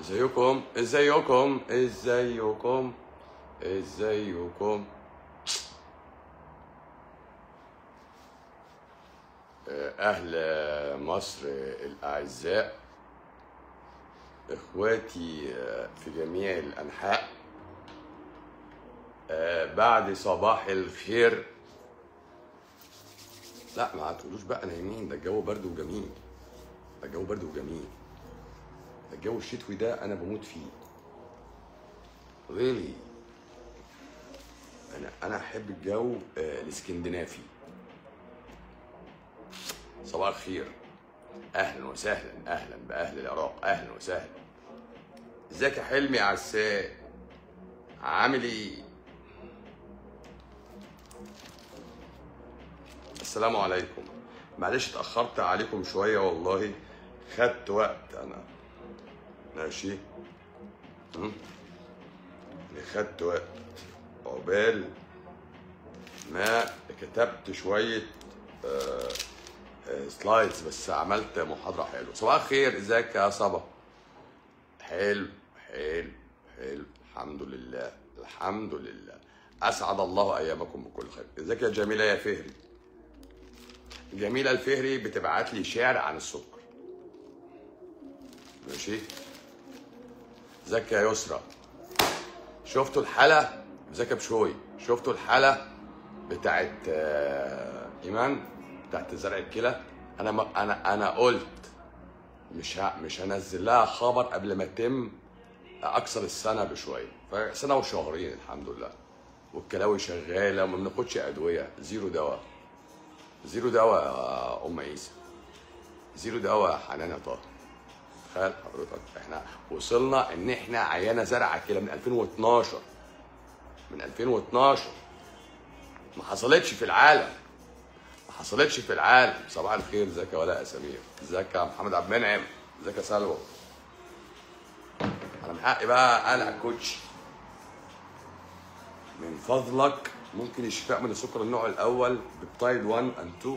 ازيكم ازيكم ازيكم ازيكم اهل مصر الاعزاء اخواتي في جميع الانحاء بعد صباح الخير لا ما تقولوش بقى نايمين ده الجو برد وجميل ده الجو برد وجميل ده الجو الشتوي ده انا بموت فيه really انا انا احب الجو آه، الاسكندنافي صباح الخير اهلا وسهلا اهلا باهل العراق اهلا وسهلا ازيك يا حلمي يا عساك عامل ايه السلام عليكم معلش اتاخرت عليكم شويه والله خدت وقت انا ماشي م? يعني خدت وقت عقبال ما كتبت شويه آه آه سلايدز بس عملت محاضره حلوه صباح الخير ازيك يا صبا حلو حلو حلو الحمد لله الحمد لله اسعد الله ايامكم بكل خير ازيك يا جميله يا فهري جميله الفهري بتبعت لي شعر عن السكر ماشي ازيك يا يسرا شفتوا الحلقه ازيك يا بشوي شفتوا الحلقه بتاعت آه، ايمان بتاعت زرع الكلى انا ما انا انا قلت مش ه... مش هنزل لها خبر قبل ما تتم اكثر السنه بشويه فسنه وشهرين الحمد لله والكلاوي شغاله وما بناخدش ادويه زيرو دواء زيرو دواء يا ام عيسى زيرو دواء يا حنان يا طه تخيل حضرتك احنا وصلنا ان احنا عيانه زرعه كده من 2012 من 2012 ما حصلتش في العالم ما حصلتش في العالم صباح الخير ازيك يا ولاء يا سمير ازيك يا محمد عبد المنعم ازيك يا سلوى انا من حقي بقى اقلع الكوتشي من فضلك ممكن الشفاء من السكر النوع الاول بيبتايد 1 اند 2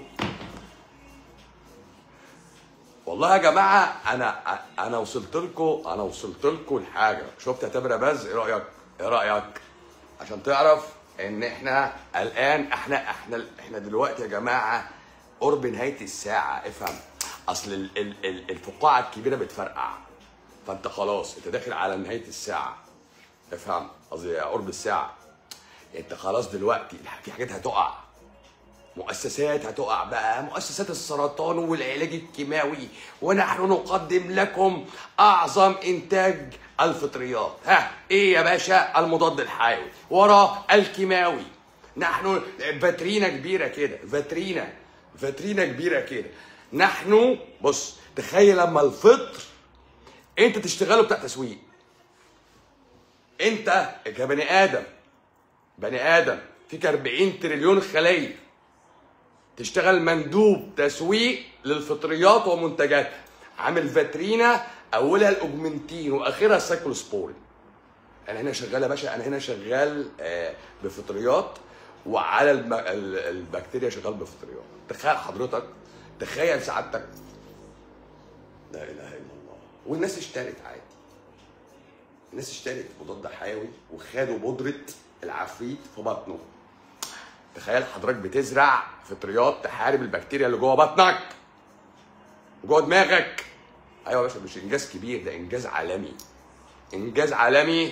والله يا جماعه انا انا وصلت لكم انا وصلت لكم لحاجه شفت يا تامر باز ايه رايك ايه رايك عشان تعرف ان احنا الان احنا احنا احنا دلوقتي يا جماعه قرب نهايه الساعه افهم اصل ال- ال- ال- الفقاعه الكبيره بتفرقع فانت خلاص انت داخل على نهايه الساعه افهم قصدي قرب الساعه انت خلاص دلوقتي في حاجات هتقع مؤسسات هتقع بقى مؤسسات السرطان والعلاج الكيماوي ونحن نقدم لكم اعظم انتاج الفطريات ها ايه يا باشا المضاد الحيوي وراه الكيماوي نحن فاترينا كبيره كده فاترينا فاترينا كبيره كده نحن بص تخيل لما الفطر انت تشتغله بتاع تسويق انت كبني ادم بني ادم فيك 40 تريليون خليه تشتغل مندوب تسويق للفطريات ومنتجاتها عامل فاترينا اولها الاوجمنتين واخرها السايكلوسبورين انا هنا شغال يا باشا انا هنا شغال آه، بفطريات وعلى الم- ال- البكتيريا شغال بفطريات تخيل حضرتك تخيل سعادتك لا اله الا الله والناس اشترت عادي الناس اشترت مضاد حيوي وخدوا بودره العفريت في بطنه تخيل حضرتك بتزرع فطريات تحارب البكتيريا اللي جوه بطنك جوه دماغك ايوه يا باشا مش انجاز كبير ده انجاز عالمي انجاز عالمي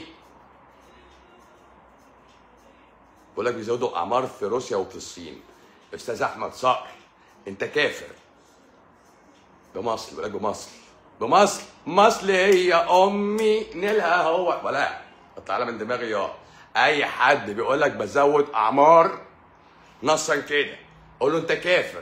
بقول لك بيزودوا اعمار في روسيا وفي الصين استاذ احمد صقر انت كافر بمصر بقول لك بمصر بمصر مصر هي امي نيلها هو ولا تعالى من دماغي يا اي حد بيقول لك بزود اعمار نصا كده قول له انت كافر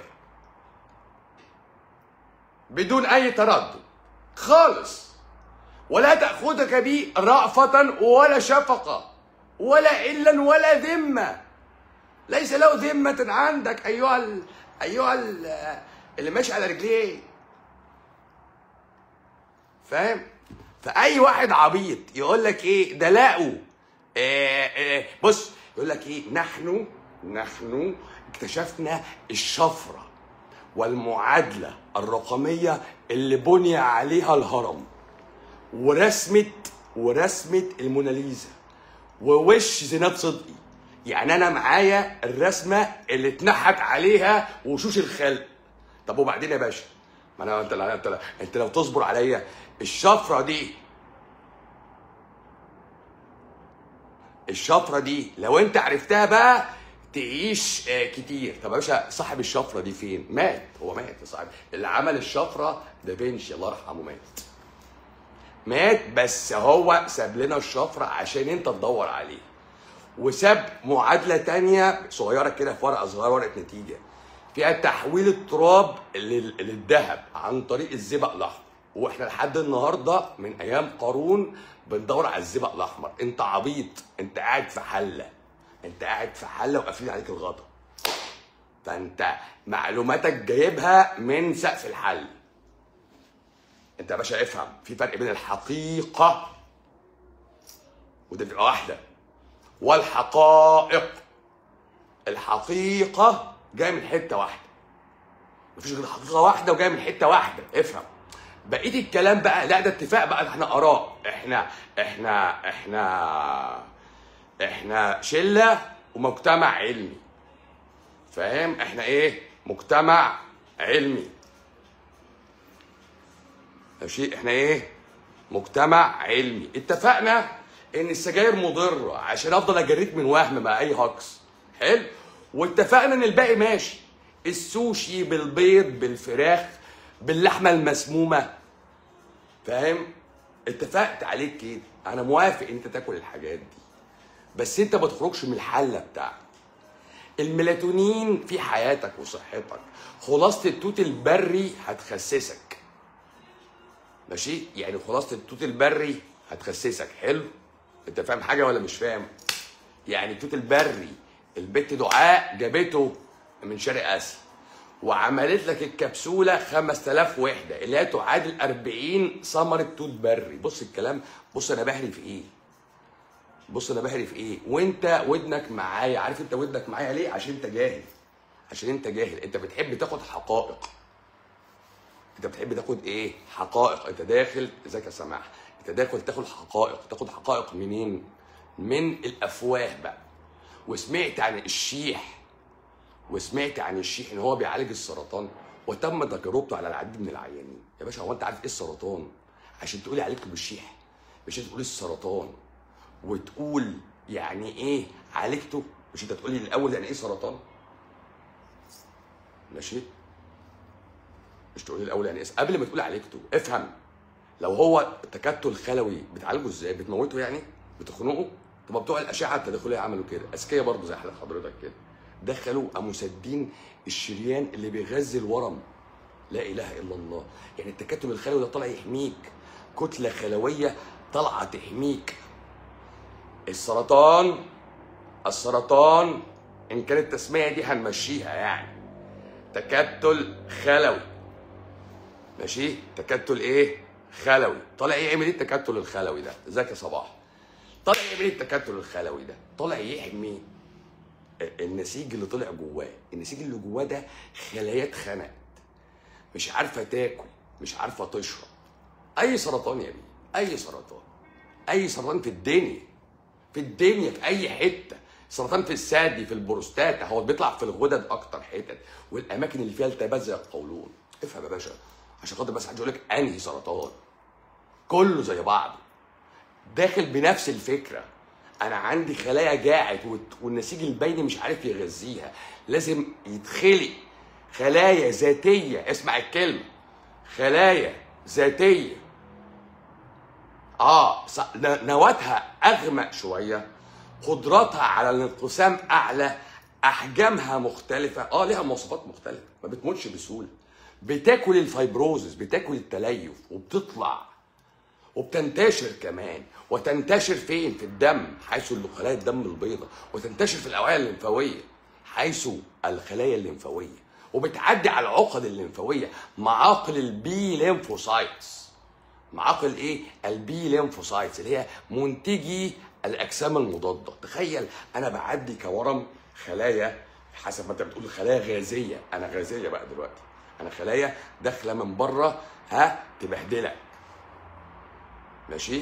بدون اي تردد خالص ولا تاخذك بي رأفة ولا شفقة ولا إلا ولا ذمة ليس له ذمة عندك أيها ال... أيها ال... اللي ماشي على رجليه فاهم؟ فأي واحد عبيط يقول لك إيه ده لقوا إيه إيه بص يقول لك إيه نحن نحن اكتشفنا الشفرة والمعادلة الرقمية اللي بني عليها الهرم ورسمه ورسمه الموناليزا ووش زينات صدقي يعني انا معايا الرسمه اللي اتنحت عليها وشوش الخلق طب وبعدين يا باشا ما انا انت انت انت لو تصبر عليا الشفره دي الشفره دي لو انت عرفتها بقى تعيش آه، كتير طب يا باشا صاحب الشفره دي فين مات هو مات يا صاحبي اللي عمل الشفره دافنشي الله يرحمه مات مات بس هو ساب لنا الشفره عشان انت تدور عليه وساب معادله تانية صغيره كده في ورقه صغيره ورقه نتيجه فيها تحويل التراب لل- للذهب عن طريق الزئبق الاحمر واحنا لحد النهارده من ايام قارون بندور على الزئبق الاحمر انت عبيط انت قاعد في حله انت قاعد في حله وقافلين عليك الغطا فانت معلوماتك جايبها من سقف الحل انت يا باشا افهم في فرق بين الحقيقه ودي بتبقى واحده والحقائق الحقيقه جايه من حته واحده مفيش غير حقيقه واحده وجايه من حته واحده افهم بقيه الكلام بقى لا ده اتفاق بقى احنا اراء احنا احنا احنا احنا شله ومجتمع علمي فاهم احنا ايه مجتمع علمي ماشي احنا ايه مجتمع علمي اتفقنا ان السجاير مضره عشان افضل اجريك من وهم مع اي هكس حلو واتفقنا ان الباقي ماشي السوشي بالبيض بالفراخ باللحمه المسمومه فاهم اتفقت عليك كده انا موافق انت تاكل الحاجات دي بس انت ما تخرجش من الحله بتاعتك الميلاتونين في حياتك وصحتك خلاصه التوت البري هتخسسك ماشي يعني خلاصه التوت البري هتخسسك حلو انت فاهم حاجه ولا مش فاهم يعني التوت البري البت دعاء جابته من شرق اسيا وعملت لك الكبسوله 5000 وحده اللي هي تعادل 40 ثمره توت بري بص الكلام بص انا بهري في ايه بص انا بهري في ايه وانت ودنك معايا عارف انت ودنك معايا ليه عشان انت جاهل عشان انت جاهل انت بتحب تاخد حقائق انت بتحب تاخد ايه حقائق انت داخل ازيك يا سماح انت داخل تاخد حقائق تاخد حقائق منين من الافواه بقى وسمعت عن الشيح وسمعت عن الشيح ان هو بيعالج السرطان وتم تجربته على العديد من العيانين يا باشا هو انت عارف ايه السرطان عشان تقولي عالجته بالشيح مش انت تقولي السرطان وتقول يعني ايه عالجته مش انت تقولي الاول يعني ايه سرطان ماشي مش تقولي الاول يعني ايه قبل ما تقول عالجته افهم لو هو تكتل خلوي بتعالجه ازاي بتموته يعني بتخنقه طب بتوع الاشعه التداخليه عملوا كده اذكياء برضه زي حضرتك كده دخلوا قاموا سادين الشريان اللي بيغذي الورم لا اله الا الله يعني التكتل الخلوي ده طالع يحميك كتله خلويه طالعه تحميك السرطان السرطان ان كانت التسميه دي هنمشيها يعني تكتل خلوي ماشي تكتل ايه خلوي طالع يعمل ايه التكتل الخلوي ده ازيك يا صباح طالع يعمل ايه التكتل الخلوي ده طالع يحمي النسيج اللي طلع جواه النسيج اللي جواه ده خلايا اتخنقت مش عارفه تاكل مش عارفه تشرب اي سرطان يا بيه اي سرطان اي سرطان في الدنيا في الدنيا في اي حته سرطان في الثدي في البروستاتا هو بيطلع في الغدد اكتر حتت والاماكن اللي فيها التهابات زي القولون افهم يا باشا عشان خاطر بس حد يقول لك انهي سرطان كله زي بعضه داخل بنفس الفكره انا عندي خلايا جاعت والت- والنسيج البيني مش عارف يغذيها لازم يتخلق خلايا ذاتيه اسمع الكلمه خلايا ذاتيه اه ص- ن- نواتها اغمق شويه قدراتها على الانقسام اعلى احجامها مختلفه اه ليها مواصفات مختلفه ما بتموتش بسهوله بتاكل الفايبروزس بتاكل التليف وبتطلع وبتنتشر كمان وتنتشر فين في الدم حيث خلايا الدم البيضاء وتنتشر في الاوعيه الليمفاويه حيث الخلايا الليمفاويه وبتعدي على العقد الليمفاويه معاقل البي ليمفوسايتس معاقل ايه البي ليمفوسايتس اللي هي منتجي الاجسام المضاده تخيل انا بعدي كورم خلايا حسب ما انت بتقول خلايا غازيه انا غازيه بقى دلوقتي انا خلايا داخله من بره ها تبهدلك ماشي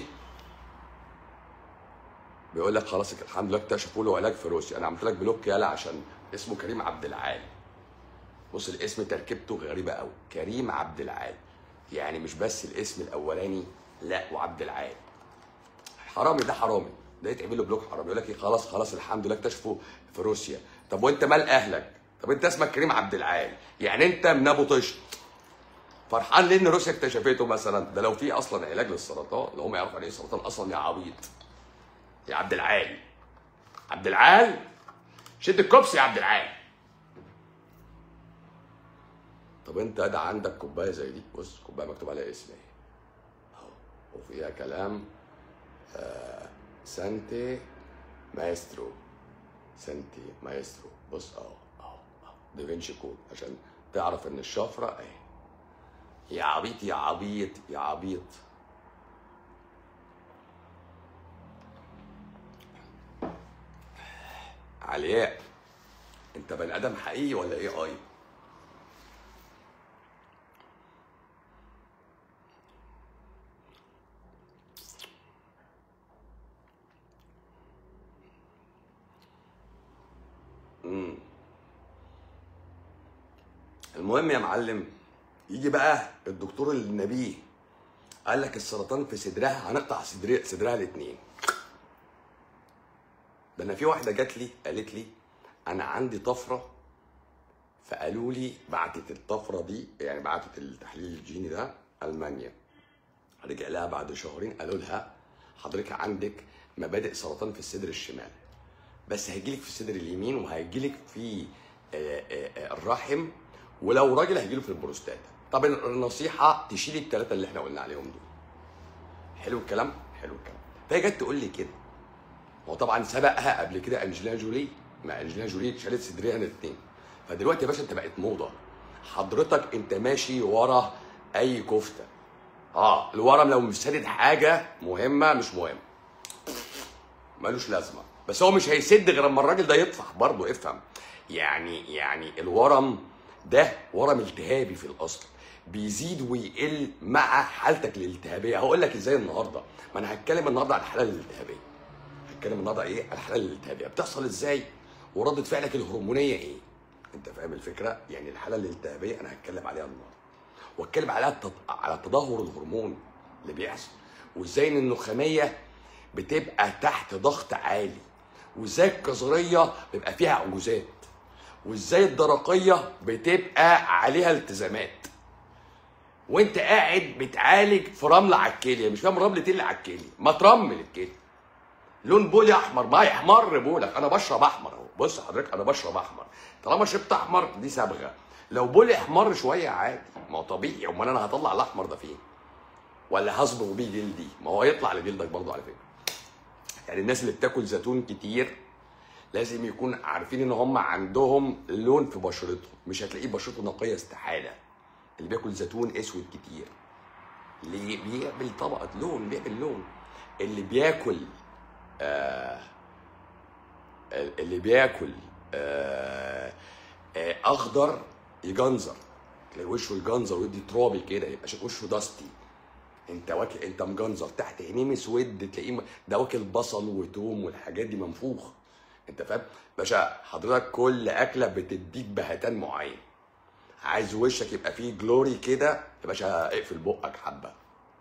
بيقول لك خلاص الحمد لله اكتشفوا له علاج في روسيا انا عملت لك بلوك يالا عشان اسمه كريم عبد العال بص الاسم تركيبته غريبه قوي كريم عبد العال يعني مش بس الاسم الاولاني لا وعبد العال حرامي ده حرامي ده يتعمل له بلوك حرامي يقول لك ايه خلاص خلاص الحمد لله اكتشفوا في روسيا طب وانت مال اهلك طب انت اسمك كريم عبد العال يعني انت من ابو طشت فرحان ليه ان روسيا اكتشفته مثلا ده لو في اصلا علاج للسرطان لو هم يعرفوا يعني ايه سرطان اصلا يا عبيط يا عبد العال عبد العال شد الكوبس يا عبد العال طب انت ده عندك كوبايه زي دي بص كوبايه مكتوب عليها اسم ايه اهو وفيها كلام آه سانتي مايسترو سانتي مايسترو بص اهو اهو اهو دافنشي كود عشان تعرف ان الشفره اهي يا عبيط يا عبيط يا عبيط علياء انت بني ادم حقيقي ولا اي اي مم. المهم يا معلم يجي بقى الدكتور النبيه قال لك السرطان في صدرها هنقطع صدر صدرها الاثنين ده انا في واحده جات لي قالت لي انا عندي طفره فقالوا لي بعتت الطفره دي يعني بعتت التحليل الجيني ده المانيا رجع لها بعد شهرين قالوا لها حضرتك عندك مبادئ سرطان في الصدر الشمال بس هيجيلك في الصدر اليمين وهيجيلك في آه، آه، آه، الرحم ولو راجل هيجيله في البروستاتا طب النصيحه تشيلي الثلاثه اللي احنا قلنا عليهم دول حلو الكلام حلو الكلام فهي جت تقول لي كده هو طبعا سبقها قبل كده انجلينا جولي ما انجلينا جولي شالت صدرها الاثنين فدلوقتي يا باشا انت بقت موضه حضرتك انت ماشي ورا اي كفته اه الورم لو مش سادد حاجه مهمه مش مهم ملوش لازمه بس هو مش هيسد غير اما الراجل ده يطفح برضه افهم يعني يعني الورم ده ورم التهابي في الاصل بيزيد ويقل مع حالتك الالتهابيه هقول لك ازاي النهارده ما انا هتكلم النهارده عن الحاله الالتهابيه هتكلم النهارده ايه عن الحاله الالتهابيه بتحصل ازاي وردة فعلك الهرمونيه ايه انت فاهم الفكره يعني الحاله الالتهابيه انا هتكلم عليها النهارده واتكلم عليها التط... على تدهور الهرمون اللي بيحصل وازاي ان النخاميه بتبقى تحت ضغط عالي وازاي الكظريه بيبقى فيها عجوزات وازاي الدرقيه بتبقى عليها التزامات وانت قاعد بتعالج في رمله على الكليه مش فاهم رمله ايه اللي على الكليه ما ترمل الكليه لون بولي احمر ما يحمر بولك انا بشرب احمر اهو بص حضرتك انا بشرب احمر طالما شربت احمر دي صبغه لو بولي احمر شويه عادي ما هو طبيعي امال انا هطلع الاحمر ده فين ولا هصبغ بيه جلدي ما هو هيطلع لجلدك برضه على فكره يعني الناس اللي بتاكل زيتون كتير لازم يكون عارفين ان هم عندهم لون في بشرتهم مش هتلاقيه بشرته نقيه استحاله اللي بياكل زيتون اسود كتير اللي بيعمل طبقه لون بيعمل لون اللي بياكل آه اللي بياكل آه آه اخضر يجنزر تلاقي وشه يجنزر ويدي ترابي كده يبقى شكل وشه داستي انت واكل انت مجنزر تحت عينيه مسود تلاقيه م- ده واكل بصل وتوم والحاجات دي منفوخ انت فاهم باشا حضرتك كل اكله بتديك بهتان معين عايز وشك يبقى فيه جلوري كده يا باشا اقفل بقك حبه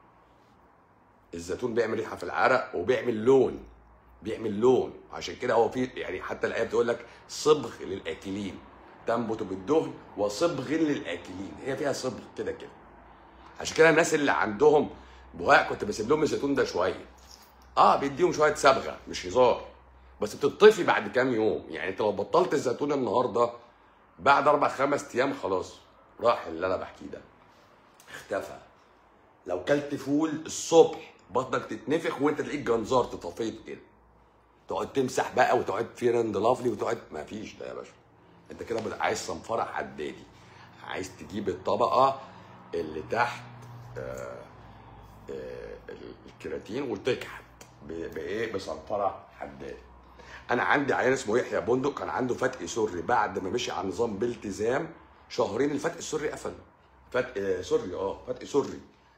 الزيتون بيعمل ريحه في العرق وبيعمل لون بيعمل لون عشان كده هو في يعني حتى الايه بتقول لك صبغ للاكلين تنبت بالدهن وصبغ للاكلين هي فيها صبغ كده كده عشان كده الناس اللي عندهم بهاق كنت بسيب لهم الزيتون ده شويه اه بيديهم شويه صبغه مش هزار بس بتطفي بعد كام يوم يعني انت لو بطلت الزيتون النهارده بعد اربع خمس ايام خلاص راح اللي انا بحكيه ده اختفى لو كلت فول الصبح بطنك تتنفخ وانت تلاقيك جنزار تطفيت كده تقعد تمسح بقى وتقعد في رند لافلي وتقعد ما فيش ده يا باشا انت كده بت- عايز صنفره حدادي عايز تجيب الطبقه اللي تحت آه، آه، الكيراتين وتكحت ب- بايه بصنفره حدادي انا عندي عيان اسمه يحيى بندق كان عنده فتق سري بعد ما مشي على نظام بالتزام شهرين الفتق السري قفل فتق آه، سري اه فتق سري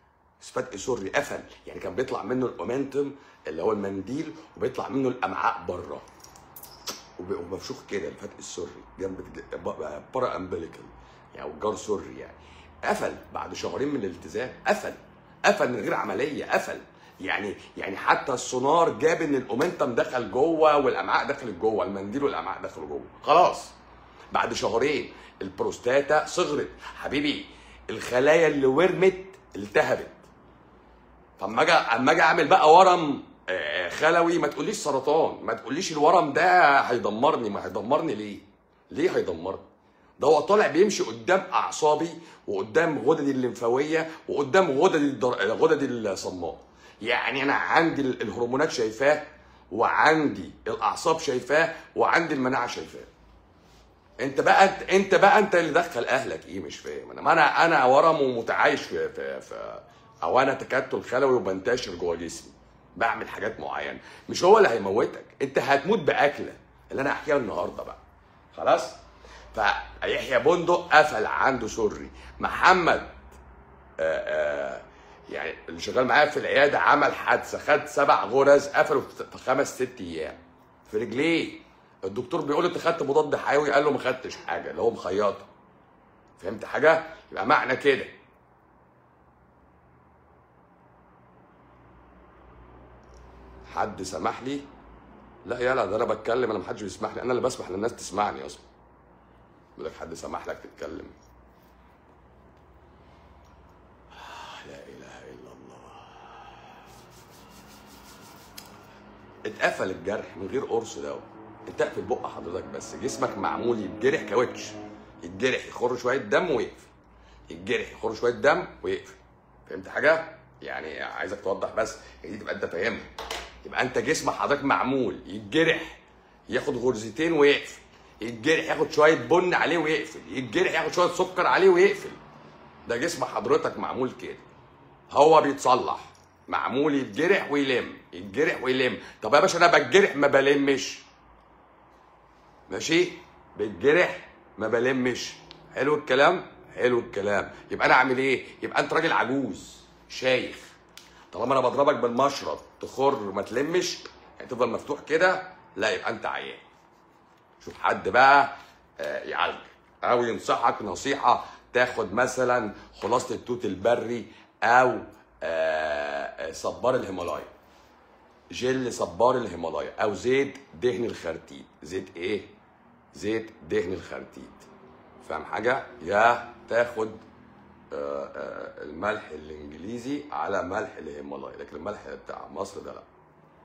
فتحي سري قفل يعني كان بيطلع منه الاومنتم اللي هو المنديل وبيطلع منه الامعاء بره وب- ومفشوخ كده الفتح السري جنب الج- ب- برا امبليكال يعني او جار سري يعني قفل بعد شهرين من الالتزام قفل قفل من غير عمليه قفل يعني يعني حتى السونار جاب ان الاومنتم دخل جوه والامعاء دخلت جوه المنديل والامعاء دخلوا جوه خلاص بعد شهرين البروستاتا صغرت حبيبي الخلايا اللي ورمت التهبت فاما اجي اما اجي اعمل بقى ورم آه، خلوي ما تقوليش سرطان ما تقوليش الورم ده هيدمرني ما هيدمرني ليه ليه هيدمرني ده هو طالع بيمشي قدام اعصابي وقدام غددي الليمفاويه وقدام غددي الدر... غددي الصماء يعني انا عندي ال- الهرمونات شايفاه وعندي الاعصاب شايفاه وعندي المناعه شايفاه انت بقى انت, انت بقى انت اللي دخل اهلك ايه مش فاهم انا ما انا انا ورم ومتعايش في في, في او انا تكتل خلوي وبنتشر جوه جسمي بعمل حاجات معينه مش هو اللي هيموتك انت هتموت باكله اللي انا هحكيها النهارده بقى خلاص فيحيى بندق قفل عنده سري محمد آآ آآ يعني اللي شغال معايا في العياده عمل حادثه خد سبع غرز قفلوا في خمس ست ايام في رجليه الدكتور بيقول له انت خدت مضاد حيوي قال له ما خدتش حاجه اللي هو مخيطه فهمت حاجه يبقى معنى كده حد سمح لي لا يلا ده انا بتكلم انا محدش بيسمح لي انا اللي بسمح للناس تسمعني اصلا بيقول لك حد سمح لك تتكلم لا اله الا الله اتقفل الجرح من غير قرص ده انت اقفل بق حضرتك بس جسمك معمول يتجرح كاوتش يتجرح يخر شويه دم ويقفل يتجرح يخر شويه دم ويقفل فهمت حاجه يعني عايزك توضح بس هي دي تبقى انت فاهمها يبقى انت جسم حضرتك معمول يتجرح ياخد غرزتين ويقفل يتجرح ياخد شويه بن عليه ويقفل يتجرح ياخد شويه سكر عليه ويقفل ده جسم حضرتك معمول كده هو بيتصلح معمول يتجرح ويلم يتجرح ويلم طب يا باشا انا بتجرح ما بلمش ماشي بتجرح ما بلمش حلو الكلام حلو الكلام يبقى انا اعمل ايه يبقى انت راجل عجوز شايخ طالما انا بضربك بالمشرط تخر ما تلمش يعني تفضل مفتوح كده لا يبقى انت عيان شوف حد بقى آه، يعالجك او ينصحك نصيحه تاخد مثلا خلاصه التوت البري او آه، آه، صبار الهيمالايا جل صبار الهيمالايا او زيت دهن الخرتيت زيت ايه زيت دهن الخرتيت فاهم حاجه يا تاخد آه، آه، الملح الانجليزي على ملح الهيمالايا لكن الملح بتاع مصر ده لا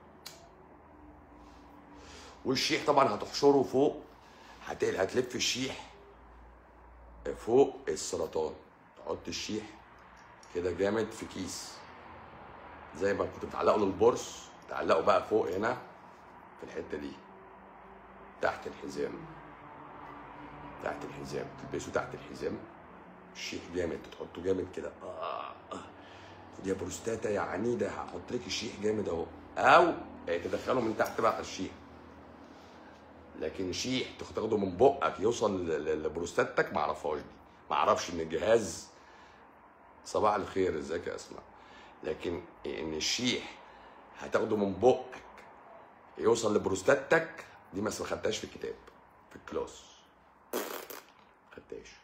والشيح طبعا هتحشره فوق هت- هتلف الشيح فوق السرطان تحط الشيح كده جامد في كيس زي ما كنت بتعلقه للبورس تعلقه بقى فوق هنا في الحته دي تحت الحزام تحت الحزام تلبسه تحت الحزام الشيح جامد تحطه جامد كده آه آه. خد يا بروستاتا يا عنيده هحط لك الشيح جامد اهو او تدخله من تحت بقى الشيح لكن شيح تاخده من بقك يوصل ل- ل- لبروستاتك ما اعرفهاش دي ما اعرفش ان الجهاز صباح الخير ازيك يا اسماء لكن ان الشيح هتاخده من بقك يوصل لبروستاتك دي ما خدتهاش في الكتاب في الكلاس خدتهاش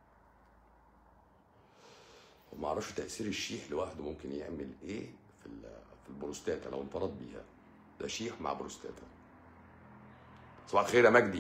وما اعرفش تاثير الشيح لوحده ممكن يعمل ايه في ال- في البروستاتا لو انفرد بيها ده شيح مع بروستاتا صباح الخير يا مجدي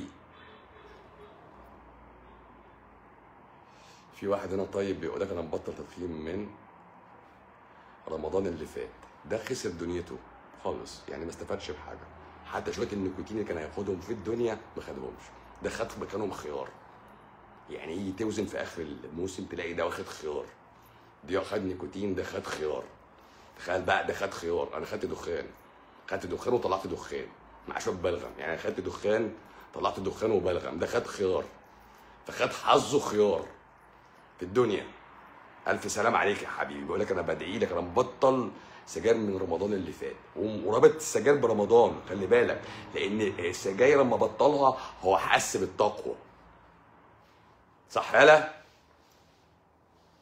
في واحد هنا طيب بيقول لك انا مبطل تدخين من رمضان اللي فات ده خسر دنيته خالص يعني ما استفادش بحاجه حتى شويه النيكوتين اللي كان هياخدهم في الدنيا ما خدهمش ده خد في مكانهم خيار يعني يجي توزن في اخر الموسم تلاقي ده واخد خيار ده خد نيكوتين ده خد خيار تخيل بقى ده خد خيار انا خدت دخان خدت دخان وطلعت دخان مع شويه بلغم يعني أنا خدت دخان طلعت دخان وبلغم ده خد خيار فخد حظه خيار في الدنيا الف سلام عليك يا حبيبي بقول لك انا بدعي لك انا مبطل سجاير من رمضان اللي فات ورابط السجاير برمضان خلي بالك لان السجاير لما بطلها هو حس بالتقوى صح يالا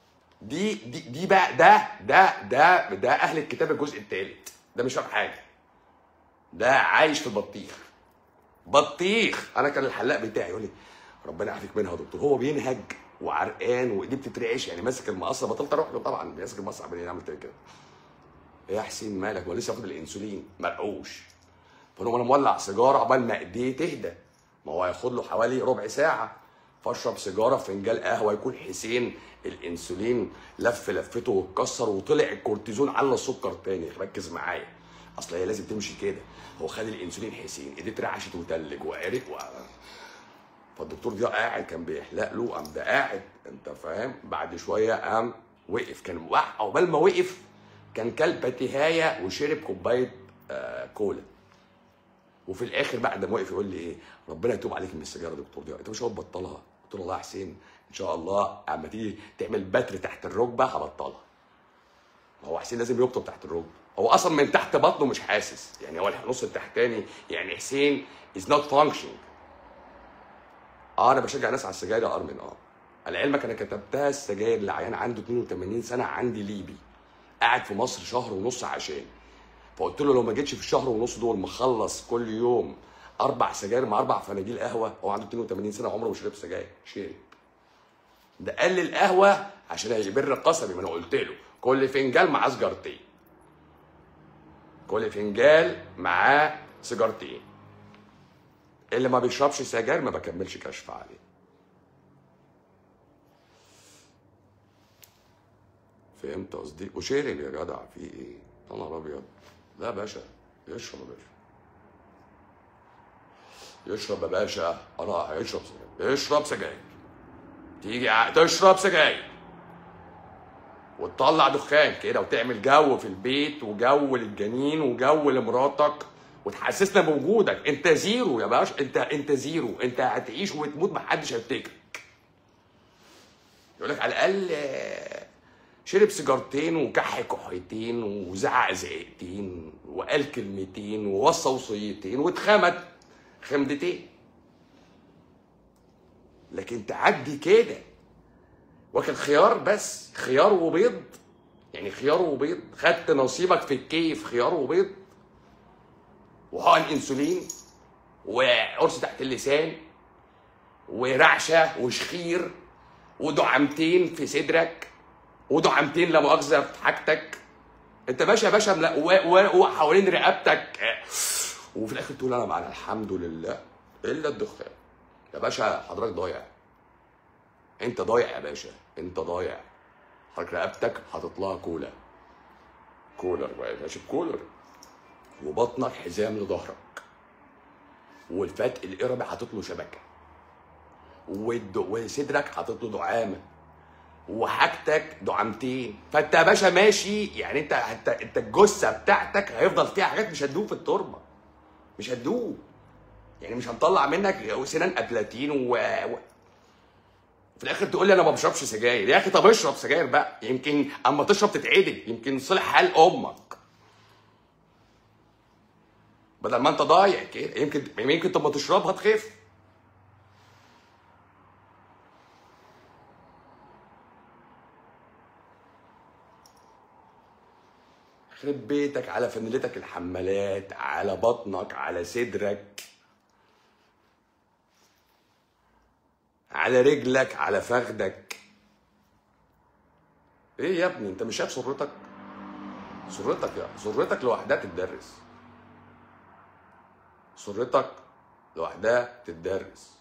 دي دي دي بقى ده ده ده ده اهل الكتاب الجزء الثالث ده مش فاهم حاجه ده عايش في البطيخ بطيخ انا كان الحلاق بتاعي يقول لي ربنا يعافيك منها يا دكتور هو بينهج وعرقان وايديه بتترعش يعني ماسك المقصه بطلت اروح له طبعا ماسك المقصه عمال يعمل كده ايه يا حسين مالك هو لسه واخد الانسولين مرقوش فانا انا مولع سيجاره عقبال ما ايديه تهدى ما هو هياخد له حوالي ربع ساعه فاشرب سيجاره في فنجان قهوه يكون حسين الانسولين لف لفته واتكسر وطلع الكورتيزون على السكر تاني ركز معايا اصل هي لازم تمشي كده هو خد الانسولين حسين ايديه اترعشت وتلج وعرق و... فالدكتور ده قاعد كان بيحلق له قام ده قاعد انت فاهم بعد شويه قام وقف كان وقع عقبال ما وقف كان كل باتيهايه وشرب كوبايه آه كولا وفي الاخر بعد ما وقف يقول لي ايه ربنا يتوب عليك من السيجاره يا دكتور دي انت مش هتبطلها قلت له والله يا حسين ان شاء الله اما تيجي تعمل بتر تحت الركبه هبطلها ما هو حسين لازم يكتب تحت الركبه هو اصلا من تحت بطنه مش حاسس يعني هو النص التحتاني يعني حسين از نوت فانكشنج اه انا بشجع ناس على السجاير يا ارمن اه لعلمك انا كتبتها السجاير لعيان عنده 82 سنه عندي ليبي قاعد في مصر شهر ونص عشان فقلت له لو ما جيتش في الشهر ونص دول مخلص كل يوم اربع سجاير مع اربع فناجيل قهوه هو عنده 82 سنه عمره ما شرب سجاير شرب ده قال لي القهوه عشان هيبر قسمي ما انا قلت له كل فنجان معاه سجارتين كل فنجان معاه سيجارتين اللي ما بيشربش سجاير ما بكملش كشف عليه فهمت قصدي وشرب يا جدع في ايه يا نهار ابيض لا يا باشا يشرب يا باشا يشرب يا باشا اه هيشرب سجاير يشرب سجاير تيجي ع- تشرب سجاير وتطلع دخان كده وتعمل جو في البيت وجو للجنين وجو لمراتك وتحسسنا بوجودك انت زيرو يا باشا انت انت زيرو انت هتعيش وتموت محدش هيفتكرك يقول لك على الاقل آه، شرب سيجارتين وكح كحيتين وزعق زعقتين وقال كلمتين ووصى وصيتين واتخمد خمدتين لكن تعدي كده واكل خيار بس خيار وبيض يعني خيار وبيض خدت نصيبك في الكيف خيار وبيض وحقن انسولين وقرص تحت اللسان ورعشه وشخير ودعامتين في صدرك ودعامتين لا مؤاخذه في حاجتك انت باشا باشا ملا- و- و- وحوالين رقبتك وفي الاخر تقول انا معنا الحمد لله الا الدخان يا باشا حضرتك ضايع انت ضايع يا باشا انت ضايع حضرتك رقبتك حاطط لها كولا كولر بقى ماشي بكولر وبطنك حزام لظهرك والفات القربي حاطط له شبكه والد... وصدرك حاطط له دعامه وحاجتك دعامتين فانت يا باشا ماشي يعني انت انت انت الجثه بتاعتك هيفضل فيها حاجات مش هتدوب في التربه مش هتدوب يعني مش هنطلع منك سنان ابلاتين و... و... في الاخر تقول لي انا ما بشربش سجاير يا اخي طب اشرب سجاير بقى يمكن اما تشرب تتعدل يمكن صلح حال امك بدل ما انت ضايع كده يمكن يمكن طب ما تشربها تخف يخرب بيتك على فانيلتك الحمالات على بطنك على صدرك على رجلك على فخدك ايه يا ابني انت مش شايف سرتك سرتك يا سرتك لوحدها تتدرس سرتك لوحدها تتدرس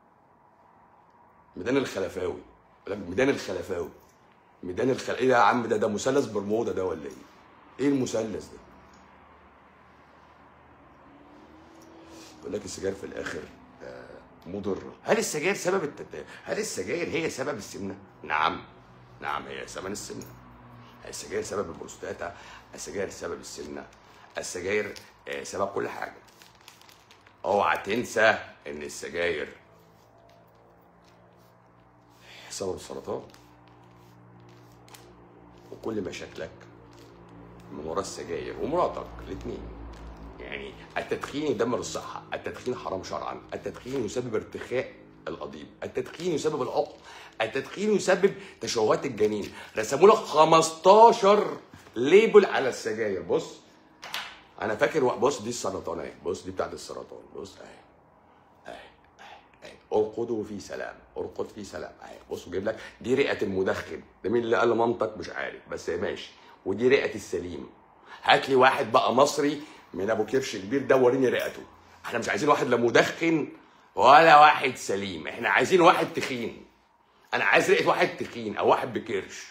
ميدان الخلفاوي يقول لك ميدان الخلفاوي ميدان الخل ايه يا عم ده ده مثلث برمودا ده ولا ايه؟ ايه المثلث ده؟ يقول لك السجاير في الاخر آه، مضره هل السجاير سبب التت... هل السجاير هي سبب السمنه؟ نعم نعم هي سبب السمنه السجاير سبب البروستاتا السجاير سبب السمنه السجاير آه، سبب كل حاجه اوعى تنسى ان السجاير سبب السرطان وكل مشاكلك من ورا السجاير ومراتك الاثنين يعني التدخين يدمر الصحة التدخين حرام شرعا التدخين يسبب ارتخاء القضيب التدخين يسبب العقم التدخين يسبب تشوهات الجنين رسموا لك 15 ليبل على السجاير بص انا فاكر وق- بص دي السرطان اهي بص دي بتاعت السرطان بص اهي اهي اهي اهي ارقدوا في سلام ارقد في سلام اهي بص جايب لك دي رئه المدخن ده مين اللي قال لمامتك مش عارف بس ماشي ودي رئه السليم هات لي واحد بقى مصري من ابو كرش كبير ده وريني رئته احنا مش عايزين واحد لا مدخن ولا واحد سليم احنا عايزين واحد تخين انا عايز رئه واحد تخين او واحد بكرش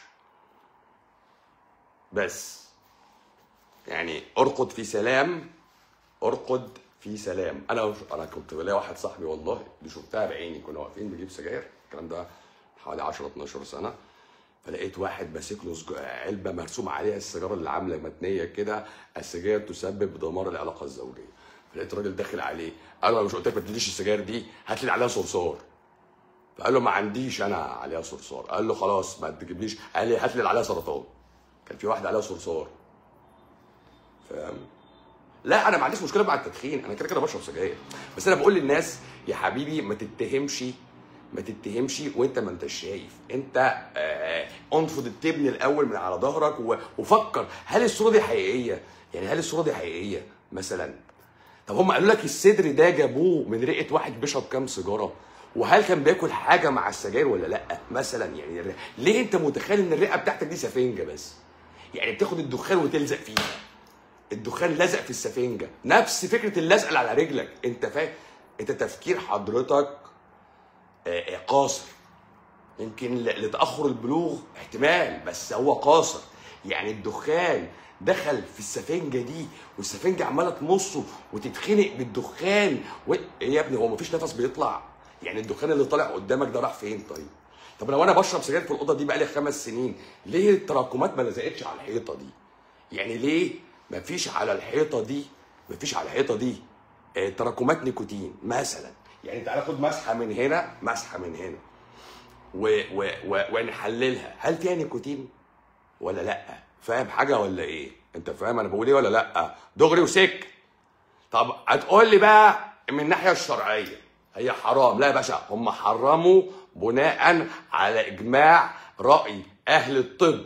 بس يعني ارقد في سلام ارقد في سلام انا انا كنت بلاقي واحد صاحبي والله دي شفتها بعيني كنا واقفين بنجيب سجاير الكلام ده حوالي 10 12 سنه فلقيت واحد ماسك له سج- علبه مرسوم عليها السيجاره اللي عامله متنيه كده السجاير تسبب دمار العلاقه الزوجيه فلقيت الراجل داخل عليه قال له انا مش قلت لك ما تديش السجاير دي هات لي اللي عليها صرصار فقال له ما عنديش انا عليها صرصار قال له خلاص ما تجيبليش قال لي هات لي اللي عليها سرطان كان في واحده عليها صرصار فاهم لا انا ما عنديش مشكله مع التدخين انا كده كده بشرب سجاير بس انا بقول للناس يا حبيبي ما تتهمش ما تتهمش وانت ما انتش شايف انت آه، انفض التبن الاول من على ظهرك و- وفكر هل الصوره دي حقيقيه يعني هل الصوره دي حقيقيه مثلا طب هم قالوا لك الصدر ده جابوه من رئه واحد بيشرب كام سيجاره وهل كان بياكل حاجه مع السجاير ولا لا مثلا يعني الر- ليه انت متخيل ان الرئه بتاعتك دي سفنجه بس يعني بتاخد الدخان وتلزق فيه الدخان لزق في السفنجه نفس فكره اللزق اللي على رجلك انت فاهم انت تفكير حضرتك آه، آه، قاصر يمكن ل- لتاخر البلوغ احتمال بس هو قاصر يعني الدخان دخل في السفنجه دي والسفنجه عماله تمصه وتتخنق بالدخان و... ايه يا ابني هو مفيش نفس بيطلع يعني الدخان اللي طالع قدامك ده راح فين طيب طب لو انا بشرب سجاير في الاوضه دي بقالي خمس سنين ليه التراكمات ما لزقتش على الحيطه دي يعني ليه مفيش على الحيطه دي مفيش على الحيطه دي آه، تراكمات نيكوتين مثلا يعني تعالى خد مسحه من هنا مسحه من هنا و و و ونحللها هل فيها نيكوتين ولا لا فاهم حاجه ولا ايه انت فاهم انا بقول ايه ولا لا دغري وسك طب هتقول لي بقى من الناحيه الشرعيه هي حرام لا يا باشا هم حرموا بناء على اجماع راي اهل الطب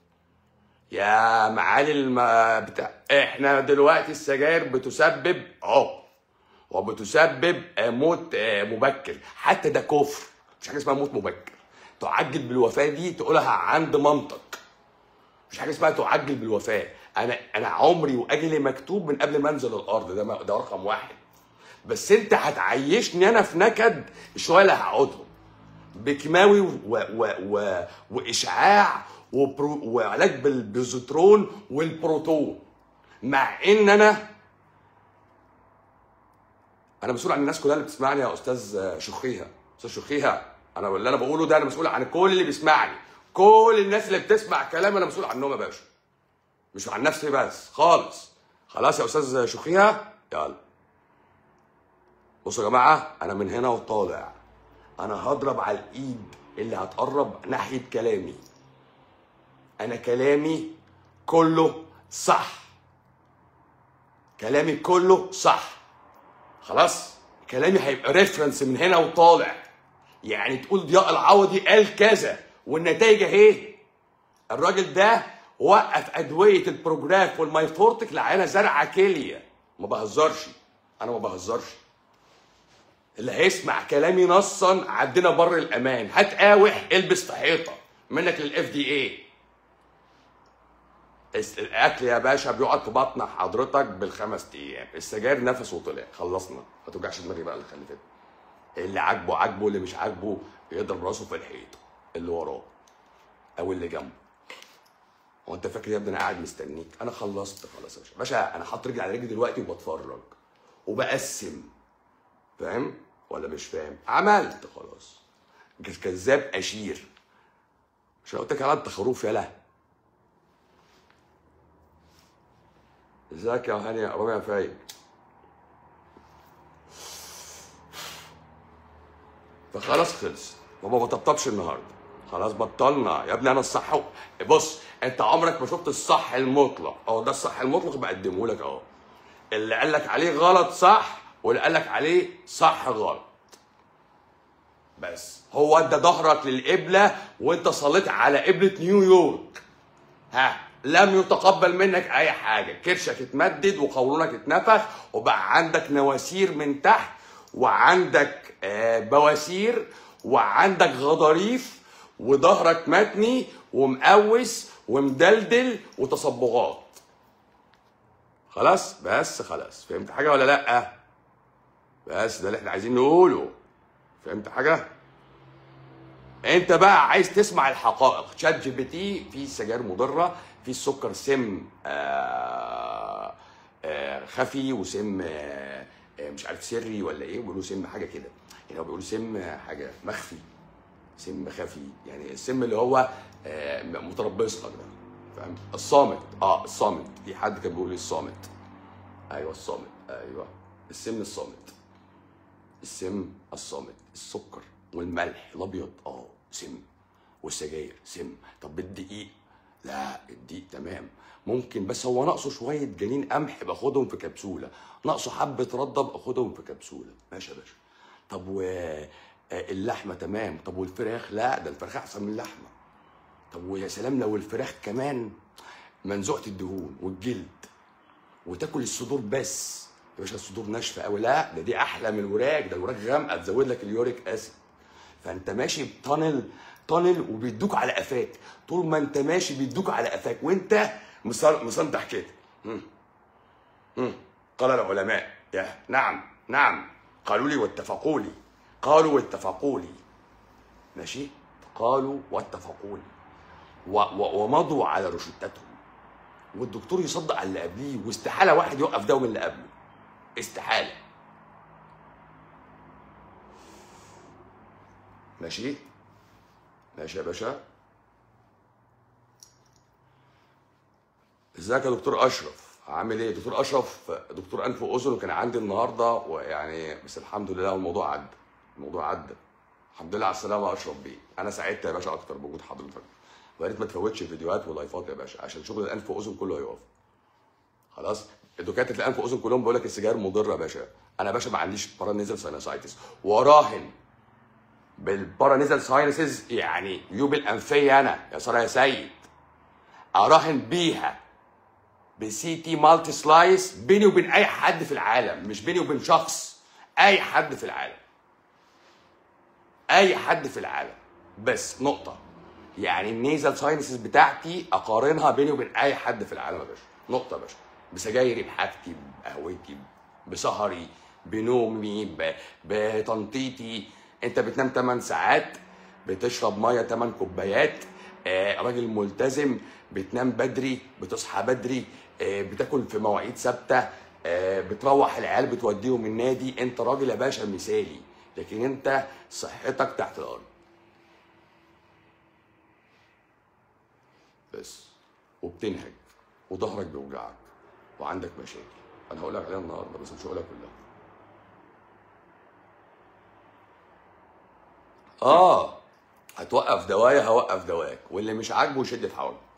يا معالي الم... بتاع احنا دلوقتي السجاير بتسبب عقم وبتسبب آه، موت آه، مبكر حتى ده كفر مش حاجه اسمها موت مبكر تعجل بالوفاه دي تقولها عند منطق مش حاجه اسمها تعجل بالوفاه انا انا عمري واجلي مكتوب من قبل ما انزل الارض ده م- ده رقم واحد بس انت هتعيشني انا في نكد الشويه اللي هقعدهم بكيماوي و... و... و... واشعاع وبرو... وعلاج بالبيزوترون والبروتون مع ان انا انا مسؤول عن الناس كلها اللي بتسمعني يا استاذ شخيها استاذ شخيها انا اللي انا بقوله ده انا مسؤول عن كل اللي بيسمعني كل الناس اللي بتسمع كلام انا مسؤول عنهم يا باشا مش عن نفسي بس خالص خلاص يا استاذ شخيها يلا بصوا يا جماعه انا من هنا وطالع انا هضرب على الايد اللي هتقرب ناحيه كلامي انا كلامي كله صح كلامي كله صح خلاص كلامي هيبقى ريفرنس من هنا وطالع يعني تقول ضياء العوضي قال كذا والنتائج اهي الراجل ده وقف ادويه البروجراف والمايفورتك لعينه زرعه كليه ما بهزرش انا ما بهزرش اللي هيسمع كلامي نصا عدينا بر الامان هات قاوح البس في حيطه منك للاف دي اي الاكل يا باشا بيقعد في بطن حضرتك بالخمس ايام السجاير نفس وطلع خلصنا ما توجعش دماغي بقى اللي خلفتك اللي عاجبه عاجبه اللي مش عاجبه يضرب راسه في الحيط اللي وراه او اللي جنبه هو انت فاكر يا ابني انا قاعد مستنيك انا خلصت خلاص يا باشا باشا انا حاطط رجلي على رجلي دلوقتي وبتفرج وبقسم فاهم ولا مش فاهم عملت خلاص كذاب اشير مش أنا قلت لك يا انت خروف يالا ازيك يا هاني يا رامي يا فايق فخلاص خلص بابا ما طبطبش النهارده خلاص بطلنا يا ابني انا الصح و... بص انت عمرك ما شفت الصح المطلق اهو ده الصح المطلق بقدمه لك اهو اللي قال لك عليه غلط صح واللي قال لك عليه صح غلط بس هو ادى ظهرك للقبله وانت صليت على قبله نيويورك ها لم يتقبل منك اي حاجه كرشك اتمدد وقولونك اتنفخ وبقى عندك نواسير من تحت وعندك آه، بواسير وعندك غضاريف وظهرك متني ومقوس ومدلدل وتصبغات خلاص بس خلاص فهمت حاجه ولا لا بس ده اللي احنا عايزين نقوله فهمت حاجه انت بقى عايز تسمع الحقائق شات جي بي تي في سجاير مضره في السكر سم آه آه خفي وسم آه آه، مش عارف سري ولا ايه بيقولوا سم حاجه كده يعني هو بيقولوا سم حاجه مخفي سم خفي يعني السم اللي هو آه، متربص لك ده فاهم الصامت اه الصامت في حد كان بيقول لي الصامت ايوه الصامت ايوه السم الصامت السم الصامت السكر والملح الابيض اه سم والسجاير سم طب الدقيق لا الدقيق تمام ممكن بس هو ناقصه شويه جنين قمح باخدهم في كبسوله ناقصه حبه رده اخدهم في كبسوله ماشي يا باشا طب و آه، اللحمه تمام طب والفراخ لا ده الفراخ احسن من اللحمه طب ويا سلام لو الفراخ كمان منزوعه الدهون والجلد وتاكل الصدور بس يا باشا الصدور ناشفه قوي لا ده دي احلى من الوراك ده الوراك غامقه تزود لك اليوريك اسيد فانت ماشي بتانل تانل وبيدوك على قفاك طول ما انت ماشي بيدوك على قفاك وانت مصر- مسنتح كده مم. مم. قال العلماء يا نعم نعم قالوا لي واتفقوا لي قالوا واتفقوا لي ماشي قالوا واتفقوا لي و- و- ومضوا على روشتتهم والدكتور يصدق على اللي قبليه واستحاله واحد يوقف ده من اللي قبله استحاله ماشي ماشي يا باشا ازيك يا دكتور اشرف عامل ايه دكتور اشرف دكتور انف واذن وكان عندي النهارده ويعني بس الحمد لله الموضوع عدى الموضوع عدى الحمد لله على السلامه يا اشرف بيه انا سعدت يا باشا اكتر بوجود حضرتك ويا ريت ما تفوتش فيديوهات ولايفات يا باشا عشان شغل الانف واذن كله هيقف خلاص دكاتره الانف واذن كلهم بيقول لك السجاير مضره يا باشا انا يا باشا ما عنديش بارانيزل ساينوسايتس وراهن بالبارانيزل ساينسز يعني جيوب الانفيه انا يا ساره يا سيد اراهن بيها بسي تي مالتي سلايس بيني وبين اي حد في العالم مش بيني وبين شخص اي حد في العالم اي حد في العالم بس نقطه يعني النيزل ساينسز بتاعتي اقارنها بيني وبين اي حد في العالم يا باشا نقطه يا باشا بسجايري بحاجتي بقهوتي بسهري بنومي ب- بتنطيطي انت بتنام 8 ساعات بتشرب ميه 8 كوبايات آه راجل ملتزم بتنام بدري بتصحى بدري آه بتاكل في مواعيد ثابته آه بتروح العيال بتوديهم النادي انت راجل يا باشا مثالي لكن انت صحتك تحت الارض بس وبتنهج وظهرك بيوجعك وعندك مشاكل انا هقول لك عليها النهارده بس مش هقولها كلها اه هتوقف دوايا هوقف دواك واللي مش عاجبه يشد في حوله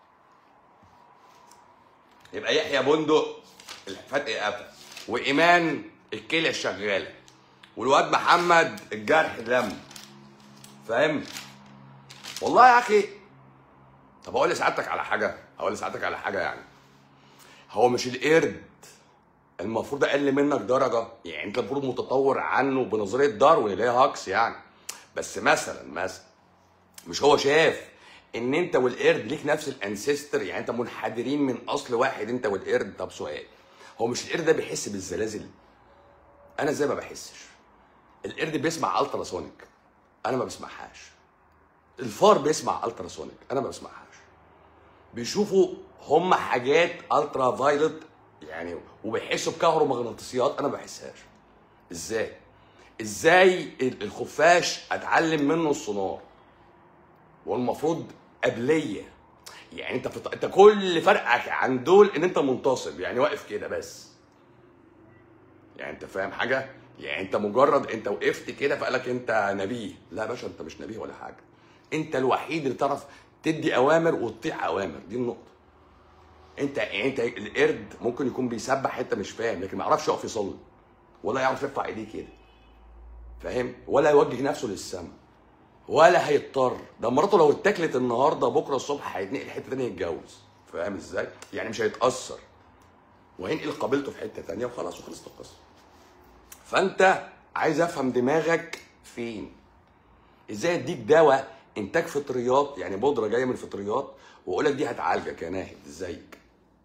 يبقى يحيى بندق الفتق قفل وايمان الكلى الشغاله والواد محمد الجرح لم فاهم والله يا اخي طب اقول لسعادتك على حاجه اقول لسعادتك على حاجه يعني هو مش القرد المفروض اقل منك درجه يعني انت المفروض متطور عنه بنظريه داروين اللي هي هاكس يعني بس مثلا مثلا مش هو شاف ان انت والقرد ليك نفس الانسيستر يعني انت منحدرين من اصل واحد انت والقرد طب سؤال هو مش القرد ده بيحس بالزلازل انا ازاي ما بحسش القرد بيسمع التراسونيك انا ما بسمعهاش الفار بيسمع التراسونيك انا ما بسمعهاش بيشوفوا هم حاجات الترا فايلوت يعني وبيحسوا بكهرومغناطيسيات انا ما بحسهاش ازاي ازاي ال- الخفاش اتعلم منه السونار والمفروض قبليه يعني انت فت... انت كل فرقك عن دول ان انت منتصب يعني واقف كده بس يعني انت فاهم حاجه يعني انت مجرد انت وقفت كده فقالك انت نبيه لا يا باشا انت مش نبيه ولا حاجه انت الوحيد اللي تعرف تدي اوامر وتطيع اوامر دي النقطه انت يعني انت القرد ممكن يكون بيسبح انت مش فاهم لكن ما يعرفش يقف يصلي ولا يعرف يرفع ايديه كده فاهم ولا يوجه نفسه للسما ولا هيضطر ده مراته لو اتاكلت النهارده بكره الصبح هيتنقل حته تانيه يتجوز فاهم ازاي يعني مش هيتاثر وهينقل قبيلته في حته تانيه وخلاص وخلصت القصه فانت عايز افهم دماغك فين ازاي اديك دواء انتاج فطريات يعني بودره جايه من الفطريات واقول لك دي هتعالجك يا ناهد ازيك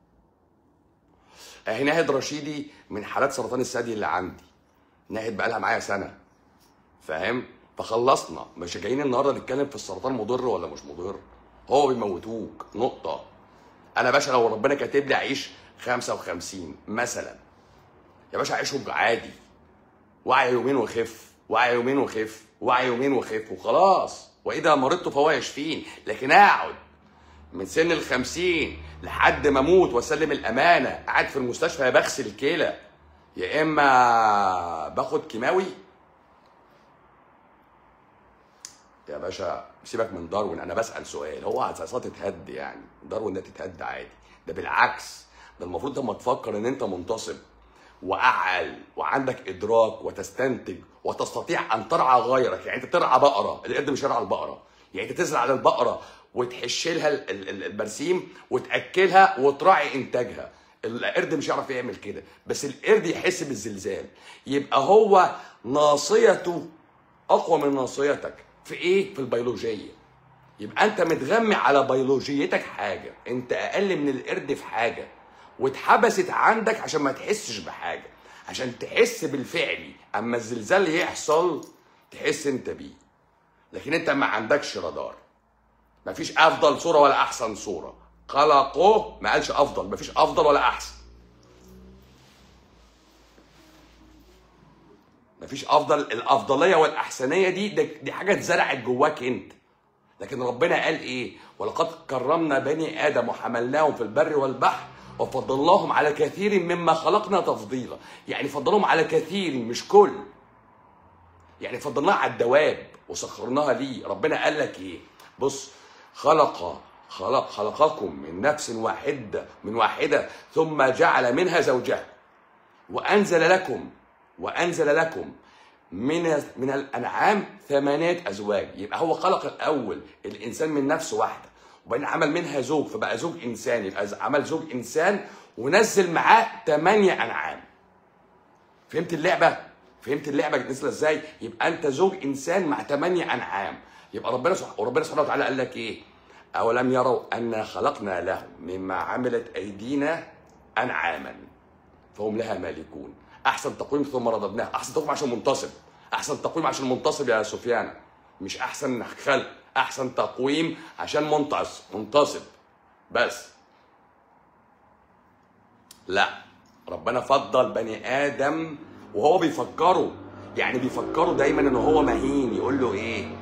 اهي ناهد رشيدي من حالات سرطان الثدي اللي عندي ناهد بقالها معايا سنه فاهم فخلصنا مش جايين النهارده نتكلم في السرطان مضر ولا مش مضر هو بيموتوك نقطه انا باشا لو ربنا كاتب لي اعيش 55 مثلا يا باشا اعيشهم عادي وعي يومين وخف وعي يومين وخف وعي يومين وخف وخلاص واذا مرضت فهو يشفين لكن اقعد من سن ال 50 لحد ما اموت واسلم الامانه قاعد في المستشفى يا بغسل كلى يا اما باخد كيماوي يا باشا سيبك من داروين انا بسال سؤال هو اساسات تتهد يعني داروين ده تتهد عادي ده بالعكس ده المفروض لما تفكر ان انت منتصب واعل وعندك ادراك وتستنتج وتستطيع ان ترعى غيرك يعني انت ترعى بقره القرد مش يرعى البقره يعني انت تزرع للبقره وتحش لها ال- ال- ال- البرسيم وتاكلها وتراعي انتاجها القرد مش هيعرف يعمل كده بس القرد يحس بالزلزال يبقى هو ناصيته اقوى من ناصيتك في ايه في البيولوجيه يبقى انت متغمي على بيولوجيتك حاجه انت اقل من القرد في حاجه واتحبست عندك عشان ما تحسش بحاجه عشان تحس بالفعلي اما الزلزال يحصل تحس انت بيه لكن انت ما عندكش رادار مفيش افضل صوره ولا احسن صوره خلقه ما قالش افضل مفيش افضل ولا احسن مفيش افضل الافضليه والاحسنيه دي دي, دي حاجه اتزرعت جواك انت لكن ربنا قال ايه ولقد كرمنا بني ادم وحملناهم في البر والبحر وفضلناهم على كثير مما خلقنا تفضيلا يعني فضلهم على كثير مش كل يعني فضلناها على الدواب وسخرناها ليه ربنا قال لك ايه بص خلق خلق خلقكم من نفس واحده من واحده ثم جعل منها زوجها وانزل لكم وانزل لكم من من الانعام ثمانيه ازواج يبقى هو خلق الاول الانسان من نفس واحده وبعدين عمل منها زوج فبقى زوج انسان يبقى عمل زوج انسان ونزل معاه ثمانيه انعام فهمت اللعبه فهمت اللعبه نازله ازاي يبقى انت زوج انسان مع ثمانيه انعام يبقى ربنا سبحانه وربنا سبحانه وتعالى قال لك ايه اولم يروا انا خلقنا لهم مما عملت ايدينا انعاما فهم لها مالكون احسن تقويم ثم رددناها احسن تقويم عشان منتصب احسن تقويم عشان منتصب يا سفيان مش احسن خلق احسن تقويم عشان منتصب منتصب بس لا ربنا فضل بني ادم وهو بيفكره يعني بيفكره دايما ان هو مهين يقول له ايه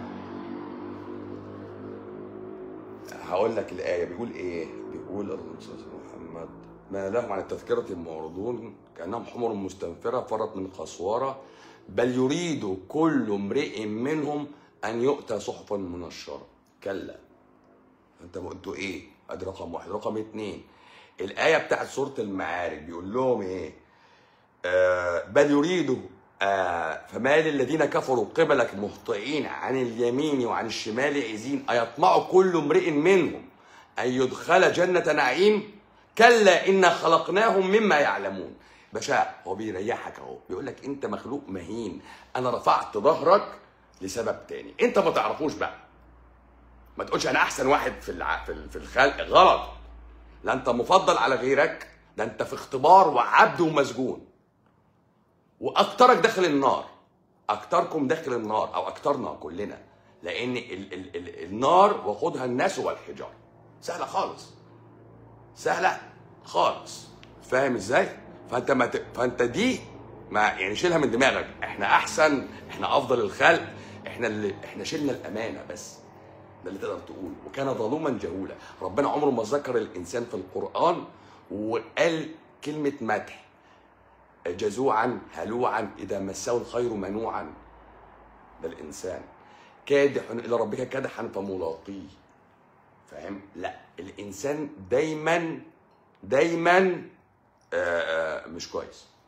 هقول لك الايه بيقول ايه بيقول اللهم صل على محمد ما لهم عن التذكرة معرضون كأنهم حمر مستنفرة فرت من قسورة بل يريد كل امرئ منهم أن يؤتى صحفا منشرة كلا أنت انتوا إيه؟ أدي رقم واحد رقم اتنين الآية بتاعت سورة المعارج بيقول لهم إيه؟ آه بل يريد آه فما للذين كفروا قبلك مهطئين عن اليمين وعن الشمال عزين أيطمع كل امرئ منهم أن يدخل جنة نعيم كلا إنا خلقناهم مما يعلمون باشا هو بيريحك اهو بيقول لك انت مخلوق مهين انا رفعت ظهرك لسبب تاني انت ما تعرفوش بقى ما تقولش انا احسن واحد في الع... في ال- في الخلق غلط لا انت مفضل على غيرك ده انت في اختبار وعبد ومسجون واكترك داخل النار اكتركم داخل النار او اكترنا كلنا لان ال ال ال النار وقودها الناس والحجار سهله خالص سهله خالص فاهم ازاي فانت ما ت... فانت دي ما يعني شيلها من دماغك احنا احسن احنا افضل الخلق احنا اللي احنا شلنا الامانه بس ده اللي تقدر تقول وكان ظلوما جهولا ربنا عمره ما ذكر الانسان في القران وقال كلمه مدح جزوعا هلوعا اذا مسه الخير منوعا ده الانسان كادح الى ربك كدحا فملاقيه فاهم لا الانسان دايما دايما آه، آه، مش كويس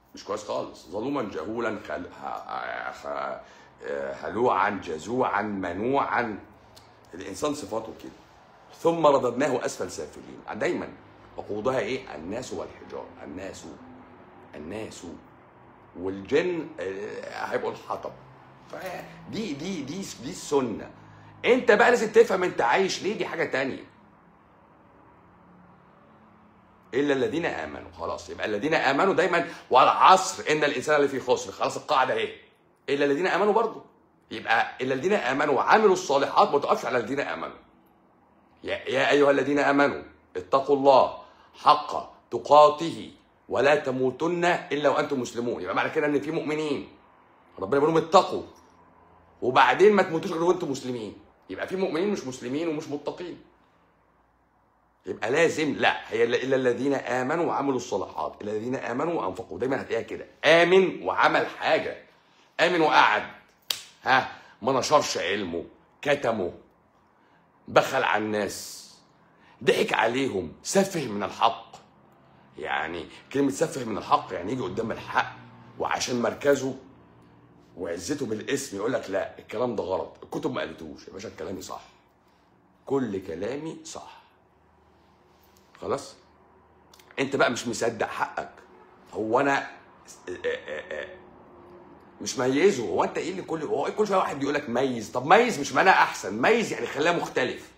مش كويس خالص ظلوما جهولا خل... ه... خ... هلوعا جزوعا منوعا الانسان صفاته كده ثم رددناه اسفل سافلين دايما وقودها ايه الناس والحجار الناس الناس والجن آه، هيبقوا الحطب دي دي دي دي السنه انت بقى لازم تفهم انت عايش ليه دي حاجه تانية الا الذين امنوا خلاص يبقى الذين امنوا دايما والعصر ان الانسان اللي فيه خسر خلاص القاعده اهي الا الذين امنوا برضه يبقى الا الذين امنوا وعملوا الصالحات ما تقفش على الذين امنوا يا, يا ايها الذين امنوا اتقوا الله حق تقاته ولا تموتن الا وانتم مسلمون يبقى معنى كده ان في مؤمنين ربنا بيقول لهم اتقوا وبعدين ما تموتوش غير وانتم مسلمين يبقى في مؤمنين مش مسلمين ومش متقين يبقى لازم لا هي الا الذين امنوا وعملوا الصالحات الا الذين امنوا وانفقوا دايما هتلاقيها كده امن وعمل حاجه امن وقعد ها ما نشرش علمه كتمه بخل على الناس ضحك عليهم سفه من الحق يعني كلمة سفه من الحق يعني يجي قدام الحق وعشان مركزه وعزته بالاسم يقول لك لا الكلام ده غلط الكتب ما قالتوش يا باشا كلامي صح كل كلامي صح خلاص انت بقى مش مصدق حقك هو انا مش ميزه هو انت ايه اللي كل هو كل شويه واحد بيقول لك ميز طب ميز مش معناها احسن ميز يعني خليها مختلف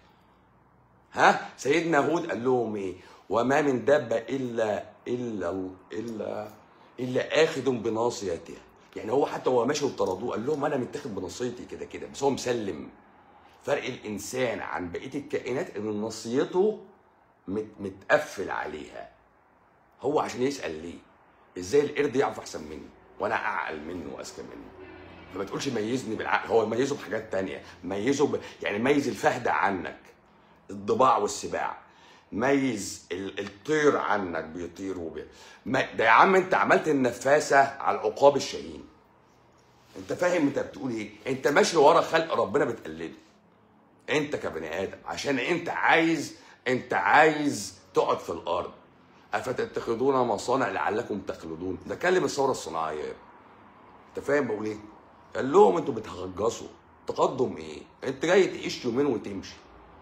ها سيدنا هود قال لهم ايه وما من دابه الا الا الا الا اخذ بناصيتها يعني هو حتى هو ماشي وطردوه قال لهم انا متاخد بناصيتي كده كده بس هو مسلم فرق الانسان عن بقيه الكائنات ان نصيته مت متقفل عليها هو عشان يسال ليه ازاي القرد يعرف احسن مني وانا اعقل منه واذكى منه فما تقولش ميزني بالعقل هو ميزه بحاجات تانية ميزه ب... يعني ميز الفهد عنك الضباع والسباع ميز ال- الطير عنك بيطير وبي... ما... ده يا عم انت عملت النفاسه على العقاب الشاهين انت فاهم انت بتقول ايه انت ماشي ورا خلق ربنا بتقلده انت كبني ادم عشان انت عايز انت عايز تقعد في الارض افتتخذون مصانع لعلكم تخلدون ده كلم الثوره الصناعيه انت فاهم بقول ايه قال لهم انتوا بتهجصوا تقدم ايه انت جاي تعيش يومين وتمشي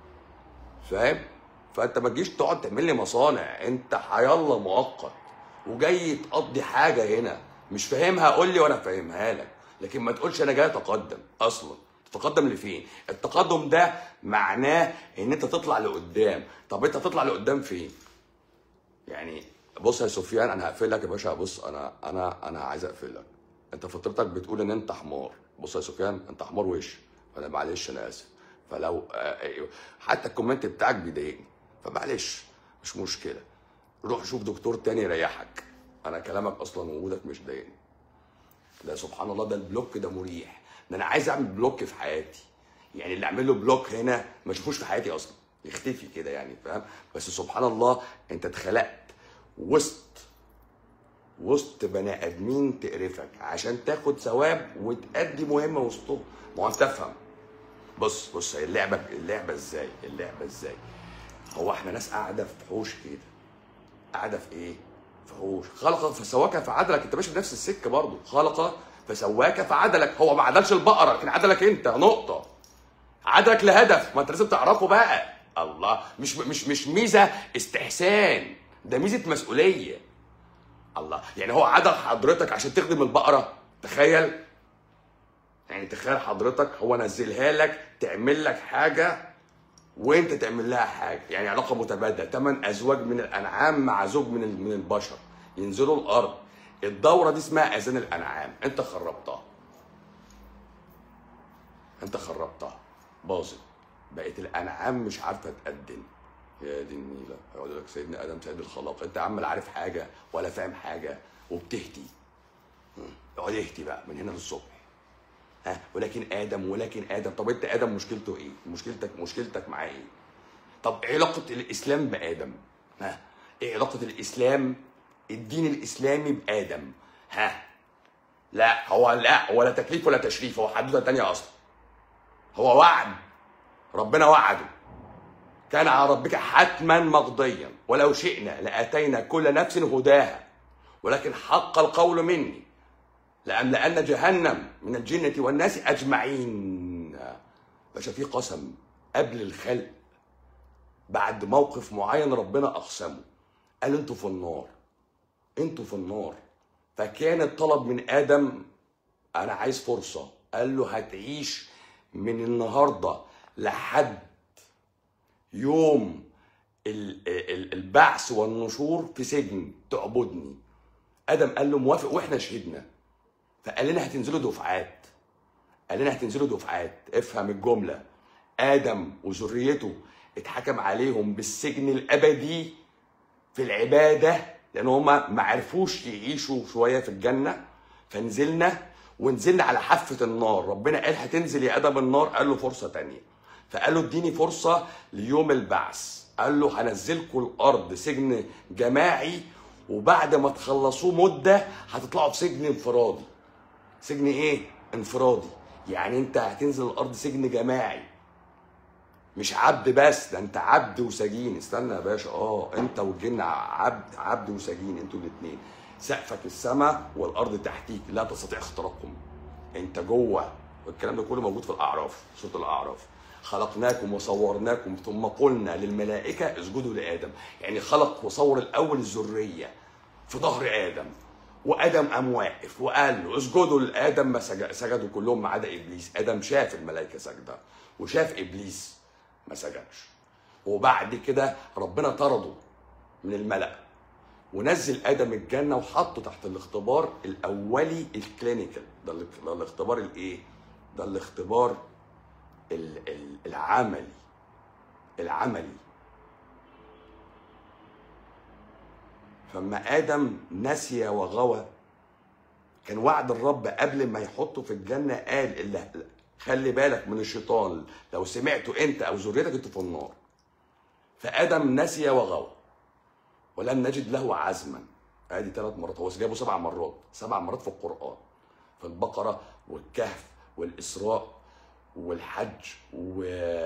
فاهم فانت ما تجيش تقعد تعمل لي مصانع انت حيالله مؤقت وجاي تقضي حاجه هنا مش فاهمها قول لي وانا فاهمها لك لكن ما تقولش انا جاي اتقدم اصلا تتقدم لفين التقدم ده معناه ان انت تطلع لقدام طب انت تطلع لقدام فين يعني بص يا سفيان انا هقفل لك يا باشا بص انا انا انا عايز اقفل لك انت فطرتك بتقول ان انت حمار بص يا سفيان انت حمار وش فانا معلش انا اسف فلو آه، حتى الكومنت بتاعك بيضايقني فمعلش مش مشكله روح شوف دكتور تاني يريحك انا كلامك اصلا وجودك مش ضايقني ده سبحان الله ده البلوك ده مريح ده انا عايز اعمل بلوك في حياتي يعني اللي اعمل له بلوك هنا ما اشوفوش في حياتي اصلا يختفي كده يعني فاهم بس سبحان الله انت اتخلقت وسط وسط بني ادمين تقرفك عشان تاخد ثواب وتأدي مهمه وسطهم ما هو انت افهم بص بص هي اللعبه اللعبه ازاي اللعبه ازاي هو احنا ناس قاعده في حوش كده قاعده في ايه في حوش خلق فسواك فعدلك انت ماشي بنفس السكه برضه خلق فسواك فعدلك هو ما عدلش البقره لكن عدلك انت نقطه عدلك لهدف ما انت لازم تعرفه بقى الله مش مش مش ميزه استحسان ده ميزه مسؤوليه الله يعني هو عدل حضرتك عشان تخدم البقره تخيل يعني تخيل حضرتك هو نزلها لك تعمل لك حاجه وانت تعمل لها حاجه يعني علاقه متبادله ثمان ازواج من الانعام مع زوج من ال- من البشر ينزلوا الارض الدوره دي اسمها اذان الانعام انت خربتها انت خربتها باظت بقت الانعام مش عارفه تقدم يا دي النيله يقول لك سيدنا ادم سيد الخلاق انت عم لا عارف حاجه ولا فاهم حاجه وبتهتي مم. اقعد اهتي بقى من هنا للصبح ها ولكن ادم ولكن ادم طب انت ادم مشكلته ايه مشكلتك مشكلتك معاه ايه طب ايه علاقه الاسلام بادم ها ايه علاقه الاسلام الدين الاسلامي بادم ها لا هو لا ولا تكليف ولا تشريف هو حدوته تانية اصلا هو وعد ربنا وعده كان على ربك حتما مقضيا ولو شئنا لاتينا كل نفس هداها ولكن حق القول مني لأملأن جهنم من الجنة والناس أجمعين باشا في قسم قبل الخلق بعد موقف معين ربنا أقسمه قال انتوا في النار انتوا في النار فكان الطلب من آدم أنا عايز فرصة قال له هتعيش من النهاردة لحد يوم ال- ال- البعث والنشور في سجن تعبدني ادم قال له موافق واحنا شهدنا فقال لنا هتنزلوا دفعات قال لنا هتنزلوا دفعات افهم الجمله ادم وذريته اتحكم عليهم بالسجن الابدي في العباده لان هما ما عرفوش يعيشوا شويه في الجنه فنزلنا ونزلنا على حافه النار ربنا قال هتنزل يا ادم النار قال له فرصه تانية فقال له اديني فرصه ليوم البعث قال له هنزلكم الارض سجن جماعي وبعد ما تخلصوه مده هتطلعوا في سجن انفرادي سجن ايه انفرادي يعني انت هتنزل الارض سجن جماعي مش عبد بس ده انت عبد وسجين استنى يا باشا اه انت والجن عبد عبد وسجين انتوا الاثنين سقفك السماء والارض تحتيك لا تستطيع اختراقهم انت جوه والكلام ده كله موجود في الاعراف سوره الاعراف خلقناكم وصورناكم ثم قلنا للملائكه اسجدوا لادم يعني خلق وصور الاول الذريه في ظهر ادم وادم قام واقف وقال له اسجدوا لادم ما سج- سجدوا كلهم ما عدا ابليس ادم شاف الملائكه ساجده وشاف ابليس ما سجدش وبعد كده ربنا طرده من الملأ ونزل ادم الجنه وحطه تحت الاختبار الاولي الكلينيكال ده, ال- ده الاختبار الايه ده الاختبار ال- ال- العملي العملي فما ادم نسي وغوى كان وعد الرب قبل ما يحطه في الجنه قال اللي خلي بالك من الشيطان لو سمعته انت او ذريتك انتوا في النار فادم نسي وغوى ولم نجد له عزما ادي ثلاث مرات هو جابه سبع مرات سبع مرات في القران في البقره والكهف والاسراء والحج و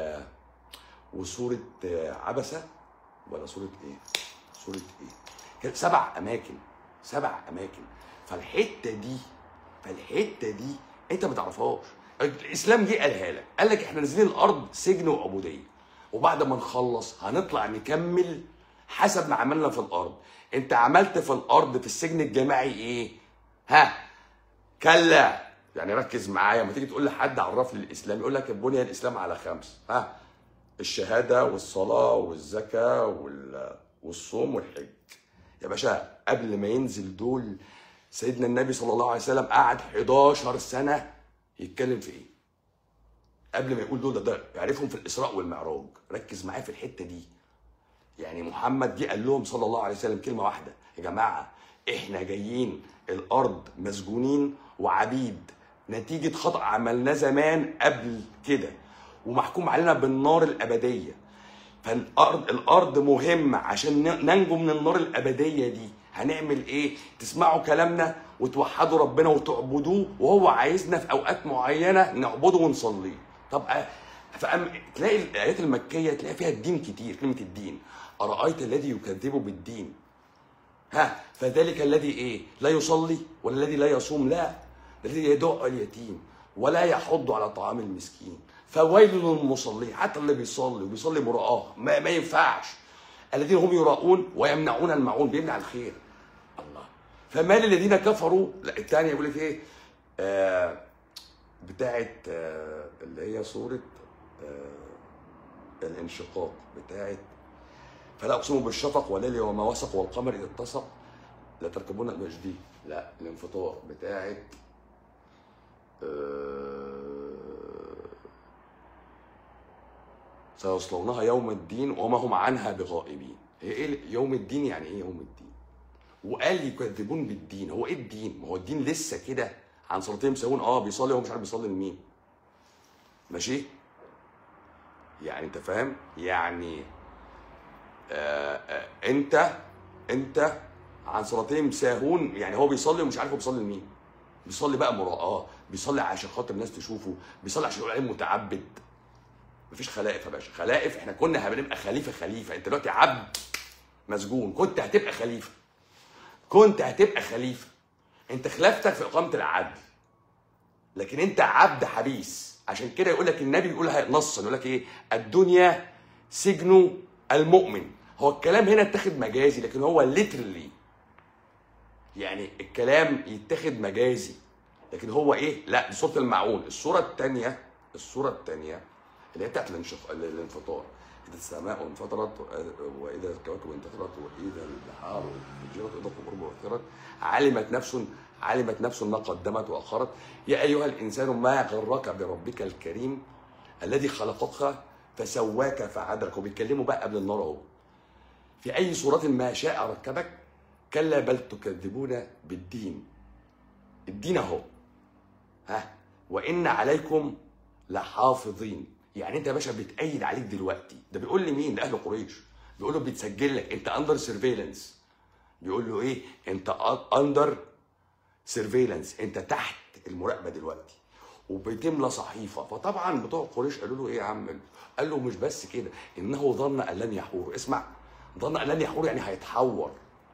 وسوره عبسه ولا سوره ايه؟ سوره ايه؟ كانت سبع اماكن سبع اماكن فالحته دي فالحته دي انت ما تعرفهاش الاسلام جه قالها لك قال لك احنا نازلين الارض سجن وعبوديه وبعد ما نخلص هنطلع نكمل حسب ما عملنا في الارض انت عملت في الارض في السجن الجماعي ايه ها كلا يعني ركز معايا لما تيجي تقول لحد عرف لي الاسلام يقول لك بني الاسلام على خمس ها الشهاده والصلاه والزكاه وال- والصوم والحج يا باشا قبل ما ينزل دول سيدنا النبي صلى الله عليه وسلم قعد 11 سنه يتكلم في ايه قبل ما يقول دول ده, ده يعرفهم في الاسراء والمعراج ركز معايا في الحته دي يعني محمد جه قال لهم صلى الله عليه وسلم كلمه واحده يا جماعه احنا جايين الارض مسجونين وعبيد نتيجه خطا عملناه زمان قبل كده ومحكوم علينا بالنار الابديه فالارض الارض مهمه عشان ن- ننجو من النار الابديه دي هنعمل ايه تسمعوا كلامنا وتوحدوا ربنا وتعبدوه وهو عايزنا في اوقات معينه نعبده ونصليه طب أ- فأم تلاقي الايات المكيه تلاقي فيها الدين كتير كلمه الدين ارايت الذي يكذب بالدين ها فذلك الذي ايه لا يصلي ولا الذي لا يصوم لا الذي يدع اليتيم ولا يحض على طعام المسكين فويل للمصلين حتى اللي بيصلي وبيصلي مراءة ما, ما ينفعش الذين هم يراؤون ويمنعون المعون بيمنع الخير الله فما للذين كفروا لا الثانية يقول لك ايه آه بتاعت آه اللي هي سورة آه الانشقاق بتاعت فلا اقسم بالشفق والليل وما وسق والقمر اذا اتسق لا تركبون مش دي لا الانفطار بتاعت آه، سيصلونها يوم الدين وما هم عنها بغائبين هي ايه يوم الدين يعني ايه يوم الدين وقال يكذبون بالدين هو ايه الدين ما هو الدين لسه كده عن صلاتين مساوون اه بيصلي هو مش عارف بيصلي لمين ماشي يعني انت فاهم يعني آه آه انت انت عن صلاتين ساهون يعني هو بيصلي ومش عارف هو بيصلي لمين بيصلي بقى مراءة بيصلي عشان خاطر الناس تشوفه بيصلي عشان يقول عليه متعبد مفيش خلائف يا باشا خلائف احنا كنا هنبقى خليفه خليفه انت دلوقتي عبد مسجون كنت هتبقى خليفه كنت هتبقى خليفه انت خلافتك في اقامه العدل لكن انت عبد حبيس عشان كده يقول لك النبي يقولها نصا يقول لك ايه الدنيا سجن المؤمن هو الكلام هنا اتخذ مجازي لكن هو ليترلي يعني الكلام يتخذ مجازي لكن هو ايه لا دي سوره المعون السوره الثانيه السوره الثانيه اللي هي بتاعت الانشق... الانفطار اذا السماء انفطرت واذا الكواكب انتثرت واذا البحار فجرت واذا القبور بعثرت علمت نفس علمت نفس ما قدمت واخرت يا ايها الانسان ما غرك بربك الكريم الذي خلقك فسواك فعدلك وبيتكلموا بقى قبل النار اهو في اي صورة ما شاء ركبك كلا بل تكذبون بالدين الدين اهو ها وان عليكم لحافظين يعني انت يا باشا بتأيد عليك دلوقتي ده بيقول لي مين لاهل قريش بيقول له بيتسجل لك انت اندر سيرفيلانس بيقول له ايه انت اندر سيرفيلانس انت تحت المراقبه دلوقتي وبتملى صحيفه فطبعا بتوع قريش قالوا له ايه يا عم قال له مش بس كده انه ظن ان لن يحور اسمع ظن ان لن يحور يعني هيتحور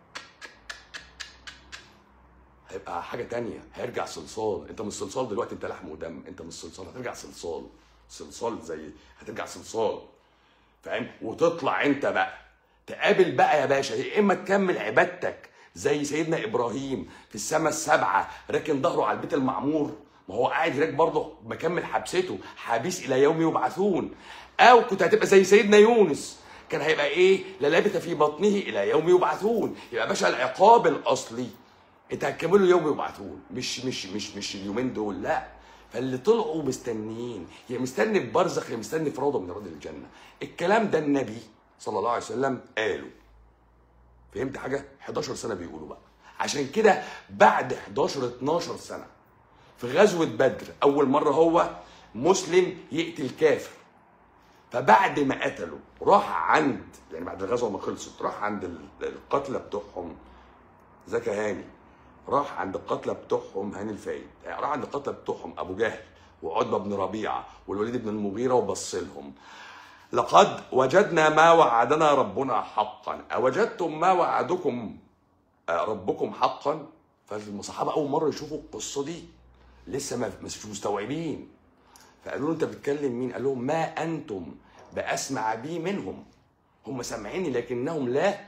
هيبقى حاجه تانية هيرجع صلصال انت مش صلصال دلوقتي انت لحم ودم انت مش صلصال هترجع صلصال صلصال زي هترجع صلصال فاهم وتطلع انت بقى تقابل بقى يا باشا يا اما تكمل عبادتك زي سيدنا ابراهيم في السماء السبعه راكن ظهره على البيت المعمور ما هو قاعد هناك برضه مكمل حبسته حبيس الى يوم يبعثون او كنت هتبقى زي سيدنا يونس كان هيبقى ايه للبث في بطنه الى يوم يبعثون يبقى يا باشا العقاب الاصلي انت هتكمله يوم يبعثون مش مش مش مش اليومين دول لا فاللي طلعوا مستنيين يا مستني في برزخ يا مستني في روضه من روض الجنه الكلام ده النبي صلى الله عليه وسلم قاله فهمت حاجه 11 سنه بيقولوا بقى عشان كده بعد 11 12 سنه في غزوه بدر اول مره هو مسلم يقتل كافر فبعد ما قتله راح عند يعني بعد الغزوه ما خلصت راح عند القتلى بتوعهم زكا هاني راح عند القتلى بتوعهم هاني الفايد يعني راح عند القتلى بتوعهم ابو جهل وعتبه بن ربيعه والوليد بن المغيره وبص لهم لقد وجدنا ما وعدنا ربنا حقا أوجدتم ما وعدكم ربكم حقا فالصحابة أول مرة يشوفوا القصة دي لسه ما مش مستوعبين فقالوا له أنت بتكلم مين؟ قال لهم ما أنتم بأسمع بي منهم هم سامعيني لكنهم لا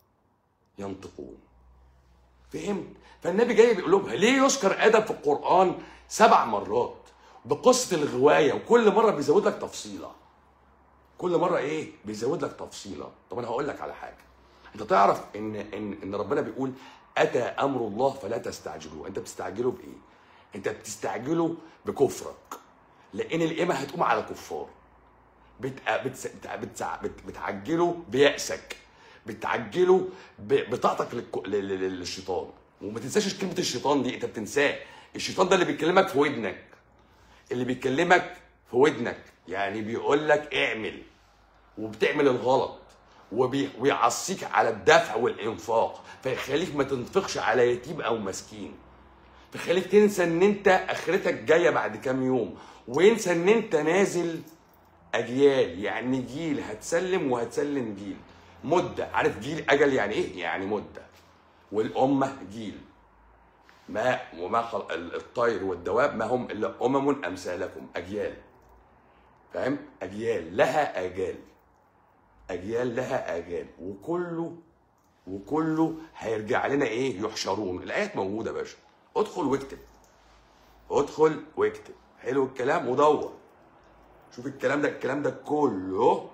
ينطقون فهمت؟ فالنبي جاي بيقول لهم ليه يذكر آدم في القرآن سبع مرات بقصة الغواية وكل مرة بيزود لك تفصيلة كل مره ايه بيزود لك تفصيله طب انا هقول لك على حاجه انت تعرف ان ان ان ربنا بيقول اتى امر الله فلا تستعجلوه انت بتستعجله بايه انت بتستعجله بكفرك لان القيامه هتقوم على كفار بت... بت... بت... بت... بتعجله بيأسك بتعجله ب... بطاقتك للك... لل... لل- للشيطان وما تنساش كلمه الشيطان دي انت بتنساه الشيطان ده اللي بيكلمك في ودنك اللي بيكلمك في ودنك يعني بيقول لك اعمل وبتعمل الغلط وبي... ويعصيك على الدفع والانفاق فيخليك ما تنفقش على يتيم او مسكين فيخليك تنسى ان انت اخرتك جايه بعد كام يوم وينسى ان انت نازل اجيال يعني جيل هتسلم وهتسلم جيل مده عارف جيل اجل يعني ايه يعني مده والامه جيل ما وما خل... الطير والدواب ما هم الا امم امثالكم اجيال فاهم اجيال لها اجال اجيال لها اجال وكله وكله هيرجع لنا ايه يحشرون الايات موجوده يا باشا ادخل واكتب ادخل واكتب حلو الكلام ودور شوف الكلام ده الكلام ده كله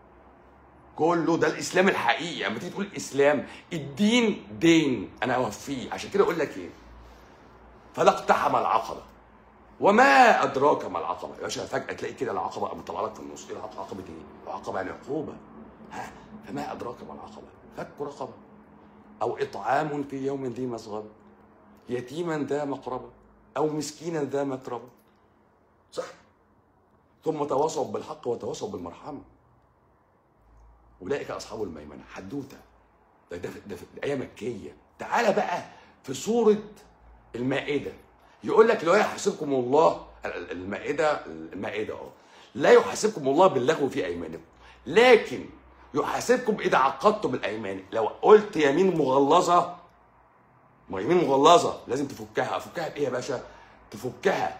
كله ده الاسلام الحقيقي لما تيجي تقول اسلام الدين دين انا اوفيه عشان كده اقول لك ايه فلا اقتحم العقبه وما ادراك ما العقبه يا باشا فجاه تلاقي كده العقبه قامت طالعه لك في النص ايه العقبه عقبه ايه؟ العقبه يعني عقوبه ها فما ادراك ما العقبه فك رقبه او اطعام في يوم ذي مسغبه يتيما ذا مقربه او مسكينا ذا متربه صح ثم تواصوا بالحق وتواصوا بالمرحمه اولئك اصحاب الميمنه حدوته ده ده, ده, ده ايه مكيه تعالى بقى في سوره المائده يقول لك لا يحاسبكم الله المائده المائده اه لا يحاسبكم الله باللغو في ايمانكم لكن يحاسبكم اذا عقدتم الايمان لو قلت يمين مغلظه ما هي يمين مغلظه لازم تفكها افكها بايه يا باشا تفكها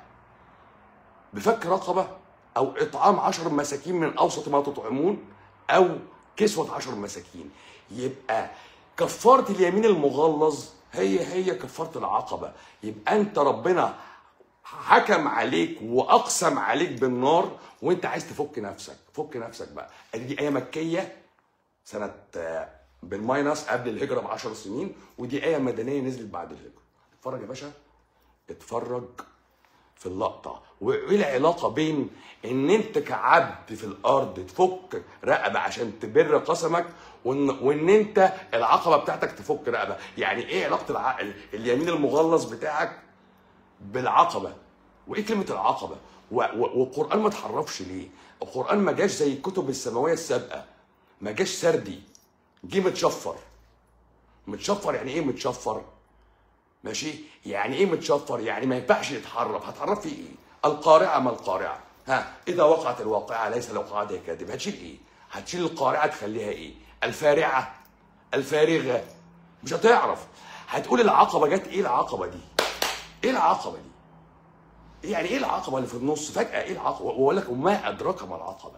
بفك رقبه او اطعام عشر مساكين من اوسط ما تطعمون او كسوه عشر مساكين يبقى كفاره اليمين المغلظ هي هي كفاره العقبه يبقى انت ربنا حكم عليك واقسم عليك بالنار وانت عايز تفك نفسك فك نفسك بقى دي ايه مكيه سنه آه، بالماينس قبل الهجره ب 10 سنين ودي ايه مدنيه نزلت بعد الهجره اتفرج يا باشا اتفرج في اللقطه وايه العلاقه بين ان انت كعبد في الارض تفك رقبه عشان تبر قسمك وان وان انت العقبه بتاعتك تفك رقبه يعني ايه علاقه الع... اليمين المغلظ بتاعك بالعقبه وايه كلمه العقبه و... و... والقران ما اتحرفش ليه القران ما جاش زي الكتب السماويه السابقه ما جاش سردي جه متشفر متشفر يعني ايه متشفر ماشي يعني ايه متشفر يعني ما ينفعش يتحرف هتحرف فيه ايه القارعه ما القارعه ها اذا وقعت الواقعه ليس لوقعتها كاذب هتشيل ايه هتشيل القارعه تخليها ايه الفارعه الفارغه مش هتعرف هتقول العقبه جت ايه العقبه دي ايه العقبه دي يعني ايه العقبه اللي في النص فجاه ايه العقبه واقول لك وما ادراك ما العقبه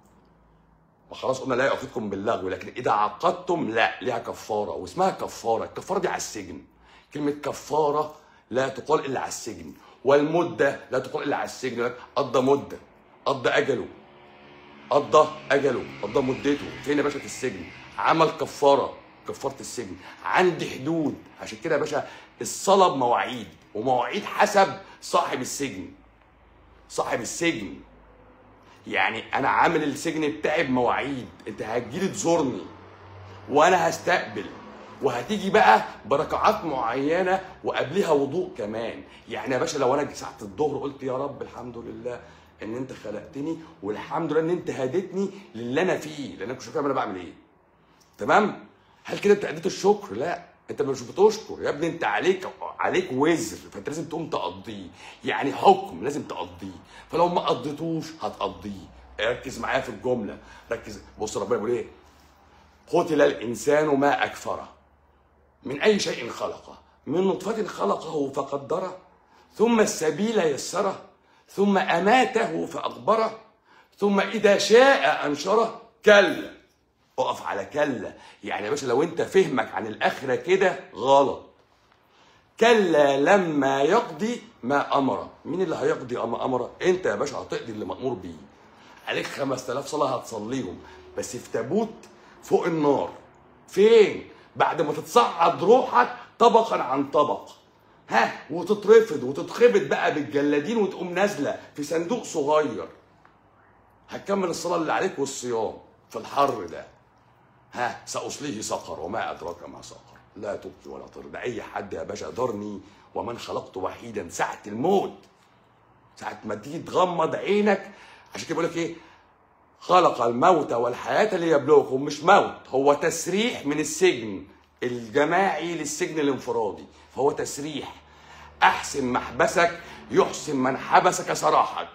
ما خلاص قلنا لا يؤاخذكم باللغو لكن اذا عقدتم لا ليها كفاره واسمها كفاره الكفاره دي على السجن كلمه كفاره لا تقال الا على السجن والمده لا تقال الا على السجن لك قضى مده قضى اجله قضى اجله قضى مدته فين يا باشا في السجن عمل كفاره كفاره السجن عندي حدود عشان كده يا باشا الصلاه بمواعيد ومواعيد حسب صاحب السجن صاحب السجن يعني انا عامل السجن بتاعي بمواعيد انت هتجيلي تزورني وانا هستقبل وهتيجي بقى بركعات معينه وقبلها وضوء كمان يعني يا باشا لو انا ساعه الظهر قلت يا رب الحمد لله ان انت خلقتني والحمد لله ان انت هديتني للي انا فيه لان انا كنت فاهم انا بعمل ايه تمام هل كده انت اديت الشكر لا انت مش بتشكر يا ابني انت عليك عليك وزر فانت لازم تقوم تقضيه يعني حكم لازم تقضيه فلو ما قضيتوش هتقضيه ركز معايا في الجمله ركز بص ربنا بيقول ايه قتل الانسان ما اكفره من اي شيء خلقه من نطفه خلقه فقدره ثم السبيل يسره ثم اماته فاقبره ثم اذا شاء انشره كلا اقف على كلا يعني يا باشا لو انت فهمك عن الاخره كده غلط كلا لما يقضي ما امر مين اللي هيقضي ما امر انت يا باشا هتقضي اللي مامور بيه عليك 5000 صلاه هتصليهم بس في تابوت فوق النار فين بعد ما تتصعد روحك طبقا عن طبق ها وتترفض وتتخبط بقى بالجلادين وتقوم نازله في صندوق صغير هتكمل الصلاه اللي عليك والصيام في الحر ده ها سأصليه سقر وما أدراك ما سقر لا تبقي ولا تضر ده أي حد يا باشا ضرني ومن خلقت وحيدا ساعة الموت ساعة ما تيجي تغمض عينك عشان كده بيقول لك إيه خلق الموت والحياة ليبلوكم مش موت هو تسريح من السجن الجماعي للسجن الانفرادي فهو تسريح أحسن محبسك يحسن من حبسك سراحك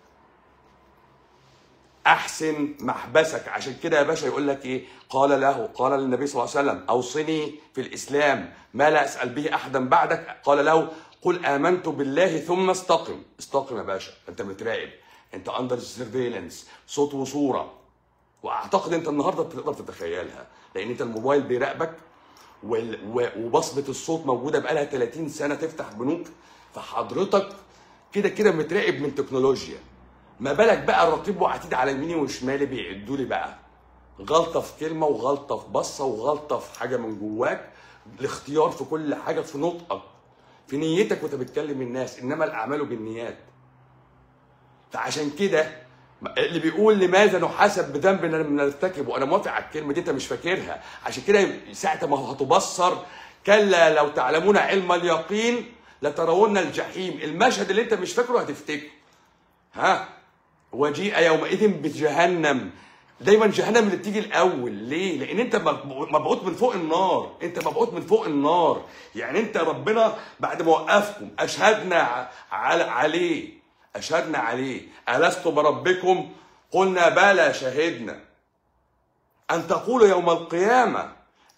احسن محبسك عشان كده يا باشا يقول لك ايه قال له قال للنبي صلى الله عليه وسلم اوصني في الاسلام ما لا اسال به احدا بعدك قال له قل امنت بالله ثم استقم استقم يا باشا انت متراقب انت اندر سيرفيلنس صوت وصوره واعتقد انت النهارده بتقدر تتخيلها لان انت الموبايل بيراقبك وال- و- وبصمه الصوت موجوده بقالها 30 سنه تفتح بنوك فحضرتك كده كده متراقب من تكنولوجيا ما بالك بقى الرقيب وعتيد على يميني وشمالي بيعدوا لي بقى غلطه في كلمه وغلطه في بصه وغلطه في حاجه من جواك الاختيار في كل حاجه في نطقك في نيتك وانت بتكلم الناس انما الاعمال بالنيات فعشان كده اللي بيقول لماذا نحاسب بذنب نرتكب وانا موافق على الكلمه دي انت مش فاكرها عشان كده ساعه ما هتبصر كلا لو تعلمون علم اليقين لترون الجحيم المشهد اللي انت مش فاكره هتفتكره ها وجيء يومئذ بجهنم دايما جهنم اللي بتيجي الاول ليه لان انت مبعوث من فوق النار انت مبعوث من فوق النار يعني انت ربنا بعد ما وقفكم اشهدنا على عليه اشهدنا عليه الست بربكم قلنا بلى شهدنا ان تقولوا يوم القيامه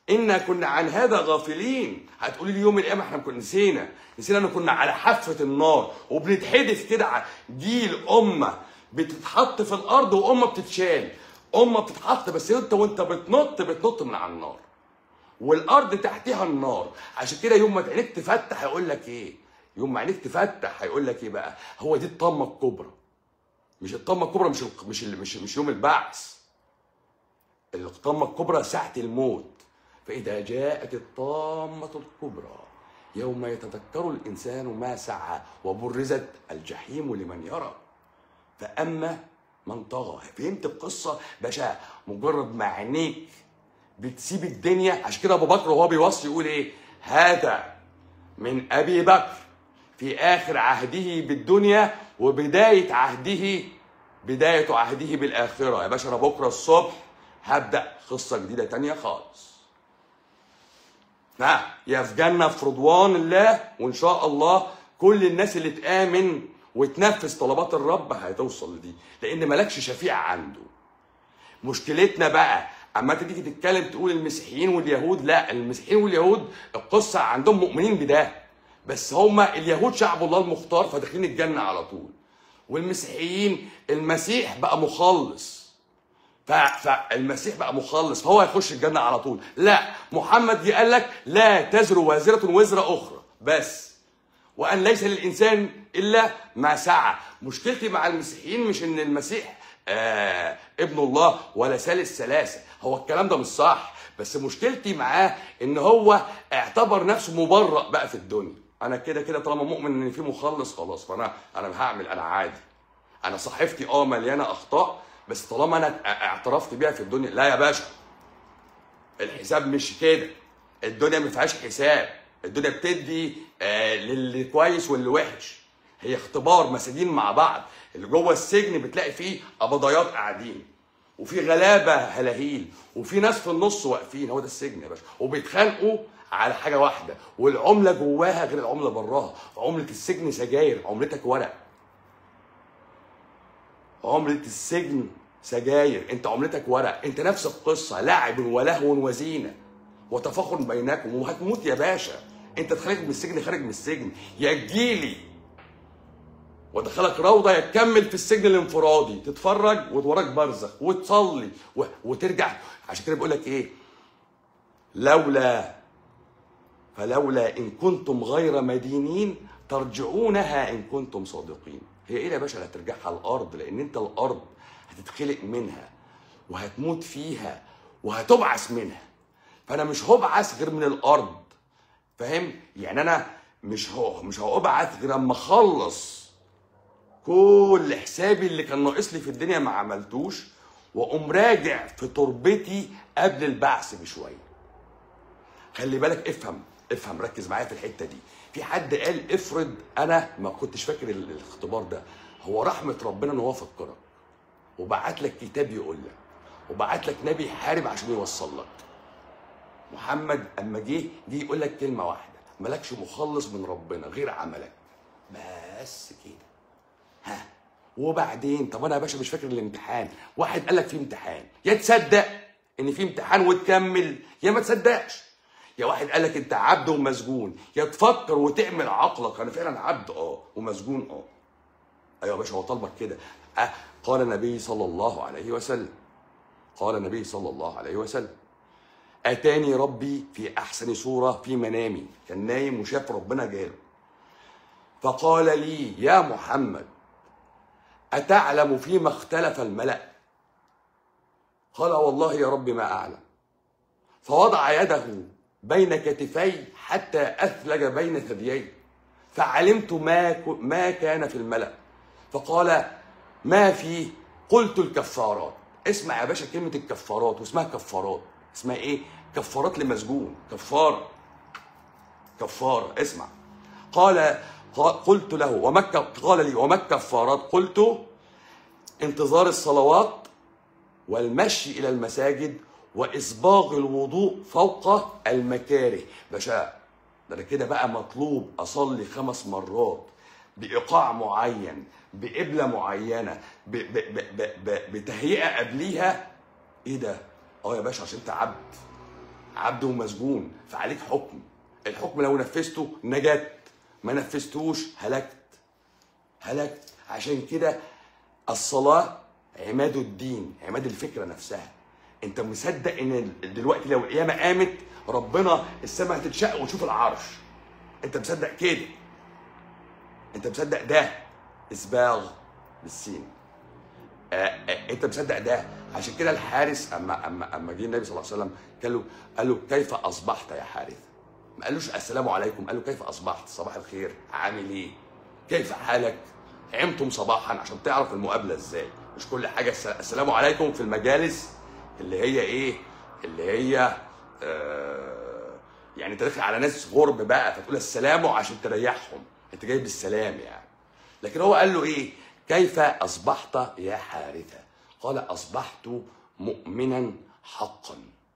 إنا كنا عن هذا غافلين هتقولي لي يوم القيامة احنا كنا نسينا نسينا ان كنا على حافة النار وبنتحدف كده ع- جيل أمة بتتحط في الأرض وأمة بتتشال أمة بتتحط بس انت وانت بتنط بتنط من على النار والارض تحتها النار عشان كده يوم ما عينيك تفتح هيقول لك ايه يوم ما عينيك تفتح هيقول لك ايه بقى هو دي الطامه الكبرى مش الطامه الكبرى مش ال- مش ال- مش مش يوم البعث الطامه الكبرى ساعه الموت فاذا جاءت الطامه الكبرى يوم يتذكر الانسان ما سعى وبرزت الجحيم لمن يرى فاما من طغى فهمت القصه باشا مجرد ما عينيك بتسيب الدنيا عشان كده ابو بكر وهو بيوصي يقول ايه هذا من ابي بكر في اخر عهده بالدنيا وبدايه عهده بدايه عهده بالاخره يا باشا انا بكره الصبح هبدا قصه جديده تانية خالص ها يا في جنه في رضوان الله وان شاء الله كل الناس اللي تامن وتنفذ طلبات الرب هتوصل لدي لان مالكش شفيع عنده مشكلتنا بقى اما انت تيجي تتكلم تقول المسيحيين واليهود لا المسيحيين واليهود القصه عندهم مؤمنين بده بس هما اليهود شعب الله المختار فداخلين الجنه على طول والمسيحيين المسيح بقى مخلص ف- فالمسيح بقى مخلص فهو هيخش الجنه على طول لا محمد جه قال لك لا تزر وازره وزر اخرى بس وان ليس للانسان الا ما سعى مشكلتي مع المسيحيين مش ان المسيح آه ابن الله ولا ثالث ثلاثه هو الكلام ده مش صح بس مشكلتي معاه ان هو اعتبر نفسه مبرأ بقى في الدنيا انا كده كده طالما مؤمن ان في مخلص خلاص فانا انا هعمل انا عادي انا صحيفتي اه مليانه اخطاء بس طالما انا اعترفت بيها في الدنيا لا يا باشا الحساب مش كده الدنيا ما فيهاش حساب الدنيا بتدي آه للي كويس واللي وحش هي اختبار مساجين مع بعض اللي جوه السجن بتلاقي فيه قبضيات قاعدين وفي غلابه هلاهيل وفي ناس في النص واقفين هو ده السجن يا باشا وبيتخانقوا على حاجه واحده والعمله جواها غير العمله براها عمله السجن سجاير عملتك ورق عملة السجن سجاير انت عملتك ورق انت نفس القصة لعب ولهو وزينة وتفاخر بينكم وهتموت يا باشا انت تخرج من السجن خارج من السجن يا تجيلي ودخلك روضة يا تكمل في السجن الانفرادي تتفرج وتوراك برزخ وتصلي و... وترجع عشان كده بقول لك ايه لولا فلولا ان كنتم غير مدينين ترجعونها ان كنتم صادقين هي ايه يا باشا اللي هترجعها الارض لان انت الارض هتتخلق منها وهتموت فيها وهتبعث منها فانا مش هبعث غير من الارض فاهم يعني انا مش هو مش هبعث غير اما اخلص كل حسابي اللي كان ناقص لي في الدنيا ما عملتوش واقوم راجع في تربتي قبل البعث بشويه خلي بالك افهم افهم ركز معايا في الحته دي في حد قال افرض انا ما كنتش فاكر ال- الاختبار ده هو رحمه ربنا ان هو فكرك وبعت لك كتاب يقول لك وبعت لك نبي يحارب عشان يوصل لك محمد اما جه جه يقول لك كلمه واحده مالكش مخلص من ربنا غير عملك بس كده ها وبعدين طب انا يا باشا مش فاكر الامتحان واحد قال لك في امتحان يا تصدق ان في امتحان وتكمل يا ما تصدقش يا واحد قال لك انت عبد ومسجون يا تفكر وتعمل عقلك انا فعلا عبد اه ومسجون اه ايوه يا باشا هو طالبك كده أه قال النبي صلى الله عليه وسلم قال النبي صلى الله عليه وسلم اتاني ربي في احسن صوره في منامي كان نايم وشاف ربنا جاله فقال لي يا محمد اتعلم فيما اختلف الملا قال والله يا رب ما اعلم فوضع يده بين كتفي حتى اثلج بين ثديي فعلمت ما ك- ما كان في الملا فقال ما فيه قلت الكفارات اسمع يا باشا كلمه الكفارات واسمها كفارات اسمها ايه كفارات لمسجون كفاره كفاره اسمع قال قال- قلت له وما الك- قال لي وما الكفارات قلت انتظار الصلوات والمشي الى المساجد واسباغ الوضوء فوق المكاره باشا ده انا كده بقى مطلوب اصلي خمس مرات بايقاع معين بقبله معينه ب ب ب ب ب بتهيئه قبليها ايه ده اه يا باشا عشان انت عبد عبد ومسجون فعليك حكم الحكم لو نفذته نجت ما نفذتوش هلكت هلكت عشان كده الصلاة عماد الدين عماد الفكرة نفسها انت مصدق ان دلوقتي لو القيامة قامت ربنا السماء هتتشق وتشوف العرش انت مصدق كده انت مصدق ده اسباغ بالسين آه، آه، انت مصدق ده عشان كده الحارس اما اما اما جه النبي صلى الله عليه وسلم قال له قال له كيف اصبحت يا حارثه؟ ما قالوش السلام عليكم قال له كيف اصبحت؟ صباح الخير عامل ايه؟ كيف حالك؟ عمتم صباحا عشان تعرف المقابله ازاي مش كل حاجه الس- السلام عليكم في المجالس اللي هي ايه؟ اللي هي آه يعني انت داخل على ناس غرب بقى فتقول السلام عشان تريحهم انت جاي بالسلام يعني لكن هو قال له ايه كيف اصبحت يا حارثه قال اصبحت مؤمنا حقا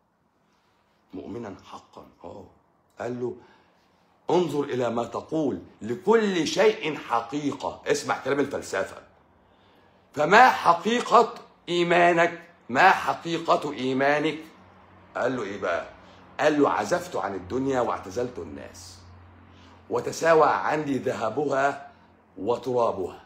مؤمنا حقا اه قال له انظر الى ما تقول لكل شيء حقيقه اسمع كلام الفلسفه فما حقيقه ايمانك ما حقيقه ايمانك قال له ايه بقى قال له عزفت عن الدنيا واعتزلت الناس وتساوى عندي ذهبها وترابها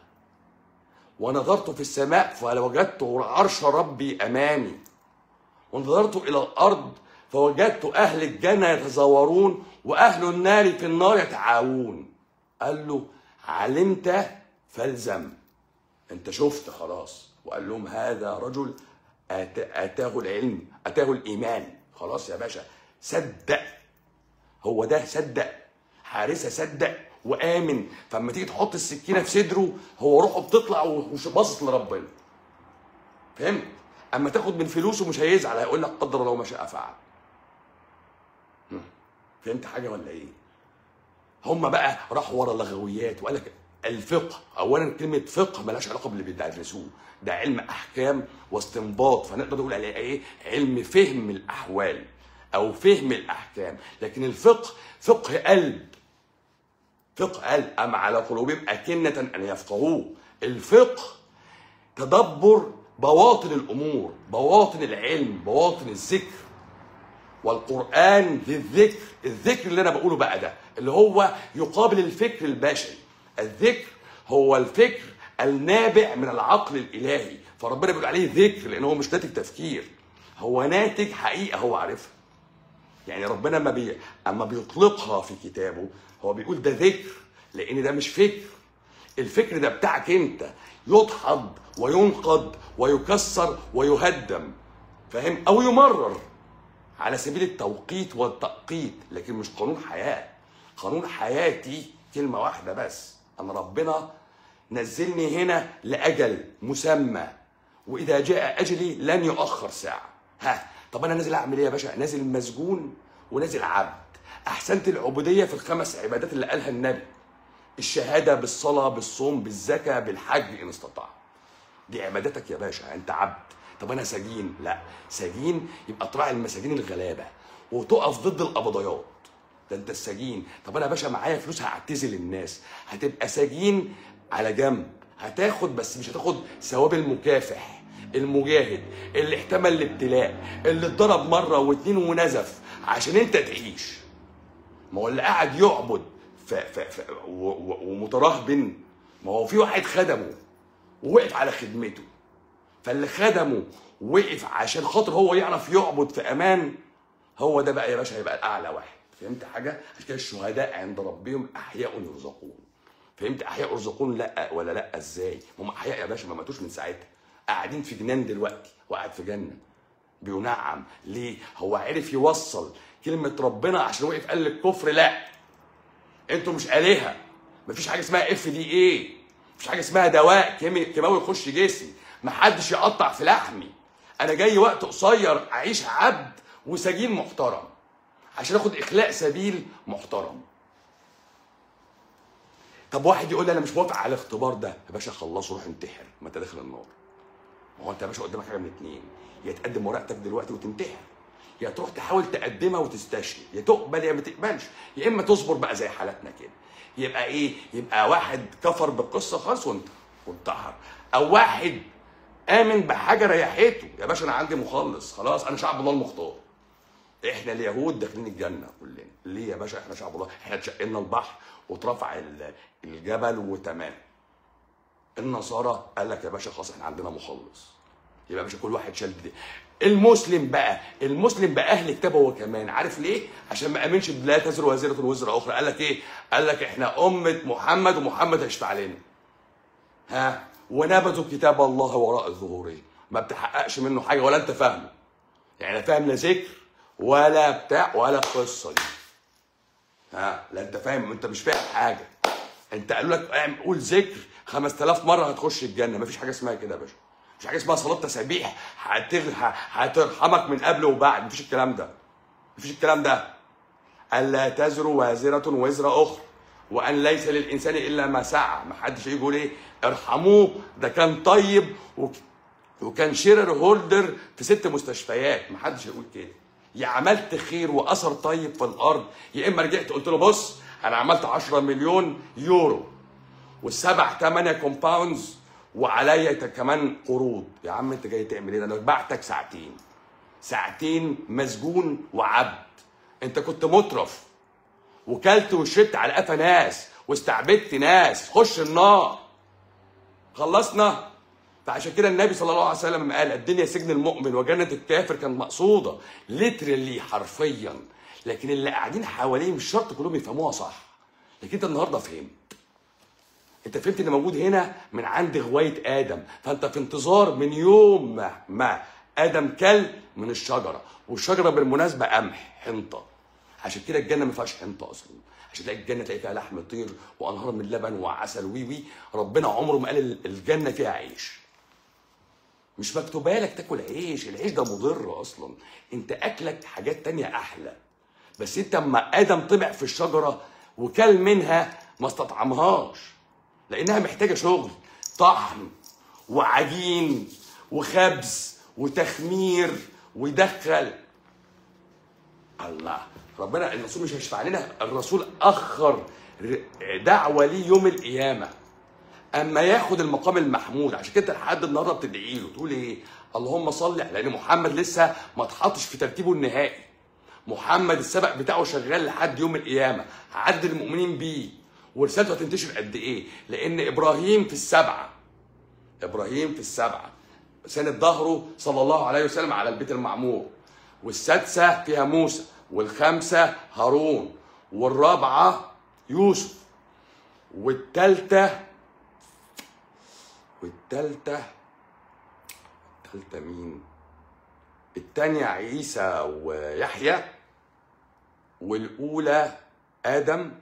ونظرت في السماء فوجدت عرش ربي امامي ونظرت الى الارض فوجدت اهل الجنه يتزاورون واهل النار في النار يتعاون قال له علمت فالزم انت شفت خلاص وقال لهم هذا رجل آت- اتاه العلم اتاه الايمان خلاص يا باشا صدق هو ده صدق حارسه صدق وامن فلما تيجي تحط السكينه في صدره هو روحه بتطلع ومش باصص لربنا فهمت اما تاخد من فلوسه مش هيزعل هيقول لك قدر الله ما شاء فعل هم. فهمت حاجه ولا ايه هم بقى راحوا ورا اللغويات وقال لك الفقه اولا كلمه فقه ملهاش علاقه باللي بيدرسوه ده علم احكام واستنباط فنقدر نقول عليه ايه علم فهم الاحوال او فهم الاحكام لكن الفقه فقه قلب فقه قلب ام على قلوبهم اكنه ان يفقهوه الفقه تدبر بواطن الامور بواطن العلم بواطن الذكر والقرآن للذكر الذكر اللي أنا بقوله بقى ده اللي هو يقابل الفكر البشري الذكر هو الفكر النابع من العقل الإلهي فربنا بيقول عليه ذكر لأن هو مش ناتج تفكير هو ناتج حقيقة هو عارفها يعني ربنا ما بي... اما بيطلقها في كتابه هو بيقول ده ذكر لان ده مش فكر الفكر ده بتاعك انت يدحض وينقض ويكسر ويهدم فاهم او يمرر على سبيل التوقيت والتأقيت لكن مش قانون حياة قانون حياتي كلمة واحدة بس أن ربنا نزلني هنا لأجل مسمى وإذا جاء أجلي لن يؤخر ساعة ها طب أنا نازل أعمل إيه يا باشا نازل مسجون ونازل عبد أحسنت العبودية في الخمس عبادات اللي قالها النبي الشهادة بالصلاة بالصوم بالزكاة بالحج إن استطاع دي عبادتك يا باشا انت عبد طب انا سجين لا سجين يبقى تراعي المساجين الغلابه وتقف ضد القبضيات ده انت السجين طب انا يا باشا معايا فلوس هعتزل الناس هتبقى سجين على جنب هتاخد بس مش هتاخد ثواب المكافح المجاهد اللي احتمل الابتلاء اللي اتضرب مره واتنين ونزف عشان انت تعيش ما هو اللي قاعد يعبد ف... ف... ف... و... و... ومترهبن ما هو في واحد خدمه ووقف على خدمته فاللي خدمه وقف عشان خاطر هو يعرف يعبد في امان هو ده بقى يا باشا هيبقى الاعلى واحد فهمت حاجه عشان كده الشهداء عند ربهم احياء يرزقون فهمت احياء يرزقون لا ولا لا ازاي هم احياء يا باشا ما ماتوش من ساعتها قاعدين في جنان دلوقتي وقاعد في جنه بينعم ليه هو عرف يوصل كلمه ربنا عشان وقف قال للكفر لا انتوا مش الهه مفيش حاجه اسمها اف دي ايه مفيش حاجه اسمها دواء كيمي- كيماوي يخش جسمي محدش يقطع في لحمي انا جاي وقت قصير اعيش عبد وسجين محترم عشان اخد اخلاء سبيل محترم طب واحد يقول لي انا مش موافق على الاختبار ده يا باشا خلصه روح انتحر ما انت داخل النار ما هو انت يا باشا قدامك حاجه من اتنين يا تقدم ورقتك دلوقتي وتنتحر يا تروح تحاول تقدمها وتستشهد يا تقبل يا ما تقبلش يا اما تصبر بقى زي حالتنا كده يبقى ايه يبقى واحد كفر بالقصه خالص وانت وانتحر او واحد امن بحاجه ريحته يا باشا انا عندي مخلص خلاص انا شعب الله المختار احنا اليهود داخلين الجنه كلنا ليه يا باشا احنا شعب الله احنا اتشقلنا البحر واترفع ال- الجبل وتمام النصارى قال لك يا باشا خلاص احنا عندنا مخلص يبقى يا باشا كل واحد شال دي المسلم بقى المسلم بقى اهل كتاب هو كمان عارف ليه عشان ما امنش بلا تزر وازره وزر اخرى قال لك ايه قال لك احنا امه محمد ومحمد هيشفع لنا ها ونبذوا كتاب الله وراء ظهورهم ما بتحققش منه حاجه ولا انت فاهمه يعني لا فاهم لا ذكر ولا بتاع ولا القصه دي ها لا انت فاهم انت مش فاهم حاجه انت قالوا لك اعمل قول ذكر 5000 مره هتخش الجنه مفيش حاجه اسمها كده يا باشا مفيش حاجه اسمها صلاه تسابيح هتغ... هترحمك من قبل وبعد مفيش الكلام ده مفيش الكلام ده الا تزر وازره وزر اخرى وان ليس للانسان الا ما سعى ما حدش يجي يقول ايه ارحموه ده كان طيب وك... وكان شيرر هولدر في ست مستشفيات ما حدش يقول كده يا عملت خير واثر طيب في الارض يا اما رجعت قلت له بص انا عملت 10 مليون يورو والسبع ثمانية كومباوندز وعليا كمان قروض يا عم انت جاي تعمل ايه ده انا بعتك ساعتين ساعتين مسجون وعبد انت كنت مترف وكلت وشربت على قفا ناس واستعبدت ناس خش النار خلصنا فعشان كده النبي صلى الله عليه وسلم قال الدنيا سجن المؤمن وجنة الكافر كانت مقصودة ليترلي حرفيا لكن اللي قاعدين حواليه مش شرط كلهم يفهموها صح لكن انت النهارده فهمت انت فهمت اللي موجود هنا من عند غوايه ادم فانت في انتظار من يوم ما, ما ادم كل من الشجره والشجره بالمناسبه قمح حنطه عشان كده الجنه ما فيهاش حنطه اصلا عشان تلاقي الجنه تلاقي فيها لحم طير وانهار من لبن وعسل وي وي ربنا عمره ما قال الجنه فيها عيش مش مكتوبه لك تاكل عيش العيش ده مضر اصلا انت اكلك حاجات تانية احلى بس انت اما ادم طمع في الشجره وكل منها ما استطعمهاش لانها محتاجه شغل طحن وعجين وخبز وتخمير ويدخل الله ربنا الرسول مش هيشفع لنا الرسول اخر دعوه ليه يوم القيامه اما ياخد المقام المحمود عشان كده لحد النهارده بتدعي له تقول ايه اللهم صل لان محمد لسه ما اتحطش في ترتيبه النهائي محمد السبق بتاعه شغال لحد يوم القيامه عد المؤمنين بيه ورسالته هتنتشر قد ايه لان ابراهيم في السبعه ابراهيم في السبعه سند ظهره صلى الله عليه وسلم على البيت المعمور والسادسه فيها موسى والخامسه هارون والرابعه يوسف والثالثه والتالتة التالتة مين؟ التانية عيسى ويحيى والأولى آدم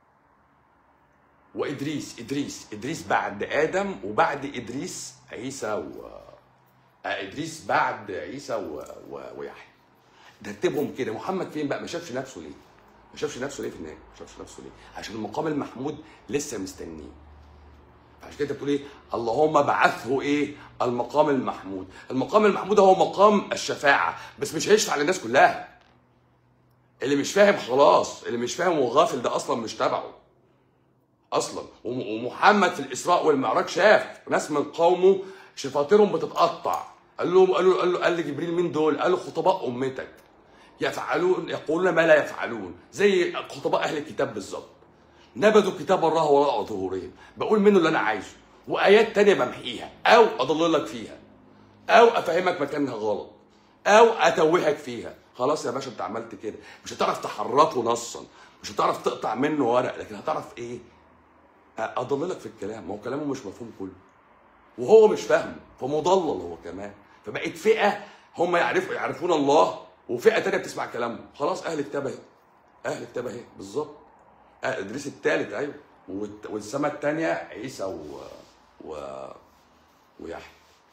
وإدريس إدريس إدريس بعد آدم وبعد إدريس عيسى و آه، إدريس بعد عيسى و... و... ويحيى ترتيبهم كده محمد فين بقى ما شافش نفسه ليه؟ ما شافش نفسه ليه في النهاية؟ ما شافش نفسه ليه؟ عشان المقام المحمود لسه مستنيه عشان كده بتقول ايه اللهم بعثه ايه المقام المحمود المقام المحمود هو مقام الشفاعه بس مش هيشفع للناس كلها اللي مش فاهم خلاص اللي مش فاهم وغافل ده اصلا مش تبعه اصلا وم- ومحمد في الاسراء والمعراج شاف ناس من قومه شفاطرهم بتتقطع قال لهم قالوا قال له قال لجبريل مين دول؟ قال له خطباء امتك يفعلون يقولون ما لا يفعلون زي خطباء اهل الكتاب بالظبط نبذوا كتاب الله وراء ظهورهم بقول منه اللي انا عايزه وايات تانية بمحيها او اضللك فيها او افهمك مكانها غلط او اتوهك فيها خلاص يا باشا انت عملت كده مش هتعرف تحرفه نصا مش هتعرف تقطع منه ورق لكن هتعرف ايه اضللك في الكلام ما هو كلامه مش مفهوم كله وهو مش فاهمه فمضلل هو كمان فبقت فئه هم يعرفوا يعرفون الله وفئه تانية بتسمع كلامهم خلاص اهل كتاب اهي اهل كتاب اهي بالظبط آه ادريس الثالث ايوه والت- والسماء الثانيه عيسى و... و... ويحيى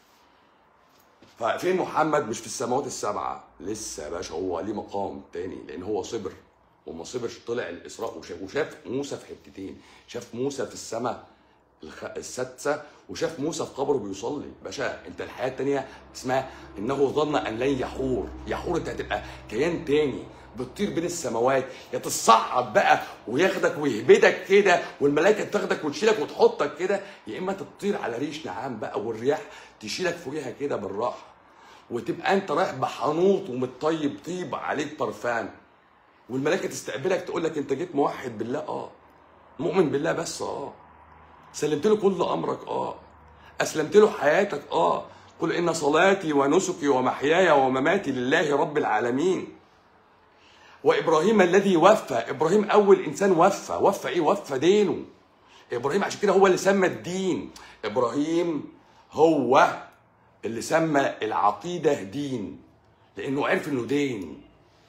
ففين محمد مش في السماوات السبعه لسه يا باشا هو ليه مقام تاني لان هو صبر وما صبرش طلع الاسراء وشاف, وشاف موسى في حتتين شاف موسى في السماء الخ... السادسه وشاف موسى في قبره بيصلي باشا انت الحياه التانيه اسمها انه ظن ان لن يحور يحور انت هتبقى كيان تاني بتطير بين السماوات يا تصعد بقى وياخدك ويهبدك كده والملائكه تاخدك وتشيلك وتحطك كده يا اما تطير على ريش نعام بقى والرياح تشيلك فوقيها كده بالراحه وتبقى انت رايح بحنوط ومتطيب طيب عليك برفان والملائكه تستقبلك تقول لك انت جيت موحد بالله اه مؤمن بالله بس اه سلمت له كل امرك اه اسلمت له حياتك اه قل ان صلاتي ونسكي ومحياي ومماتي لله رب العالمين وابراهيم الذي وفى ابراهيم اول انسان وفى وفى ايه وفى دينه ابراهيم عشان كده هو اللي سمى الدين ابراهيم هو اللي سمى العقيده دين لانه عرف انه دين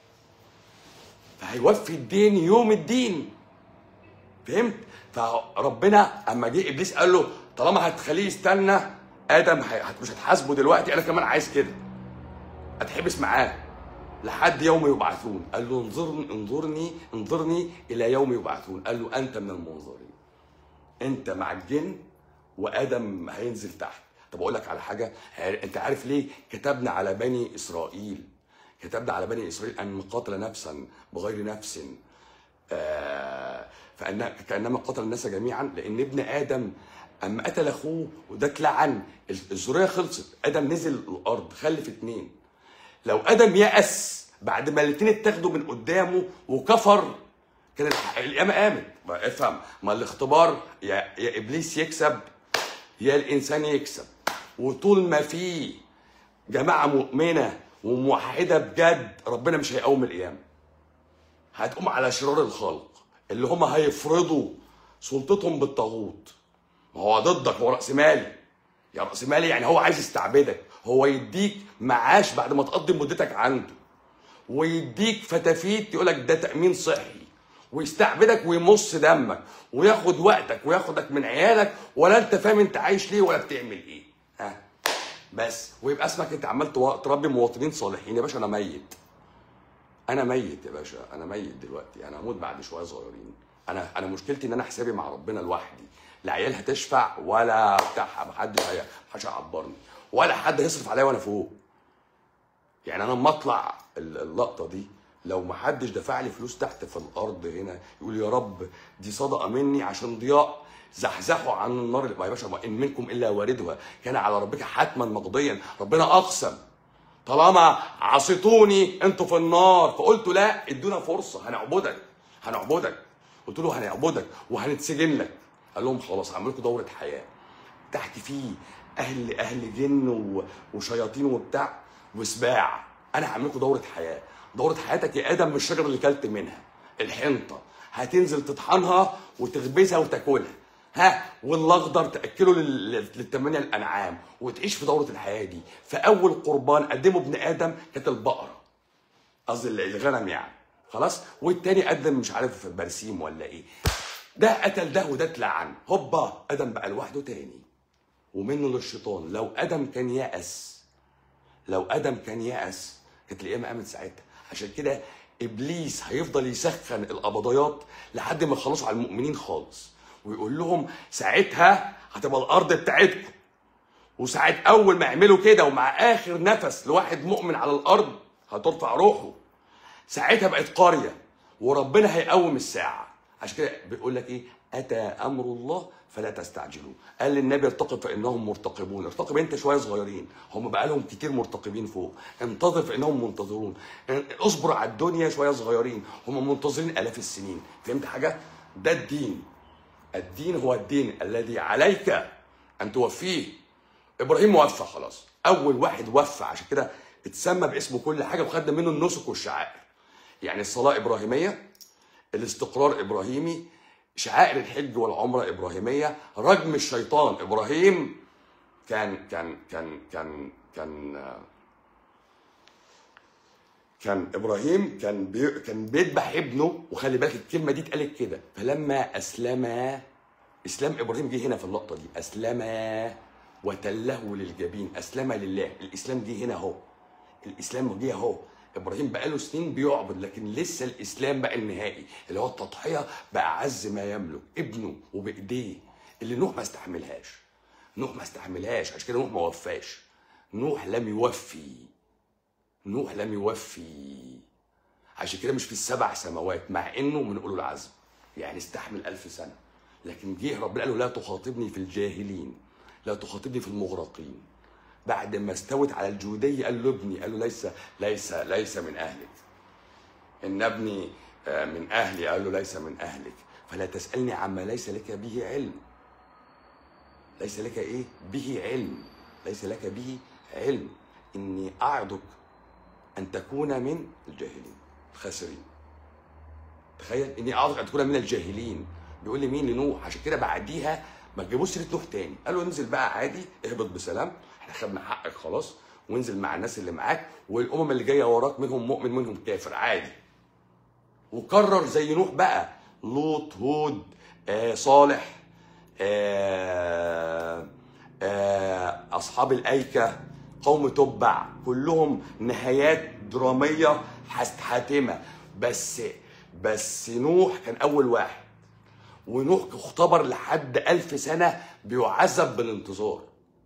فهيوفي الدين يوم الدين فهمت فربنا اما جه ابليس قال له طالما هتخليه يستنى ادم هي- هت- مش هتحاسبه دلوقتي انا كمان عايز كده اتحبس معاه لحد يوم يبعثون قال له انظرني انظرني انظرني الى يوم يبعثون قال له انت من المنظرين انت مع الجن وادم هينزل تحت طب اقول لك على حاجه ع- انت عارف ليه كتبنا على بني اسرائيل كتبنا على بني اسرائيل ان قتل نفسا بغير نفس آه، فأن كانما قتل الناس جميعا لان ابن ادم اما قتل اخوه وده اتلعن الذريه خلصت ادم نزل الارض خلف اتنين لو ادم يأس بعد ما الاتنين اتاخدوا من قدامه وكفر كان الح- القيامه قامت ما افهم ما الاختبار يا, يا ابليس يكسب يا الانسان يكسب وطول ما في جماعه مؤمنه وموحده بجد ربنا مش هيقوم القيامه هتقوم على شرار الخلق اللي هم هيفرضوا سلطتهم بالطاغوت ما هو ضدك هو راس مالي يا راس مالي يعني هو عايز يستعبدك هو يديك معاش بعد ما تقضي مدتك عنده ويديك فتافيت يقول لك ده تامين صحي ويستعبدك ويمص دمك وياخد وقتك وياخدك من عيالك ولا انت فاهم انت عايش ليه ولا بتعمل ايه ها بس ويبقى اسمك انت عمال تو- تربي مواطنين صالحين يا باشا انا ميت انا ميت يا باشا انا ميت دلوقتي انا هموت بعد شويه صغيرين انا انا مشكلتي ان انا حسابي مع ربنا لوحدي لا عيال هتشفع ولا بتاعها محدش هي- محدش هيعبرني ولا حد هيصرف عليا وانا فوق يعني انا لما اطلع ال- اللقطه دي لو ما حدش دفع لي فلوس تحت في الارض هنا يقول يا رب دي صدقه مني عشان ضياء زحزحوا عن النار اللي ما يا باشا ما ان منكم الا واردها كان على ربك حتما مقضيا ربنا اقسم طالما عصيتوني انتوا في النار فقلت لا ادونا فرصه هنعبدك هنعبدك قلت له هنعبدك وهنتسجن لك قال لهم خلاص هعمل لكم دوره حياه تحت فيه اهل اهل جن و- وشياطين وبتاع وسباع انا هعمل لكم دوره حياه دوره حياتك يا ادم من الشجره اللي كلت منها الحنطه هتنزل تطحنها وتخبزها وتاكلها ها والاخضر تاكله لل- لل- للثمانيه الانعام وتعيش في دوره الحياه دي فاول قربان قدمه ابن ادم كانت البقره قصدي الغنم يعني خلاص والتاني قدم مش عارف برسيم ولا ايه ده قتل ده وده اتلعن هوبا ادم بقى لوحده تاني ومنه للشيطان لو ادم كان يأس لو ادم كان يأس كانت القيامه قامت ساعتها عشان كده ابليس هيفضل يسخن القبضيات لحد ما يخلصوا على المؤمنين خالص ويقول لهم ساعتها هتبقى الارض بتاعتكم وساعة أول ما يعملوا كده ومع آخر نفس لواحد مؤمن على الأرض هترفع روحه ساعتها بقت قرية وربنا هيقوم الساعة عشان كده بيقول لك إيه أتى أمر الله فلا تستعجلوا قال للنبي ارتقب فإنهم مرتقبون ارتقب أنت شوية صغيرين هم بقالهم كتير مرتقبين فوق انتظر فإنهم منتظرون اصبر على الدنيا شوية صغيرين هم منتظرين آلاف السنين فهمت حاجة ده الدين الدين هو الدين الذي عليك أن توفيه ابراهيم وفى خلاص اول واحد وفى عشان كده اتسمى باسمه كل حاجه وخدنا منه النسك والشعائر يعني الصلاه ابراهيميه الاستقرار ابراهيمي شعائر الحج والعمره ابراهيميه رجم الشيطان ابراهيم كان كان كان كان كان كان ابراهيم كان بي كان بيذبح ابنه وخلي بالك الكلمه دي اتقالت كده فلما اسلم اسلام ابراهيم جه هنا في اللقطه دي اسلم وتله للجبين اسلم لله الاسلام جه هنا اهو الاسلام جه اهو ابراهيم بقاله سنين بيعبد لكن لسه الاسلام بقى النهائي اللي هو التضحيه باعز ما يملك ابنه وبايديه اللي نوح ما استحملهاش نوح ما استحملهاش عشان كده نوح ما وفاش نوح لم يوفي نوح لم يوفي عشان كده مش في السبع سماوات مع انه من اولو العزم يعني استحمل ألف سنه لكن جه ربنا قال له لا تخاطبني في الجاهلين لا تخاطبني في المغرقين بعد ما استوت على الجوديه قال له ابني قال له ليس ليس ليس من اهلك ان ابني آه، من اهلي قال له ليس من اهلك فلا تسالني عما ليس لك به علم ليس لك ايه به علم ليس لك به علم اني اعظك ان تكون من الجاهلين الخاسرين تخيل اني اعظك ان تكون من الجاهلين بيقول لي مين لنوح عشان كده بعديها ما تجيبوش سيره نوح تاني قال له انزل بقى عادي اهبط بسلام احنا خدنا حقك خلاص وانزل مع الناس اللي معاك والامم اللي جايه وراك منهم مؤمن منهم كافر عادي وكرر زي نوح بقى لوط هود آه صالح آه آه اصحاب الايكه قوم تبع كلهم نهايات دراميه حست- حاتمه بس بس نوح كان اول واحد ونوح اختبر لحد ألف سنة بيعذب بالانتظار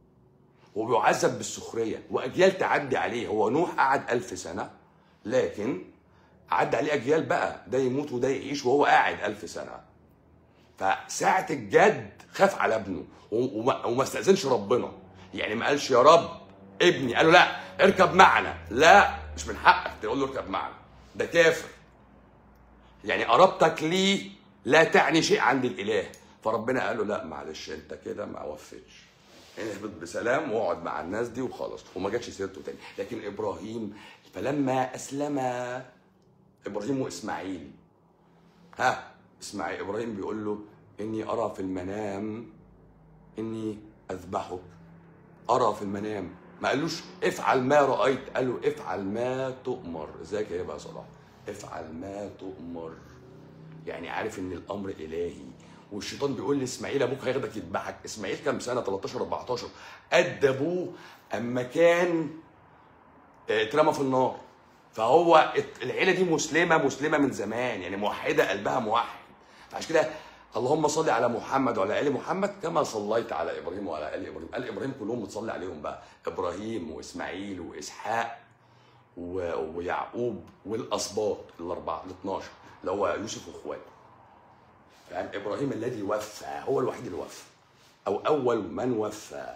وبيعذب بالسخرية وأجيال تعدي عليه هو نوح قعد ألف سنة لكن عدى عليه أجيال بقى ده يموت وده يعيش وهو قاعد ألف سنة فساعة الجد خاف على ابنه و- وما, وما استأذنش ربنا يعني ما قالش يا رب ابني قال له لا اركب معنا لا مش من حقك تقول له اركب معنا ده كافر يعني قرابتك ليه لا تعني شيء عند الاله فربنا قال له لا معلش انت كده ما وفيتش اهبط بسلام واقعد مع الناس دي وخلاص وما جاتش سيرته تاني لكن ابراهيم فلما اسلم ابراهيم واسماعيل ها اسماعيل ابراهيم بيقول له اني ارى في المنام اني اذبحك ارى في المنام ما قالوش افعل ما رايت قال له افعل ما تؤمر ازيك يا بقى صلاح افعل ما تؤمر يعني عارف ان الامر الهي والشيطان بيقول لاسماعيل ابوك هياخدك يذبحك اسماعيل كام سنه 13 14 قد ابوه اما كان آه، اترمى في النار فهو ات- العيله دي مسلمه مسلمه من زمان يعني موحده قلبها موحد فعشان كده اللهم صل على محمد وعلى ال محمد كما صليت على ابراهيم وعلى ال ابراهيم ال ابراهيم كلهم بتصلي عليهم بقى ابراهيم واسماعيل واسحاق و... ويعقوب والاسباط الاربعه ال 12 اللي هو يوسف واخواته فاهم ابراهيم الذي وفى هو الوحيد اللي وفى او اول من وفى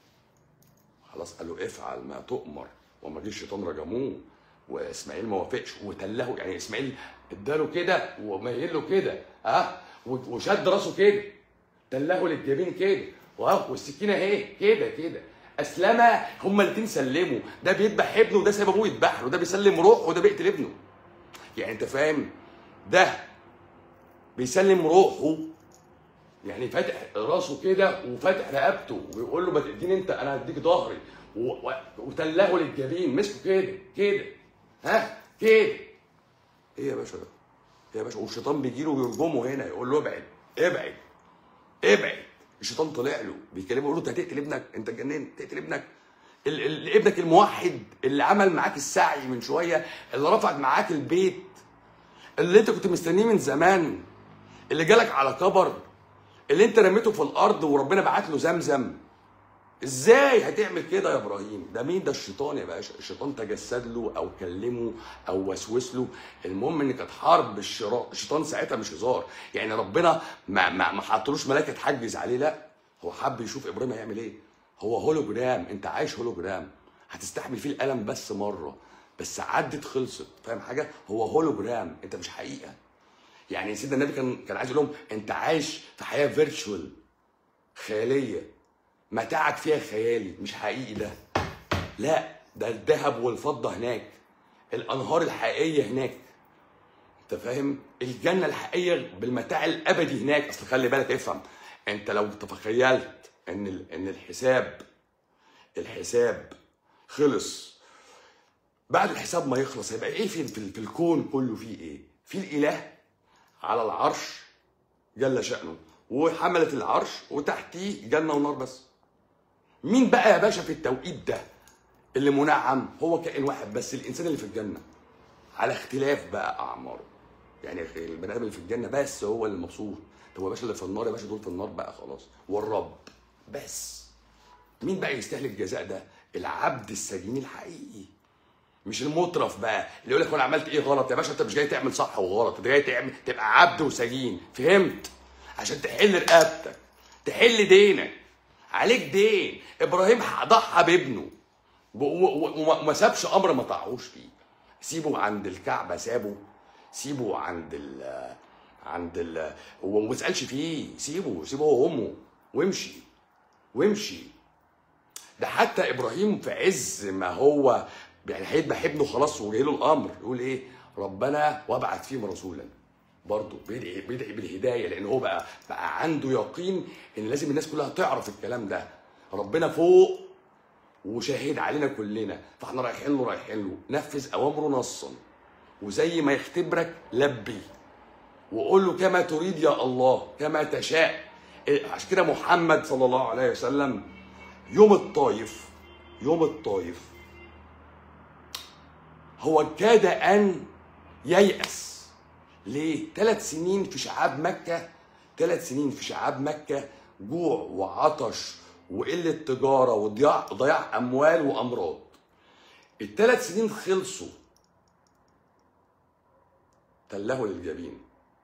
خلاص قال له افعل ما تؤمر وما جه الشيطان رجموه واسماعيل ما وافقش وتله يعني اسماعيل اداله كده وميل له كده ها وشد راسه كده تله للجبين كده واه والسكينه اهي كده كده اسلم هما الاثنين سلموا ده بيذبح ابنه وده سايب ابوه يذبح له ده بيسلم روحه وده بيقتل ابنه يعني انت فاهم ده بيسلم روحه يعني فاتح راسه كده وفاتح رقبته ويقول له ما تديني انت انا هديك ظهري و- و- وتلهه للجبين مسكه كده كده ها كده ايه يا باشا ده؟ ايه يا باشا والشيطان بيجي له ويرجمه هنا يقول له ابعد ابعد ابعد الشيطان طلع له بيكلمه يقول له انت هتقتل ابنك انت اتجننت تقتل ابنك ال- ال- ابنك الموحد اللي عمل معاك السعي من شويه اللي رفع معاك البيت اللي انت كنت مستنيه من زمان اللي جالك على كبر اللي انت رميته في الارض وربنا بعت له زمزم ازاي هتعمل كده يا ابراهيم ده مين ده الشيطان يا باشا الشيطان تجسد له او كلمه او وسوس له المهم ان كانت حرب الشرا- الشيطان ساعتها مش هزار يعني ربنا ما ما, ما حطلوش ملائكه تحجز عليه لا هو حب يشوف ابراهيم هيعمل ايه هو هولوجرام انت عايش هولوجرام هتستحمل فيه الالم بس مره بس عدت خلصت فاهم حاجه هو هولوجرام انت مش حقيقه يعني سيدنا النبي كان كان عايز يقول لهم انت عايش في حياه فيرتشوال خياليه متاعك فيها خيالي مش حقيقي ده لا ده الذهب والفضه هناك الانهار الحقيقيه هناك انت فاهم الجنه الحقيقيه بالمتاع الابدي هناك اصل خلي بالك افهم انت لو تخيلت ان ال- ان الحساب الحساب خلص بعد الحساب ما يخلص هيبقى ايه في, في, في الكون كله فيه ايه في الاله على العرش جل شأنه وحملة العرش وتحتيه جنة ونار بس مين بقى يا باشا في التوقيت ده اللي منعم هو كائن واحد بس الانسان اللي في الجنه على اختلاف بقى اعماره يعني البني ادم اللي في الجنه بس هو اللي مبسوط طب يا باشا اللي في النار يا باشا دول في النار بقى خلاص والرب بس مين بقى يستاهل الجزاء ده العبد السجين الحقيقي مش المطرف بقى اللي يقول لك انا عملت ايه غلط يا باشا انت مش جاي تعمل صح وغلط انت جاي تعمل تبقى عبد وسجين فهمت عشان تحل رقبتك تحل دينك عليك دين ابراهيم ضحى بابنه ب- و- و- وما وما سابش امر ما طاعوش فيه سيبه عند الكعبه سابه سيبه عند ال عند ال هو ما بيسالش فيه سيبه سيبه هو وامه وامشي وامشي ده حتى ابراهيم في عز ما هو يعني هيذبح ابنه خلاص وجاي له الامر يقول ايه ربنا وابعث فيهم رسولا برضه بيدعي بيدعي بالهدايه لان هو بقى بقى عنده يقين ان لازم الناس كلها تعرف الكلام ده ربنا فوق وشاهد علينا كلنا فاحنا رايحين له رايحين له نفذ اوامره نصا وزي ما يختبرك لبي وقول له كما تريد يا الله كما تشاء إيه، عشان كده محمد صلى الله عليه وسلم يوم الطايف يوم الطايف هو كاد ان ييأس ليه؟ ثلاث سنين في شعاب مكة ثلاث سنين في شعاب مكة جوع وعطش وقلة تجارة وضياع ضياع أموال وأمراض الثلاث سنين خلصوا تله للجبين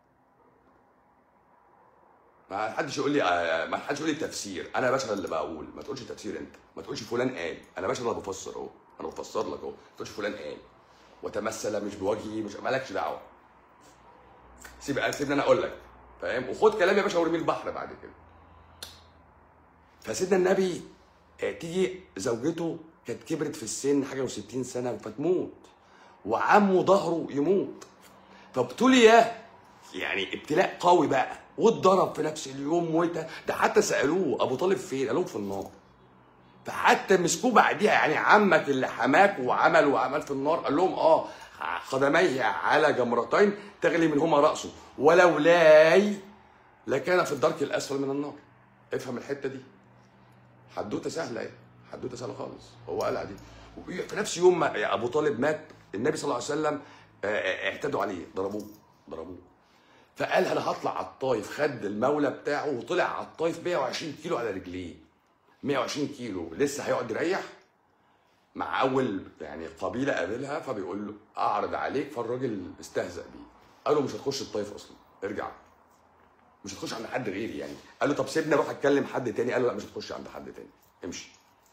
ما حدش يقول لي آه، ما حدش يقول لي تفسير انا يا باشا اللي بقول ما تقولش تفسير انت ما تقولش فلان قال انا باشا اللي بفسر اهو انا بفسر لك اهو ما تقولش فلان قال وتمثل مش بوجهي مش مالكش دعوه سيب سيبني انا اقول لك فاهم وخد كلامي يا باشا وارميه البحر بعد كده فسيدنا النبي آه، تيجي زوجته كانت كبرت في السن حاجه و60 سنه فتموت وعمه ظهره يموت فابتلي يعني ابتلاء قوي بقى واتضرب في نفس اليوم وت... ده حتى سالوه ابو طالب فين؟ قالوا في النار فحتى مسكوه بعديها يعني عمك اللي حماك وعمل وعمل في النار قال لهم اه قدميه على جمرتين تغلي منهما راسه ولولاي لكان في الدرك الاسفل من النار افهم الحته دي حدوته سهله ايه حدوته سهله خالص هو قالها دي في نفس يوم ما ابو طالب مات النبي صلى الله عليه وسلم آه، آه، اعتدوا عليه ضربوه ضربوه فقال انا هطلع على الطايف خد المولى بتاعه وطلع على الطايف 120 كيلو على رجليه 120 كيلو لسه هيقعد يريح مع اول يعني قبيله قابلها فبيقول له اعرض عليك فالراجل استهزأ بيه قال له مش هتخش الطايف اصلا ارجع مش هتخش عند حد غيري يعني قال له طب سيبني اروح اتكلم حد تاني قال له لا مش هتخش عند حد تاني امشي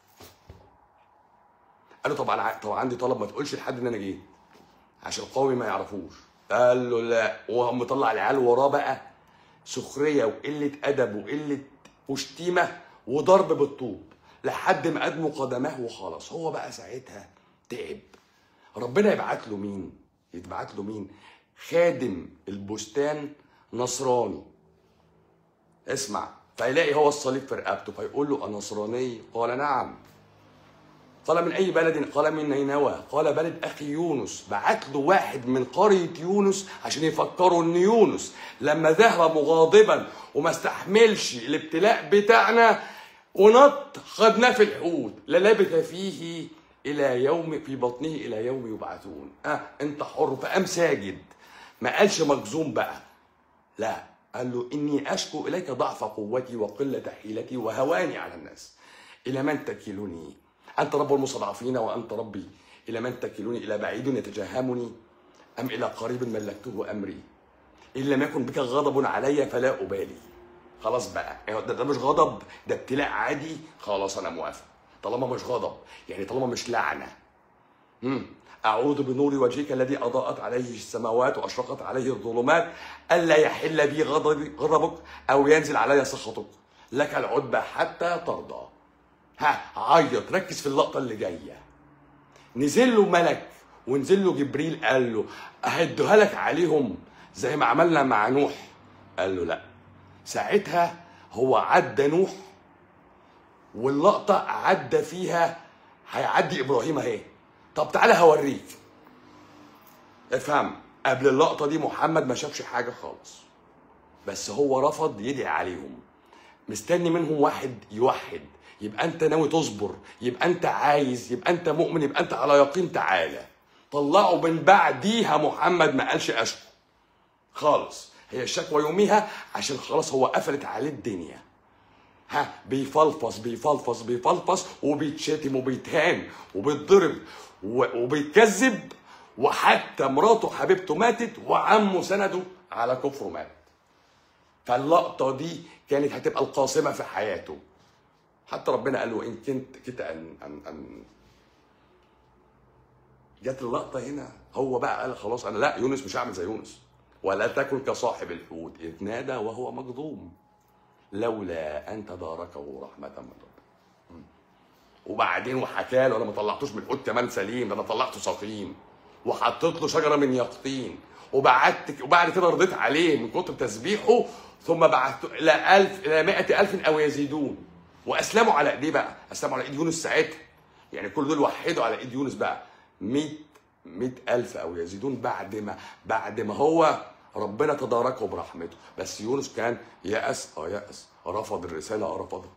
قال له طب انا ع- طب عندي طلب ما تقولش لحد ان انا جيت عشان قومي ما يعرفوش قال له لا وقام مطلع العيال وراه بقى سخريه وقله ادب وقله وشتيمه وضرب بالطوب لحد ما ادموا قدماه وخلاص هو بقى ساعتها تعب ربنا يبعت له مين يتبعت له مين خادم البستان نصراني اسمع فيلاقي هو الصليب في رقبته فيقول له أنصراني قال نعم قال من أي بلد قال من نينوى قال بلد أخي يونس بعت له واحد من قرية يونس عشان يفكروا إن يونس لما ذهب مغاضبا وما استحملش الابتلاء بتاعنا ونط خدناه في الحوت للبث فيه إلى يوم في بطنه إلى يوم يبعثون أه أنت حر فقام ساجد ما قالش مجزوم بقى لا قال له إني أشكو إليك ضعف قوتي وقلة حيلتي وهواني على الناس إلى من تكلني أنت رب المستضعفين وأنت ربي إلى من تكلني إلى بعيد يتجهمني أم إلى قريب ملكته أمري إن لم يكن بك غضب علي فلا أبالي خلاص بقى ده, ده مش غضب ده ابتلاء عادي خلاص أنا موافق طالما مش غضب يعني طالما مش لعنة مم. أعوذ بنور وجهك الذي أضاءت عليه السماوات وأشرقت عليه الظلمات ألا يحل بي غضب غضبك أو ينزل علي سخطك لك العتبى حتى ترضى ها عيط ركز في اللقطة اللي جاية نزل له ملك ونزل له جبريل قال له أهدها لك عليهم زي ما عملنا مع نوح قال له لا ساعتها هو عدى نوح واللقطة عدى فيها هيعدي إبراهيم أهي طب تعالى هوريك افهم قبل اللقطة دي محمد ما شافش حاجة خالص بس هو رفض يدعي عليهم مستني منهم واحد يوحد يبقى انت ناوي تصبر يبقى انت عايز يبقى انت مؤمن يبقى انت على يقين تعالى طلعوا من بعديها محمد ما قالش اشكو خالص هي الشكوى يوميها عشان خلاص هو قفلت عليه الدنيا ها بيفلفص بيفلفص بيفلفص وبيتشتم وبيتهان وبيتضرب و- وبيتكذب وحتى مراته حبيبته ماتت وعمه سنده على كفره مات فاللقطه دي كانت هتبقى القاصمه في حياته حتى ربنا قال له ان كنت كنت ان ان ان جت اللقطه هنا هو بقى قال خلاص انا لا يونس مش هعمل زي يونس ولا تكن كصاحب الحوت اذ نادى وهو مكظوم لولا ان تداركه رحمه من ربه وبعدين وحكى له انا ما طلعتوش من الحوت كمان سليم ده انا طلعته سقيم وحطيت له شجره من يقطين وبعدت وبعد كده رضيت عليه من كتر تسبيحه ثم بعثت الى ألف الى مائة ألف او يزيدون واسلموا على ايديه بقى اسلموا على ايد يونس ساعتها يعني كل دول وحدوا على ايد يونس بقى 100 100 ألف أو يزيدون بعد ما بعد ما هو ربنا تداركه برحمته بس يونس كان يأس اه يأس رفض الرسالة اه رفضها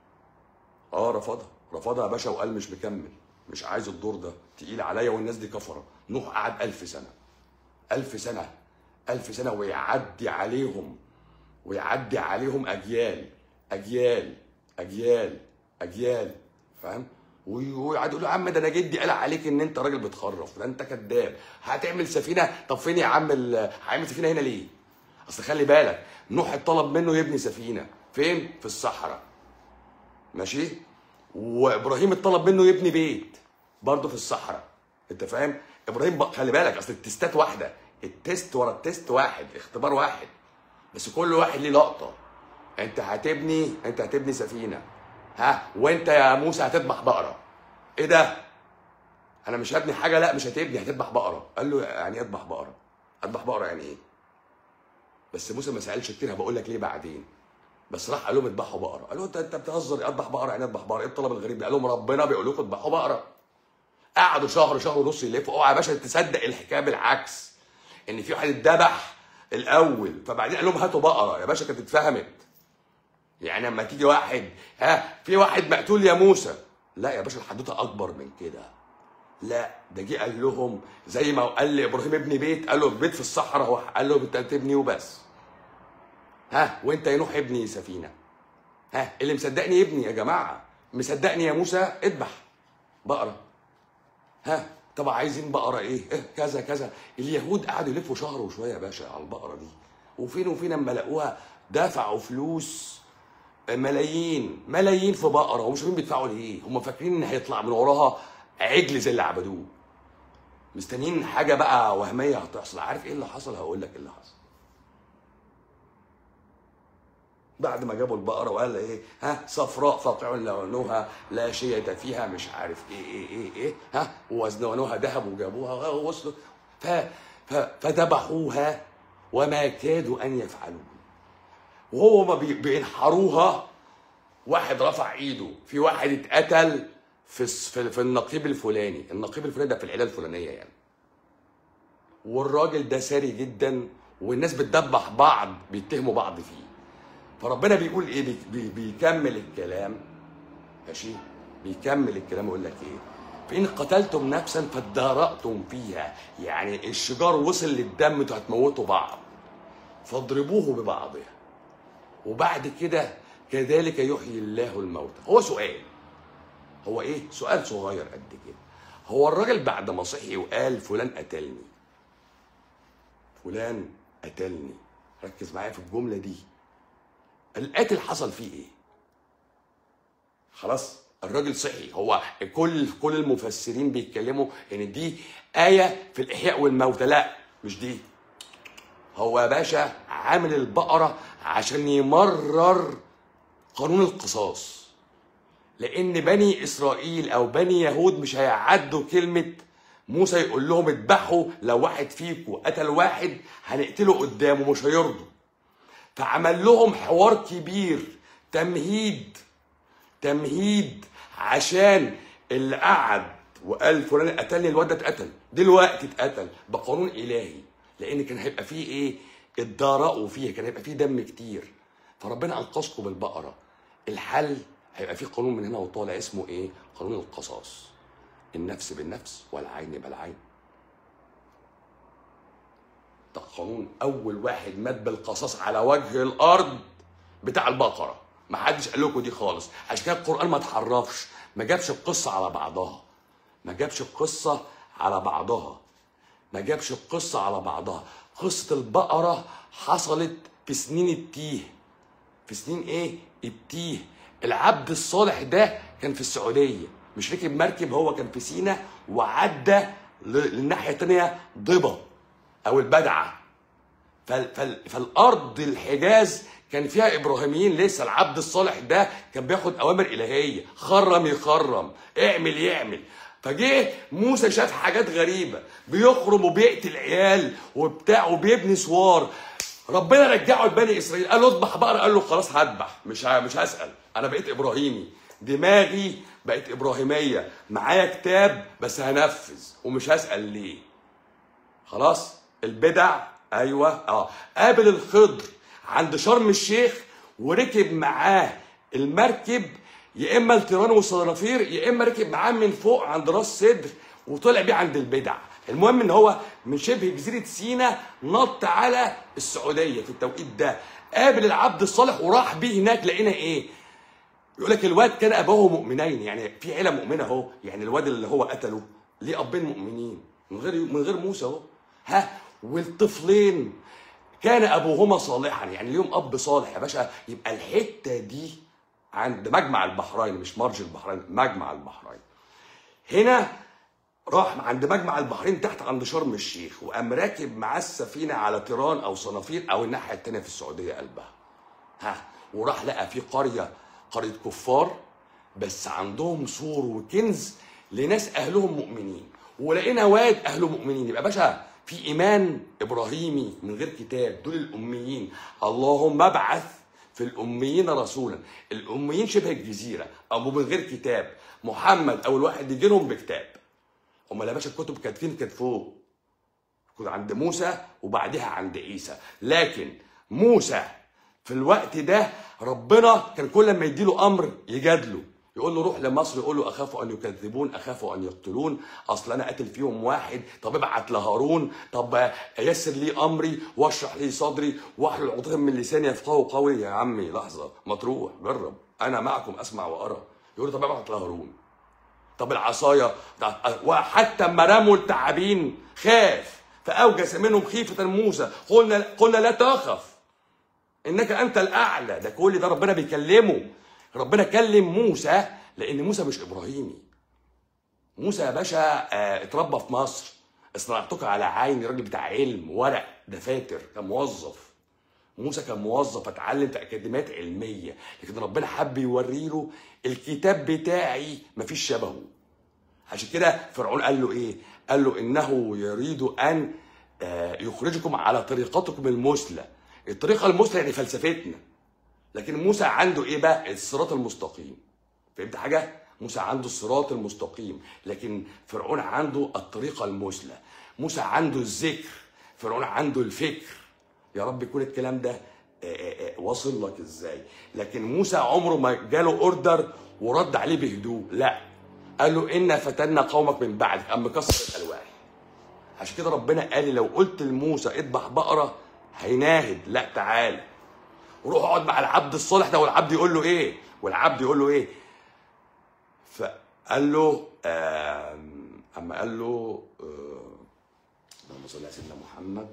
اه رفضها رفضها يا باشا وقال مش مكمل مش عايز الدور ده تقيل عليا والناس دي كفرة نوح قعد ألف سنة ألف سنة ألف سنة ويعدي عليهم ويعدي عليهم أجيال أجيال أجيال أجيال فاهم وي- ويقعد يقول له يا عم ده انا جدي قال عليك ان انت راجل بتخرف ده انت كذاب هتعمل سفينه طب فين يا عم ال- هيعمل سفينه هنا ليه؟ اصل خلي بالك نوح اتطلب منه يبني سفينه فين؟ في الصحراء ماشي؟ وابراهيم اتطلب منه يبني بيت برضه في الصحراء انت فاهم؟ ابراهيم بق... خلي بالك اصل التستات واحده التست ورا التست واحد اختبار واحد بس كل واحد ليه لقطه انت هتبني انت هتبني سفينه ها وانت يا موسى هتذبح بقره ايه ده انا مش هبني حاجه لا مش هتبني هتذبح بقره قال له يعني ايه اذبح بقره اذبح بقره يعني ايه بس موسى ما سالش كتير هبقول لك ليه بعدين بس راح قال لهم اذبحوا بقره قالوا انت انت بتهزر اذبح بقره يعني اذبح بقره ايه الطلب الغريب ده قال لهم ربنا بيقول لكم اذبحوا بقره قعدوا شهر شهر ونص يلفوا اوعى يا باشا تصدق الحكايه بالعكس ان في واحد اتذبح الاول فبعدين قال لهم هاتوا بقره يا باشا كانت اتفهمت يعني لما تيجي واحد ها في واحد مقتول يا موسى لا يا باشا الحدوته اكبر من كده لا ده جه قال لهم زي ما قال لابراهيم ابني بيت قال له بيت في الصحراء هو قال له انت تبني وبس ها وانت يا نوح ابني سفينه ها اللي مصدقني ابني يا جماعه مصدقني يا موسى اذبح بقره ها طب عايزين بقره ايه؟ إيه كذا كذا اليهود قعدوا يلفوا شهر وشويه يا باشا على البقره دي وفين وفين اما لقوها دفعوا فلوس ملايين ملايين في بقره ومش عارفين بيدفعوا ليه هم فاكرين ان هيطلع من وراها عجل زي اللي عبدوه مستنيين حاجه بقى وهميه هتحصل عارف ايه اللي حصل هقول لك ايه اللي حصل بعد ما جابوا البقره وقال ايه ها صفراء فاقع لونها لا شية فيها مش عارف ايه ايه ايه ايه ها ووزنوها ذهب وجابوها ووصلوا ف ف فذبحوها وما كادوا ان يفعلوا وهو ما بي- بينحروها واحد رفع ايده في واحد اتقتل في الس- في في النقيب الفلاني النقيب الفلاني ده في العيله الفلانيه يعني والراجل ده ساري جدا والناس بتدبح بعض بيتهموا بعض فيه فربنا بيقول ايه بي- بي- بيكمل الكلام ماشي بيكمل الكلام يقول لك ايه فإن قتلتم نفسا فادارأتم فيها يعني الشجار وصل للدم انتوا هتموتوا بعض فاضربوه ببعضها وبعد كده كذلك يحيي الله الموتى هو سؤال هو ايه سؤال صغير قد كده هو الراجل بعد ما صحي وقال فلان قتلني فلان قتلني ركز معايا في الجمله دي القاتل حصل فيه ايه خلاص الراجل صحي هو كل كل المفسرين بيتكلموا ان دي ايه في الاحياء والموتى لا مش دي هو يا باشا عامل البقره عشان يمرر قانون القصاص لان بني اسرائيل او بني يهود مش هيعدوا كلمه موسى يقول لهم اذبحوا لو واحد فيكم قتل واحد هنقتله قدامه مش هيرضوا فعمل لهم حوار كبير تمهيد تمهيد عشان اللي قعد وقال فلان قتلني الواد ده اتقتل دلوقتي اتقتل بقانون الهي لان كان هيبقى فيه ايه اتضارقوا فيها كان هيبقى فيه دم كتير فربنا انقذكم بالبقره الحل هيبقى فيه قانون من هنا وطالع اسمه ايه قانون القصاص النفس بالنفس والعين بالعين ده قانون اول واحد مات بالقصاص على وجه الارض بتاع البقره ما حدش قال لكم دي خالص عشان كده القران ما اتحرفش ما جابش القصه على بعضها ما جابش القصه على بعضها ما جابش القصه على بعضها قصه البقره حصلت في سنين التيه في سنين ايه التيه العبد الصالح ده كان في السعوديه مش ركب مركب هو كان في سينا وعدى ل- للناحيه الثانيه ضبا او البدعه فال فال فالارض الحجاز كان فيها ابراهيميين لسه العبد الصالح ده كان بياخد اوامر الهيه خرم يخرم اعمل يعمل فجه موسى شاف حاجات غريبه بيخرم وبيقتل عيال وبتاع وبيبني سوار ربنا رجعه لبني اسرائيل قال له اذبح بقره قال له خلاص هذبح مش ه- مش هسال انا بقيت ابراهيمي دماغي بقت ابراهيميه معايا كتاب بس هنفذ ومش هسال ليه خلاص البدع ايوه اه قابل الخضر عند شرم الشيخ وركب معاه المركب يا اما التيران والصنافير يا اما ركب معاه من فوق عند راس سدر وطلع بيه عند البدع المهم ان هو من شبه جزيره سينا نط على السعوديه في التوقيت ده قابل العبد الصالح وراح بيه هناك لقينا ايه يقول لك الواد كان ابوه مؤمنين يعني في عيله مؤمنه اهو يعني الواد اللي هو قتله ليه ابين مؤمنين من غير من غير موسى اهو ها والطفلين كان ابوهما صالحا يعني ليهم اب صالح يا باشا يبقى الحته دي عند مجمع البحرين مش مرج البحرين مجمع البحرين هنا راح عند مجمع البحرين تحت عند شرم الشيخ وقام راكب معاه السفينه على تيران او صنافير او الناحيه التانيه في السعوديه قلبها ها وراح لقى في قريه قريه كفار بس عندهم سور وكنز لناس اهلهم مؤمنين ولقينا واد اهله مؤمنين يبقى باشا في ايمان ابراهيمي من غير كتاب دول الاميين اللهم ابعث في الاميين رسولا الاميين شبه الجزيره او من غير كتاب محمد اول واحد يجي لهم بكتاب امال يا باشا الكتب كانت فين كانت فوق كنت عند موسى وبعدها عند عيسى لكن موسى في الوقت ده ربنا كان كل ما يديله امر يجادله يقول له روح لمصر يقول له اخاف ان يكذبون اخاف ان يقتلون اصل انا قاتل فيهم واحد طب ابعت لهارون طب يسر لي امري واشرح لي صدري واحلل عقدة من لساني يفقهوا قولي يا عمي لحظه ما تروح جرب انا معكم اسمع وارى يقول له طب ابعت لهارون طب العصايه ده- وحتى اما رموا التعابين خاف فاوجس منهم خيفه موسى قلنا قلنا لا تخف انك انت الاعلى ده كل ده ربنا بيكلمه ربنا كلم موسى لان موسى مش ابراهيمي موسى يا باشا آه، اتربى في مصر اصنعتك على عيني راجل بتاع علم ورق دفاتر كان موظف موسى كان موظف اتعلم في اكاديميات علميه لكن ربنا حب يوري له الكتاب بتاعي مفيش شبهه عشان كده فرعون قال له ايه قال له انه يريد ان آه، يخرجكم على طريقتكم المثلى الطريقه المثلى يعني فلسفتنا لكن موسى عنده ايه بقى الصراط المستقيم فهمت حاجه موسى عنده الصراط المستقيم لكن فرعون عنده الطريقه المثلى موسى عنده الذكر فرعون عنده الفكر يا رب يكون الكلام ده آه، آه، آه، واصل لك ازاي لكن موسى عمره ما جاله اوردر ورد عليه بهدوء لا قال له انا فتنا قومك من بعدك قام مكسر الالواح عشان كده ربنا قال لي لو قلت لموسى اذبح بقره هيناهد لا تعال وروح اقعد مع العبد الصالح ده والعبد يقول له ايه والعبد يقول له ايه فقال له آم، اما قال له آه، اللهم صل على سيدنا محمد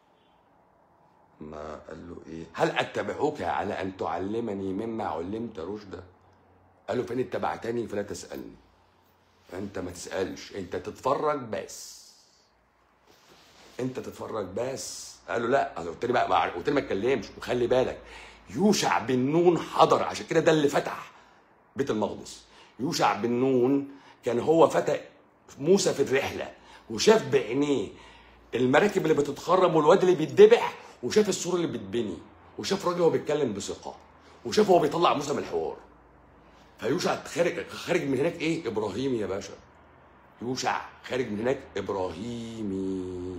ما قال له ايه هل اتبعوك على ان تعلمني مما علمت رشدا قال له فان اتبعتني فلا تسالني انت ما تسالش انت تتفرج بس انت تتفرج بس قال له لا انا قلت لي بقى ما قلت لي ما اتكلمش وخلي بالك يوشع بن نون حضر عشان كده ده اللي فتح بيت المقدس يوشع بن نون كان هو فتى موسى في الرحله وشاف بعينيه المراكب اللي بتتخرم والواد اللي بيتذبح وشاف السور اللي بتبني وشاف راجل هو بيتكلم بثقه وشاف هو بيطلع موسى من الحوار فيوشع خارج خارج من هناك ايه ابراهيمي يا باشا يوشع خارج من هناك ابراهيمي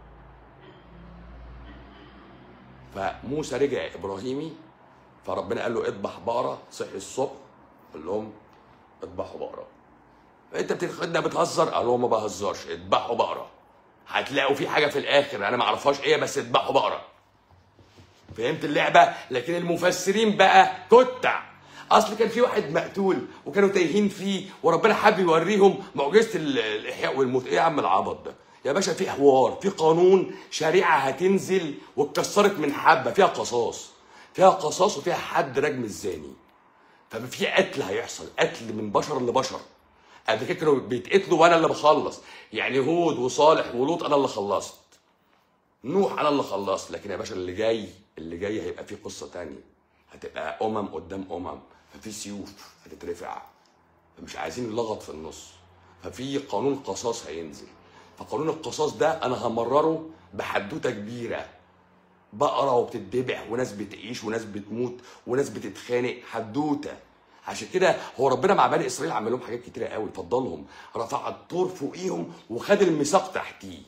فموسى رجع ابراهيمي فربنا قال له اذبح بقره صحي الصبح قال لهم اذبحوا بقره انت بتاخدنا بتهزر قال لهم ما بهزرش اذبحوا بقره هتلاقوا في حاجه في الاخر انا ما اعرفهاش ايه بس اذبحوا بقره فهمت اللعبه لكن المفسرين بقى كتع اصل كان في واحد مقتول وكانوا تايهين فيه وربنا حب يوريهم معجزه ال- الاحياء والموت ايه يا عم العبط ده يا باشا في حوار في قانون شريعه هتنزل واتكسرت من حبه فيها قصاص فيها قصاص وفيها حد رجم الزاني ففي قتل هيحصل قتل من بشر لبشر قبل كده كانوا بيتقتلوا وانا اللي بخلص يعني هود وصالح ولوط انا اللي خلصت نوح انا اللي خلصت لكن يا باشا اللي جاي اللي جاي هيبقى فيه قصه تانية هتبقى امم قدام امم ففي سيوف هتترفع فمش عايزين لغط في النص ففي قانون قصاص هينزل فقانون القصاص ده انا همرره بحدوته كبيره بقره وبتتذبح وناس بتعيش وناس بتموت وناس بتتخانق حدوته عشان كده هو ربنا مع بني اسرائيل عمل لهم حاجات كتيره قوي فضلهم رفع الطور فوقيهم وخد الميثاق تحتيه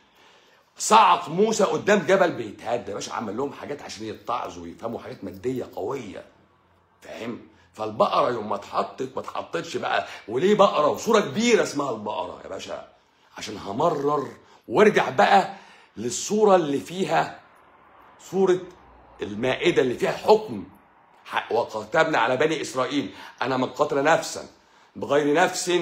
صعق موسى قدام جبل بيتهد يا باشا عمل لهم حاجات عشان يتعظوا ويفهموا حاجات ماديه قويه فاهم فالبقره يوم ما اتحطت ما اتحطتش بقى وليه بقره وصوره كبيره اسمها البقره يا باشا عشان همرر وارجع بقى للصوره اللي فيها صوره المائده اللي فيها حكم ح- وكتبنا على بني اسرائيل انا من قتل نفسا بغير نفس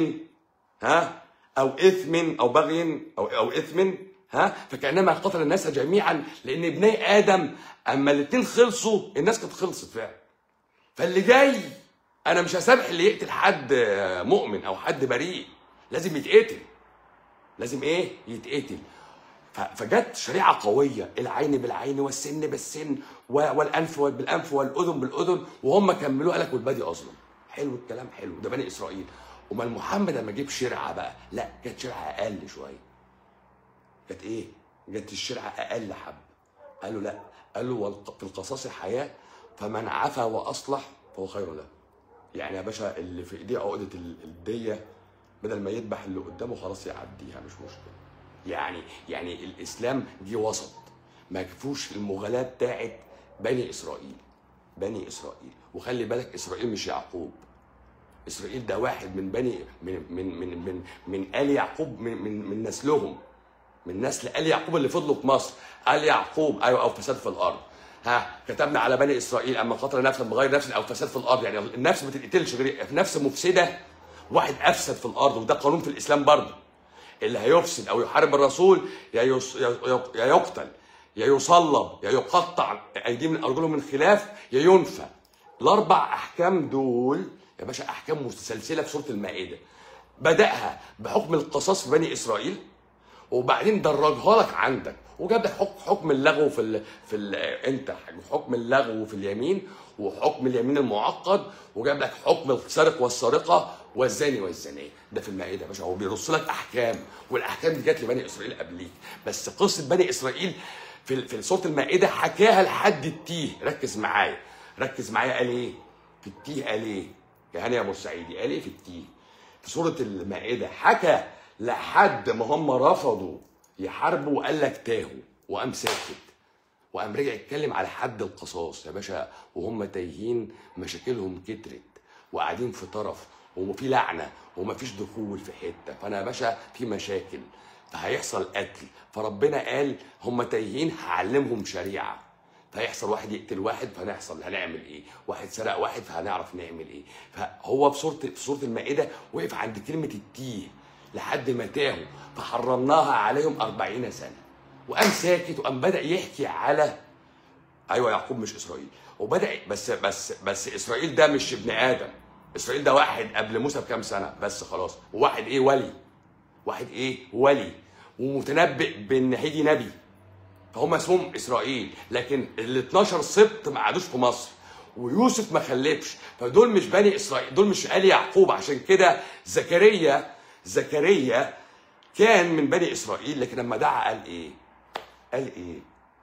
ها او اثم او بغي او او اثم ها فكانما قتل الناس جميعا لان ابني ادم اما الاثنين خلصوا الناس كانت خلصت فعلا فاللي جاي انا مش هسامح اللي يقتل حد مؤمن او حد بريء لازم يتقتل لازم ايه يتقتل ف- فجت شريعه قويه العين بالعين والسن بالسن و- والانف بالانف والاذن بالاذن وهم كملوها قال لك والبادي اظلم حلو الكلام حلو ده بني اسرائيل امال محمد لما جيب شرعه بقى لا كانت شرعه اقل شويه كانت ايه؟ جت الشرعه اقل حب قالوا لا قالوا والق- في القصاص حياه فمن عفا واصلح فهو خير له يعني يا باشا اللي في ايديه عقده ال- الديه بدل ما يذبح اللي قدامه خلاص يعديها مش مشكله يعني يعني الاسلام جه وسط ما فيهوش المغالاه بتاعت بني اسرائيل بني اسرائيل وخلي بالك اسرائيل مش يعقوب اسرائيل ده واحد من بني من من من من, من ال يعقوب من من, من نسلهم من نسل ال يعقوب اللي فضلوا في مصر ال يعقوب ايوه او فساد في الارض ها كتبنا على بني اسرائيل اما قتل نفسا بغير نفس او فساد في الارض يعني النفس ما تتقتلش غير نفس مفسده واحد افسد في الارض وده قانون في الاسلام برضه اللي هيفسد او يحارب الرسول يا يص... يا يق- يا يقتل يا يصلب يا يقطع ايديه من ارجلهم من خلاف يا ينفى الاربع احكام دول يا باشا احكام متسلسله في سوره المائده بداها بحكم القصاص في بني اسرائيل وبعدين درجها لك عندك وجاب لك حكم حكم اللغو في ال في ال انت حكم اللغو في اليمين وحكم اليمين المعقد وجاب لك حكم السارق والسارقه والزاني والزانيه ده في المائده يا باشا هو بيرص لك احكام والاحكام دي جت لبني اسرائيل قبليك بس قصه بني اسرائيل في ال- في سوره المائده حكاها لحد التيه ركز معايا ركز معايا قال ايه في التيه قال ايه يا هاني يا بورسعيدي قال ايه في التيه في سورة المائدة حكى لحد ما هم رفضوا يحاربوا وقال لك تاهوا وقام ساكت وقام رجع يتكلم على حد القصاص يا باشا وهم تايهين مشاكلهم كترت وقاعدين في طرف وفي لعنه ومفيش دخول في حته فانا يا باشا في مشاكل فهيحصل قتل فربنا قال هم تايهين هعلمهم شريعه فيحصل واحد يقتل واحد فنحصل هنعمل ايه واحد سرق واحد فهنعرف نعمل ايه فهو في سوره في سوره المائده وقف عند كلمه التيه لحد ما تاهوا فحرمناها عليهم أربعين سنه وقام ساكت وقام بدا يحكي على ايوه يعقوب مش اسرائيل وبدا بس بس بس اسرائيل ده مش ابن ادم اسرائيل ده واحد قبل موسى بكام سنه بس خلاص وواحد ايه ولي واحد ايه ولي ومتنبئ بان هيجي نبي فهم اسمهم اسرائيل لكن ال 12 سبط ما قعدوش في مصر ويوسف ما خلفش فدول مش بني اسرائيل دول مش ال يعقوب عشان كده زكريا زكريا كان من بني اسرائيل لكن لما دعا قال ايه؟ قال ايه؟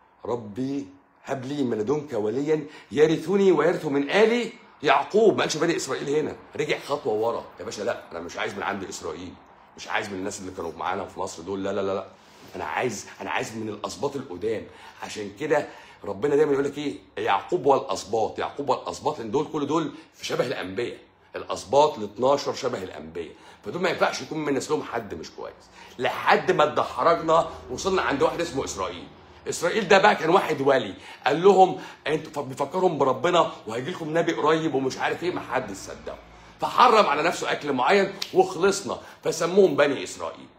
ربي هب لي من لدنك وليا يرثني ويرث من ال يعقوب ما قالش بني اسرائيل هنا رجع خطوه ورا يا باشا لا انا مش عايز من عند اسرائيل مش عايز من الناس اللي كانوا معانا في مصر دول لا لا لا لا انا عايز انا عايز من الاسباط القدام عشان كده ربنا دايما يقول لك ايه يعقوب والاسباط يعقوب والاسباط لان دول كل دول في شبه الانبياء الاسباط ال 12 شبه الانبياء فدول ما ينفعش يكون من نسلهم حد مش كويس لحد ما اتدحرجنا وصلنا عند واحد اسمه اسرائيل اسرائيل ده بقى كان واحد ولي قال لهم انتوا بيفكرهم بربنا وهيجي لكم نبي قريب ومش عارف ايه ما حد صدقه فحرم على نفسه اكل معين وخلصنا فسموهم بني اسرائيل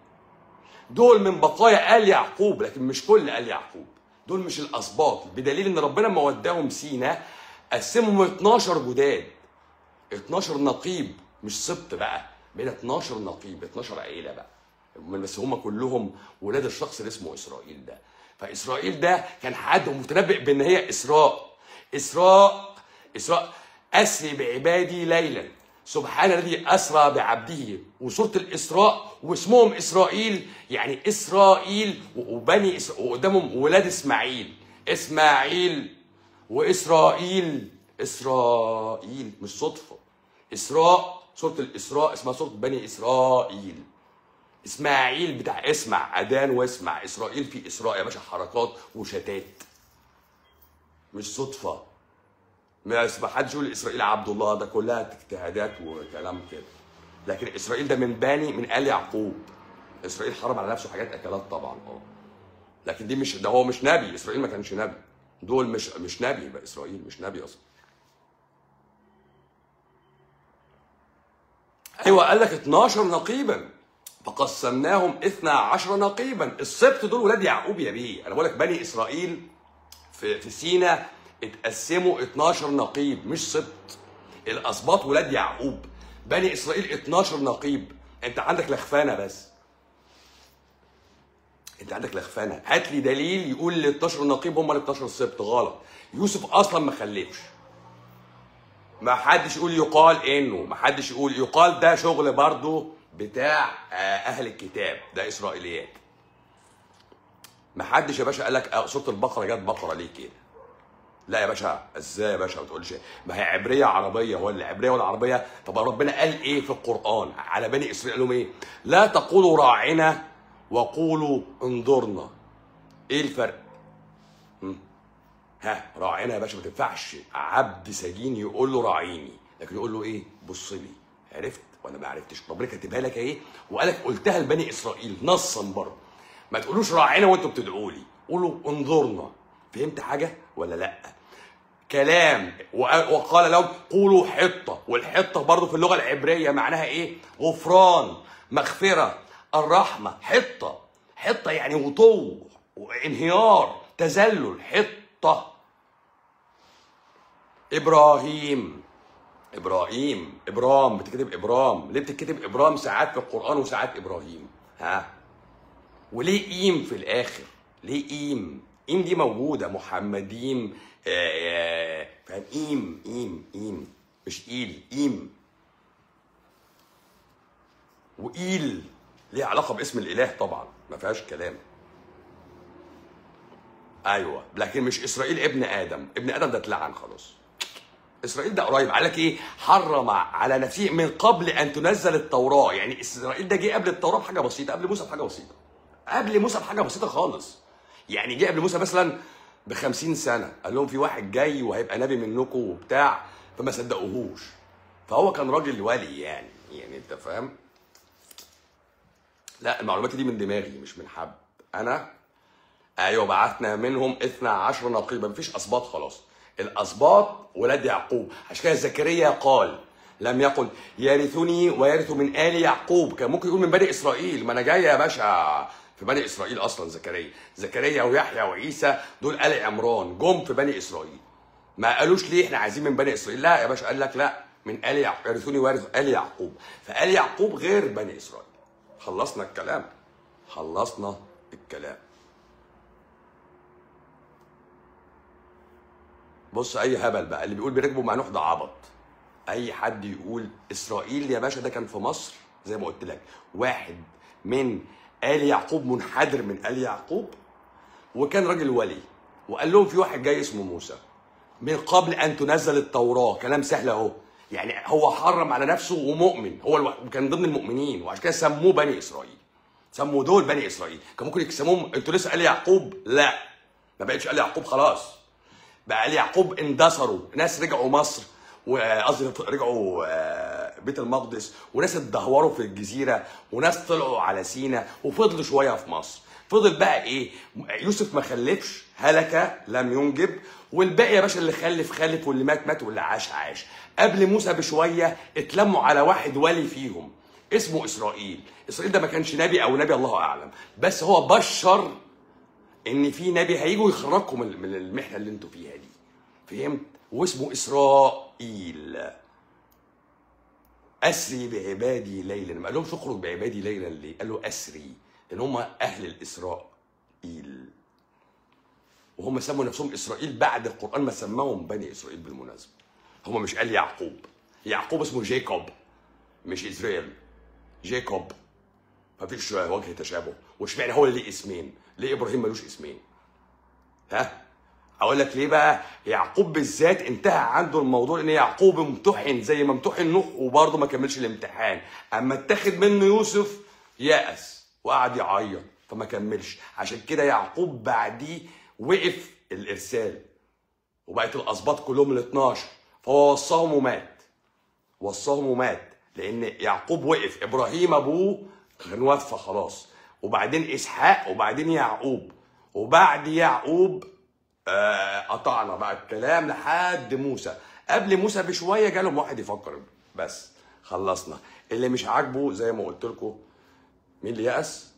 دول من بقايا ال يعقوب لكن مش كل ال يعقوب دول مش الاسباط بدليل ان ربنا لما وداهم سينا قسمهم 12 جداد 12 نقيب مش سبط بقى بين 12 نقيب 12 عيله بقى بس هم كلهم ولاد الشخص اللي اسمه اسرائيل ده فاسرائيل ده كان حد متنبئ بان هي اسراء اسراء اسراء اسري بعبادي ليلا سبحان الذي اسرى بعبده وسوره الاسراء واسمهم اسرائيل يعني اسرائيل وبني إس... وقدامهم ولاد اسماعيل اسماعيل واسرائيل اسرائيل مش صدفه اسراء سوره الاسراء اسمها سوره بني اسرائيل اسماعيل بتاع اسمع ادان واسمع اسرائيل في اسراء يا باشا حركات وشتات مش صدفه ما ما حدش يقول اسرائيل عبد الله ده كلها اجتهادات وكلام كده لكن اسرائيل ده من بني من ال يعقوب اسرائيل حرم على نفسه حاجات اكلات طبعا اه لكن دي مش ده هو مش نبي اسرائيل ما كانش نبي دول مش مش نبي يبقى اسرائيل مش نبي اصلا ايوه قال لك 12 نقيبا فقسمناهم 12 نقيبا السبط دول ولاد يعقوب يا بيه انا بقول لك بني اسرائيل في في سينا اتقسموا 12 نقيب مش سبط الاسباط ولاد يعقوب بني اسرائيل 12 نقيب انت عندك لخفانه بس انت عندك لخفانه هات لي دليل يقول ال 12 نقيب هم ال 12 سبط غلط يوسف اصلا ما خلفش ما حدش يقول يقال انه ما حدش يقول يقال ده شغل برضه بتاع آه، اهل الكتاب ده اسرائيليات ما حدش يا باشا قال لك آه، سوره البقره جت بقره ليه كده لا يا باشا ازاي يا باشا ما تقولش ما هي عبريه عربيه هو العبريه والعربيه طب ربنا قال ايه في القران على بني اسرائيل قال لهم ايه لا تقولوا راعنا وقولوا انظرنا ايه الفرق مم. ها راعنا يا باشا ما تنفعش عبد سجين يقول له راعيني لكن يقول له ايه بص لي عرفت ولا ما عرفتش ربنا كاتبها لك ايه وقال لك قلتها لبني اسرائيل نصا برضه ما تقولوش راعينا وانتوا بتدعوا لي قولوا انظرنا فهمت حاجه ولا لا كلام وقال وقال لهم قولوا حطه والحطه برضه في اللغه العبريه معناها ايه غفران مغفره الرحمه حطه حطه يعني وطو انهيار تذلل حطه ابراهيم ابراهيم ابرام بتكتب ابرام ليه بتكتب ابرام ساعات في القران وساعات ابراهيم ها وليه ايم في الاخر ليه ايم ايم دي موجوده محمديم آه، آه، فاهم ايم ايم ايم مش ايل ايم وايل ليه علاقه باسم الاله طبعا ما فيهاش كلام ايوه لكن مش اسرائيل ابن ادم ابن ادم ده اتلعن خلاص اسرائيل ده قريب قال لك ايه حرم على نفسه من قبل ان تنزل التوراه يعني اسرائيل ده جه قبل التوراه بحاجه بسيطه قبل موسى بحاجه بسيطه قبل موسى بحاجه بسيطه خالص يعني جه قبل موسى مثلا ب 50 سنه قال لهم في واحد جاي وهيبقى نبي منكم وبتاع فما صدقوهوش فهو كان راجل ولي يعني يعني انت فاهم لا المعلومات دي من دماغي مش من حد انا ايوه بعثنا منهم 12 نقيبا مفيش اسباط خلاص الاسباط ولاد يعقوب عشان كده زكريا قال لم يقل يرثني ويرث من ال يعقوب كان ممكن يقول من بني اسرائيل ما انا جاي يا باشا في بني اسرائيل اصلا زكريا زكريا ويحيى وعيسى دول ال عمران جم في بني اسرائيل ما قالوش ليه احنا عايزين من بني اسرائيل لا يا باشا قال لك لا من ال يعقوب يرثني ويرث ال يعقوب فال يعقوب غير بني اسرائيل خلصنا الكلام خلصنا الكلام بص اي هبل بقى اللي بيقول بيركبوا مع نوح ده عبط اي حد يقول اسرائيل يا باشا ده كان في مصر زي ما قلت لك واحد من ال يعقوب منحدر من ال يعقوب وكان راجل ولي وقال لهم في واحد جاي اسمه موسى من قبل ان تنزل التوراه كلام سهل اهو يعني هو حرم على نفسه ومؤمن هو الو... كان ضمن المؤمنين وعشان كده سموه بني اسرائيل سموا دول بني اسرائيل كان ممكن يسموهم انتوا لسه ال يعقوب لا ما بقتش ال يعقوب خلاص بقى ال يعقوب اندثروا ناس رجعوا مصر وقصدي رجعوا آه، بيت المقدس وناس اتدهوروا في الجزيره وناس طلعوا على سينا وفضلوا شويه في مصر فضل بقى ايه يوسف ما خلفش هلك لم ينجب والباقي يا باشا اللي خلف خلف واللي مات مات واللي عاش عاش قبل موسى بشويه اتلموا على واحد ولي فيهم اسمه اسرائيل اسرائيل ده ما كانش نبي او نبي الله اعلم بس هو بشر ان في نبي هيجوا يخرجكم من من المحنه اللي انتوا فيها دي فهمت واسمه اسرائيل اسري بعبادي ليلا ما قالهمش اخرج بعبادي ليلا ليه قال له اسري لان هم اهل الاسرائيل وهم سموا نفسهم اسرائيل بعد القران ما سماهم بني اسرائيل بالمناسبه هم مش قال يعقوب يعقوب اسمه جيكوب مش اسرائيل جيكوب مفيش وجه تشابه واشمعنى هو اللي ليه اسمين ليه ابراهيم ملوش اسمين ها اقول لك ليه بقى يعقوب بالذات انتهى عنده الموضوع ان يعقوب امتحن زي ما امتحن نوح وبرضه ما كملش الامتحان اما اتاخد منه يوسف يأس وقعد يعيط فما كملش عشان كده يعقوب بعديه وقف الارسال وبقت الاسباط كلهم ال 12 فهو وصاهم ومات وصاهم ومات لان يعقوب وقف ابراهيم ابوه كان وفى خلاص وبعدين اسحاق وبعدين يعقوب وبعد يعقوب آه قطعنا بقى الكلام لحد موسى قبل موسى بشويه جالهم واحد يفكر بس خلصنا اللي مش عاجبه زي ما قلت لكم مين اللي يأس؟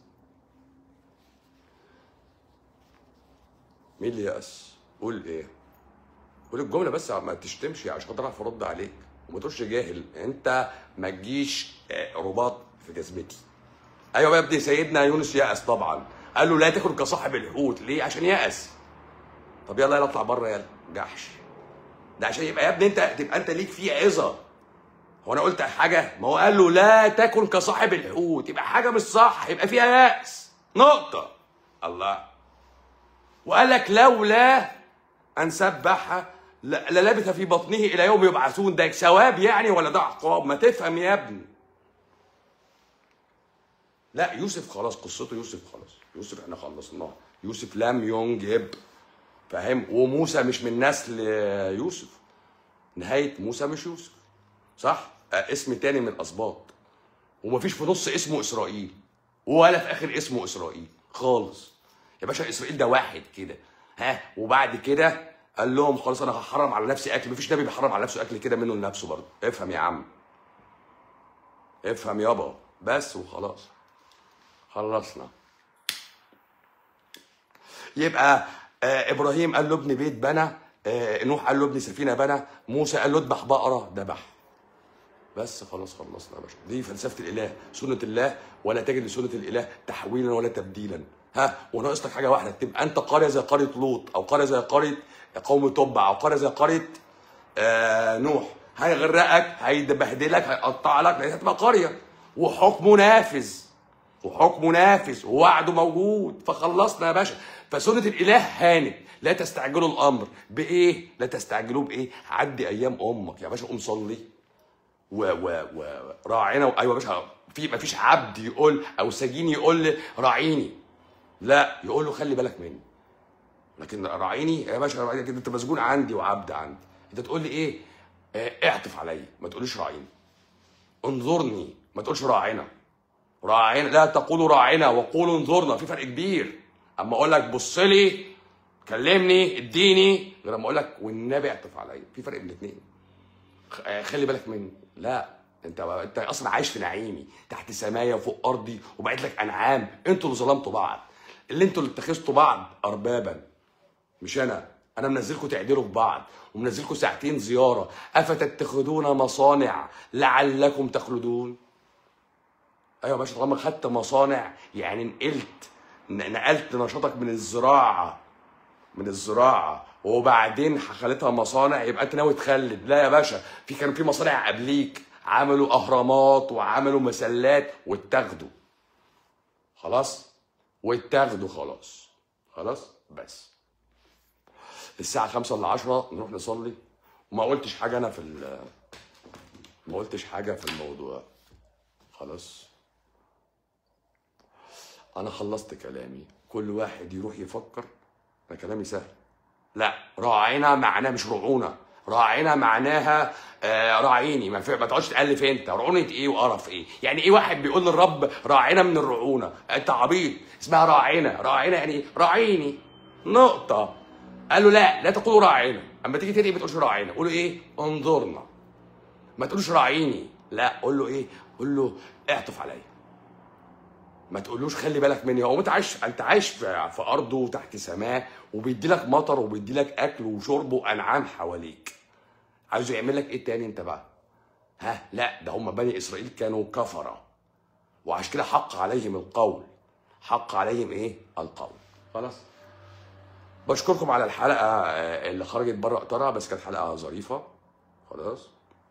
مين اللي يأس؟ قول ايه؟ قول الجمله بس ما تشتمش عشان خاطر اعرف ارد عليك وما تقولش جاهل انت ما تجيش آه، رباط في جزمتي ايوه يا ابني سيدنا يونس يأس طبعا قال له لا تكن كصاحب الحوت ليه عشان يأس طب يلا يلا اطلع بره يلا جحش ده عشان يبقى يا ابني انت تبقى انت ليك فيه عظه هو انا قلت حاجه ما هو قال له لا تكن كصاحب الحوت يبقى حاجه مش صح يبقى فيها يأس نقطه الله وقال لك لولا ان سبح ل- للبث في بطنه الى يوم يبعثون ده ثواب يعني ولا ده عقاب ما تفهم يا ابني لا يوسف خلاص قصته يوسف خلاص يوسف احنا خلصناه يوسف لم ينجب فاهم وموسى مش من نسل يوسف نهاية موسى مش يوسف صح آه اسم تاني من الأسباط ومفيش في نص اسمه إسرائيل ولا في آخر اسمه إسرائيل خالص يا باشا إسرائيل ده واحد كده ها وبعد كده قال لهم خلاص أنا هحرم على نفسي أكل مفيش نبي بيحرم على نفسه أكل كده منه لنفسه برضه افهم يا عم افهم يابا بس وخلاص خلصنا يبقى آه ابراهيم قال له ابني بيت بنى آه نوح قال له ابني سفينه بنى موسى قال له اذبح بقره ذبح بس خلاص خلصنا يا باشا دي فلسفه الاله سنه الله ولا تجد لسنه الاله تحويلا ولا تبديلا ها وناقص لك حاجه واحده تبقى انت قريه زي قريه لوط او قريه زي قريه قوم تبع او قريه زي قريه آه نوح هيغرقك هيبهدلك هيقطع لك لان هتبقى قريه وحكمه نافذ وحكمه نافذ ووعده موجود فخلصنا يا باشا فسنة الإله هانت لا تستعجلوا الأمر بإيه؟ لا تستعجلوه بإيه؟ عدي أيام أمك يا باشا قوم صلي و و و راعينا أيوه يا باشا في ما فيش عبد يقول أو سجين يقول لي راعيني لا يقول له خلي بالك مني لكن راعيني يا باشا راعيني كده انت مسجون عندي وعبد عندي انت تقول لي ايه؟ اه اعطف عليا ما تقوليش راعيني انظرني ما تقولش راعينا راعينا لا تقولوا راعنا وقولوا انظرنا في فرق كبير اما اقول لك بص لي كلمني اديني غير اما اقول لك والنبي اعطف عليا في فرق بين الاثنين خلي بالك مني لا انت انت اصلا عايش في نعيمي تحت سمايا وفوق ارضي وبعت لك انعام انتوا اللي ظلمتوا بعض اللي انتوا اللي اتخذتوا بعض اربابا مش انا انا منزلكم تعدلوا في بعض ومنزلكم ساعتين زياره افتتخذون مصانع لعلكم تخلدون ايوه يا باشا طالما خدت مصانع يعني نقلت ن- نقلت نشاطك من الزراعه من الزراعه وبعدين خليتها مصانع يبقى انت ناوي تخلد لا يا باشا في كان في مصانع قبليك عملوا اهرامات وعملوا مسلات واتاخدوا خلاص واتاخدوا خلاص خلاص بس الساعة خمسة إلا عشرة نروح نصلي وما قلتش حاجة أنا في ال ما قلتش حاجة في الموضوع خلاص أنا خلصت كلامي كل واحد يروح يفكر أنا كلامي سهل لا راعينا معناه مش رعونة راعينا معناها آه راعيني ما, في- ما تقعدش تألف انت رعونة ايه وقرف ايه يعني ايه واحد بيقول للرب راعينا من الرعونة انت عبيط اسمها راعينا راعينا يعني ايه راعيني نقطة قال له لا لا تقولوا راعينا اما تيجي تدعي ما تقولش راعينا قولوا ايه انظرنا ما تقولوش راعيني لا قول له ايه قول له اعطف عليا ما تقولوش خلي بالك مني هو انت عايش انت عايش في, في ارضه وتحت سماه وبيدي لك مطر وبيدي لك اكل وشرب وانعام حواليك عايزه يعمل لك ايه تاني انت بقى ها لا ده هم بني اسرائيل كانوا كفره وعشان كده حق عليهم القول حق عليهم ايه القول خلاص بشكركم على الحلقه آه، اللي خرجت بره اطارها بس كانت حلقه ظريفه خلاص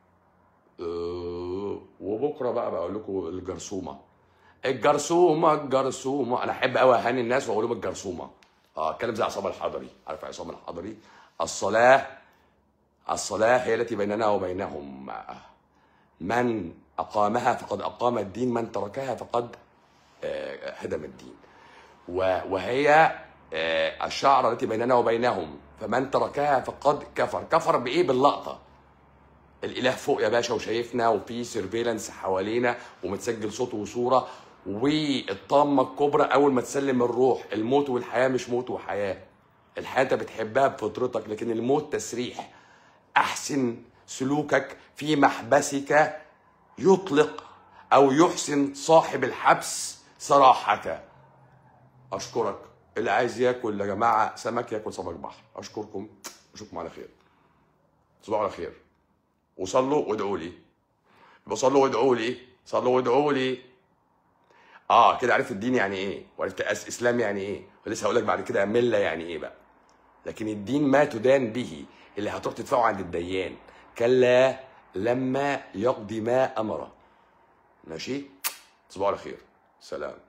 أه، وبكره بقى بقول لكم الجرثومه الجرثومه الجرثومه انا احب قوي اهاني الناس واقول لهم الجرثومه اه اتكلم زي عصام الحضري عارف عصام الحضري الصلاه الصلاه هي التي بيننا وبينهم من اقامها فقد اقام الدين من تركها فقد آه، هدم الدين و- وهي آه، الشعرة التي بيننا وبينهم فمن تركها فقد كفر كفر بإيه باللقطة الإله فوق يا باشا وشايفنا وفي سيرفيلانس حوالينا ومتسجل صوت وصورة والطامة الكبرى أول ما تسلم الروح الموت والحياة مش موت وحياة الحياة أنت بتحبها بفطرتك لكن الموت تسريح أحسن سلوكك في محبسك يطلق أو يحسن صاحب الحبس سراحك اشكرك اللي عايز ياكل يا جماعه سمك ياكل سمك بحر اشكركم اشوفكم على خير تصبحوا على خير وصلوا وادعوا لي يبقى صلوا وادعوا لي صلوا وادعوا لي اه كده عرفت الدين يعني ايه وعرفت أس اسلام يعني ايه ولسه هقول لك بعد كده مله يعني ايه بقى لكن الدين ما تدان به اللي هتروح تدفعه عند الديان كلا لما يقضي ما امره ماشي تصبحوا على خير سلام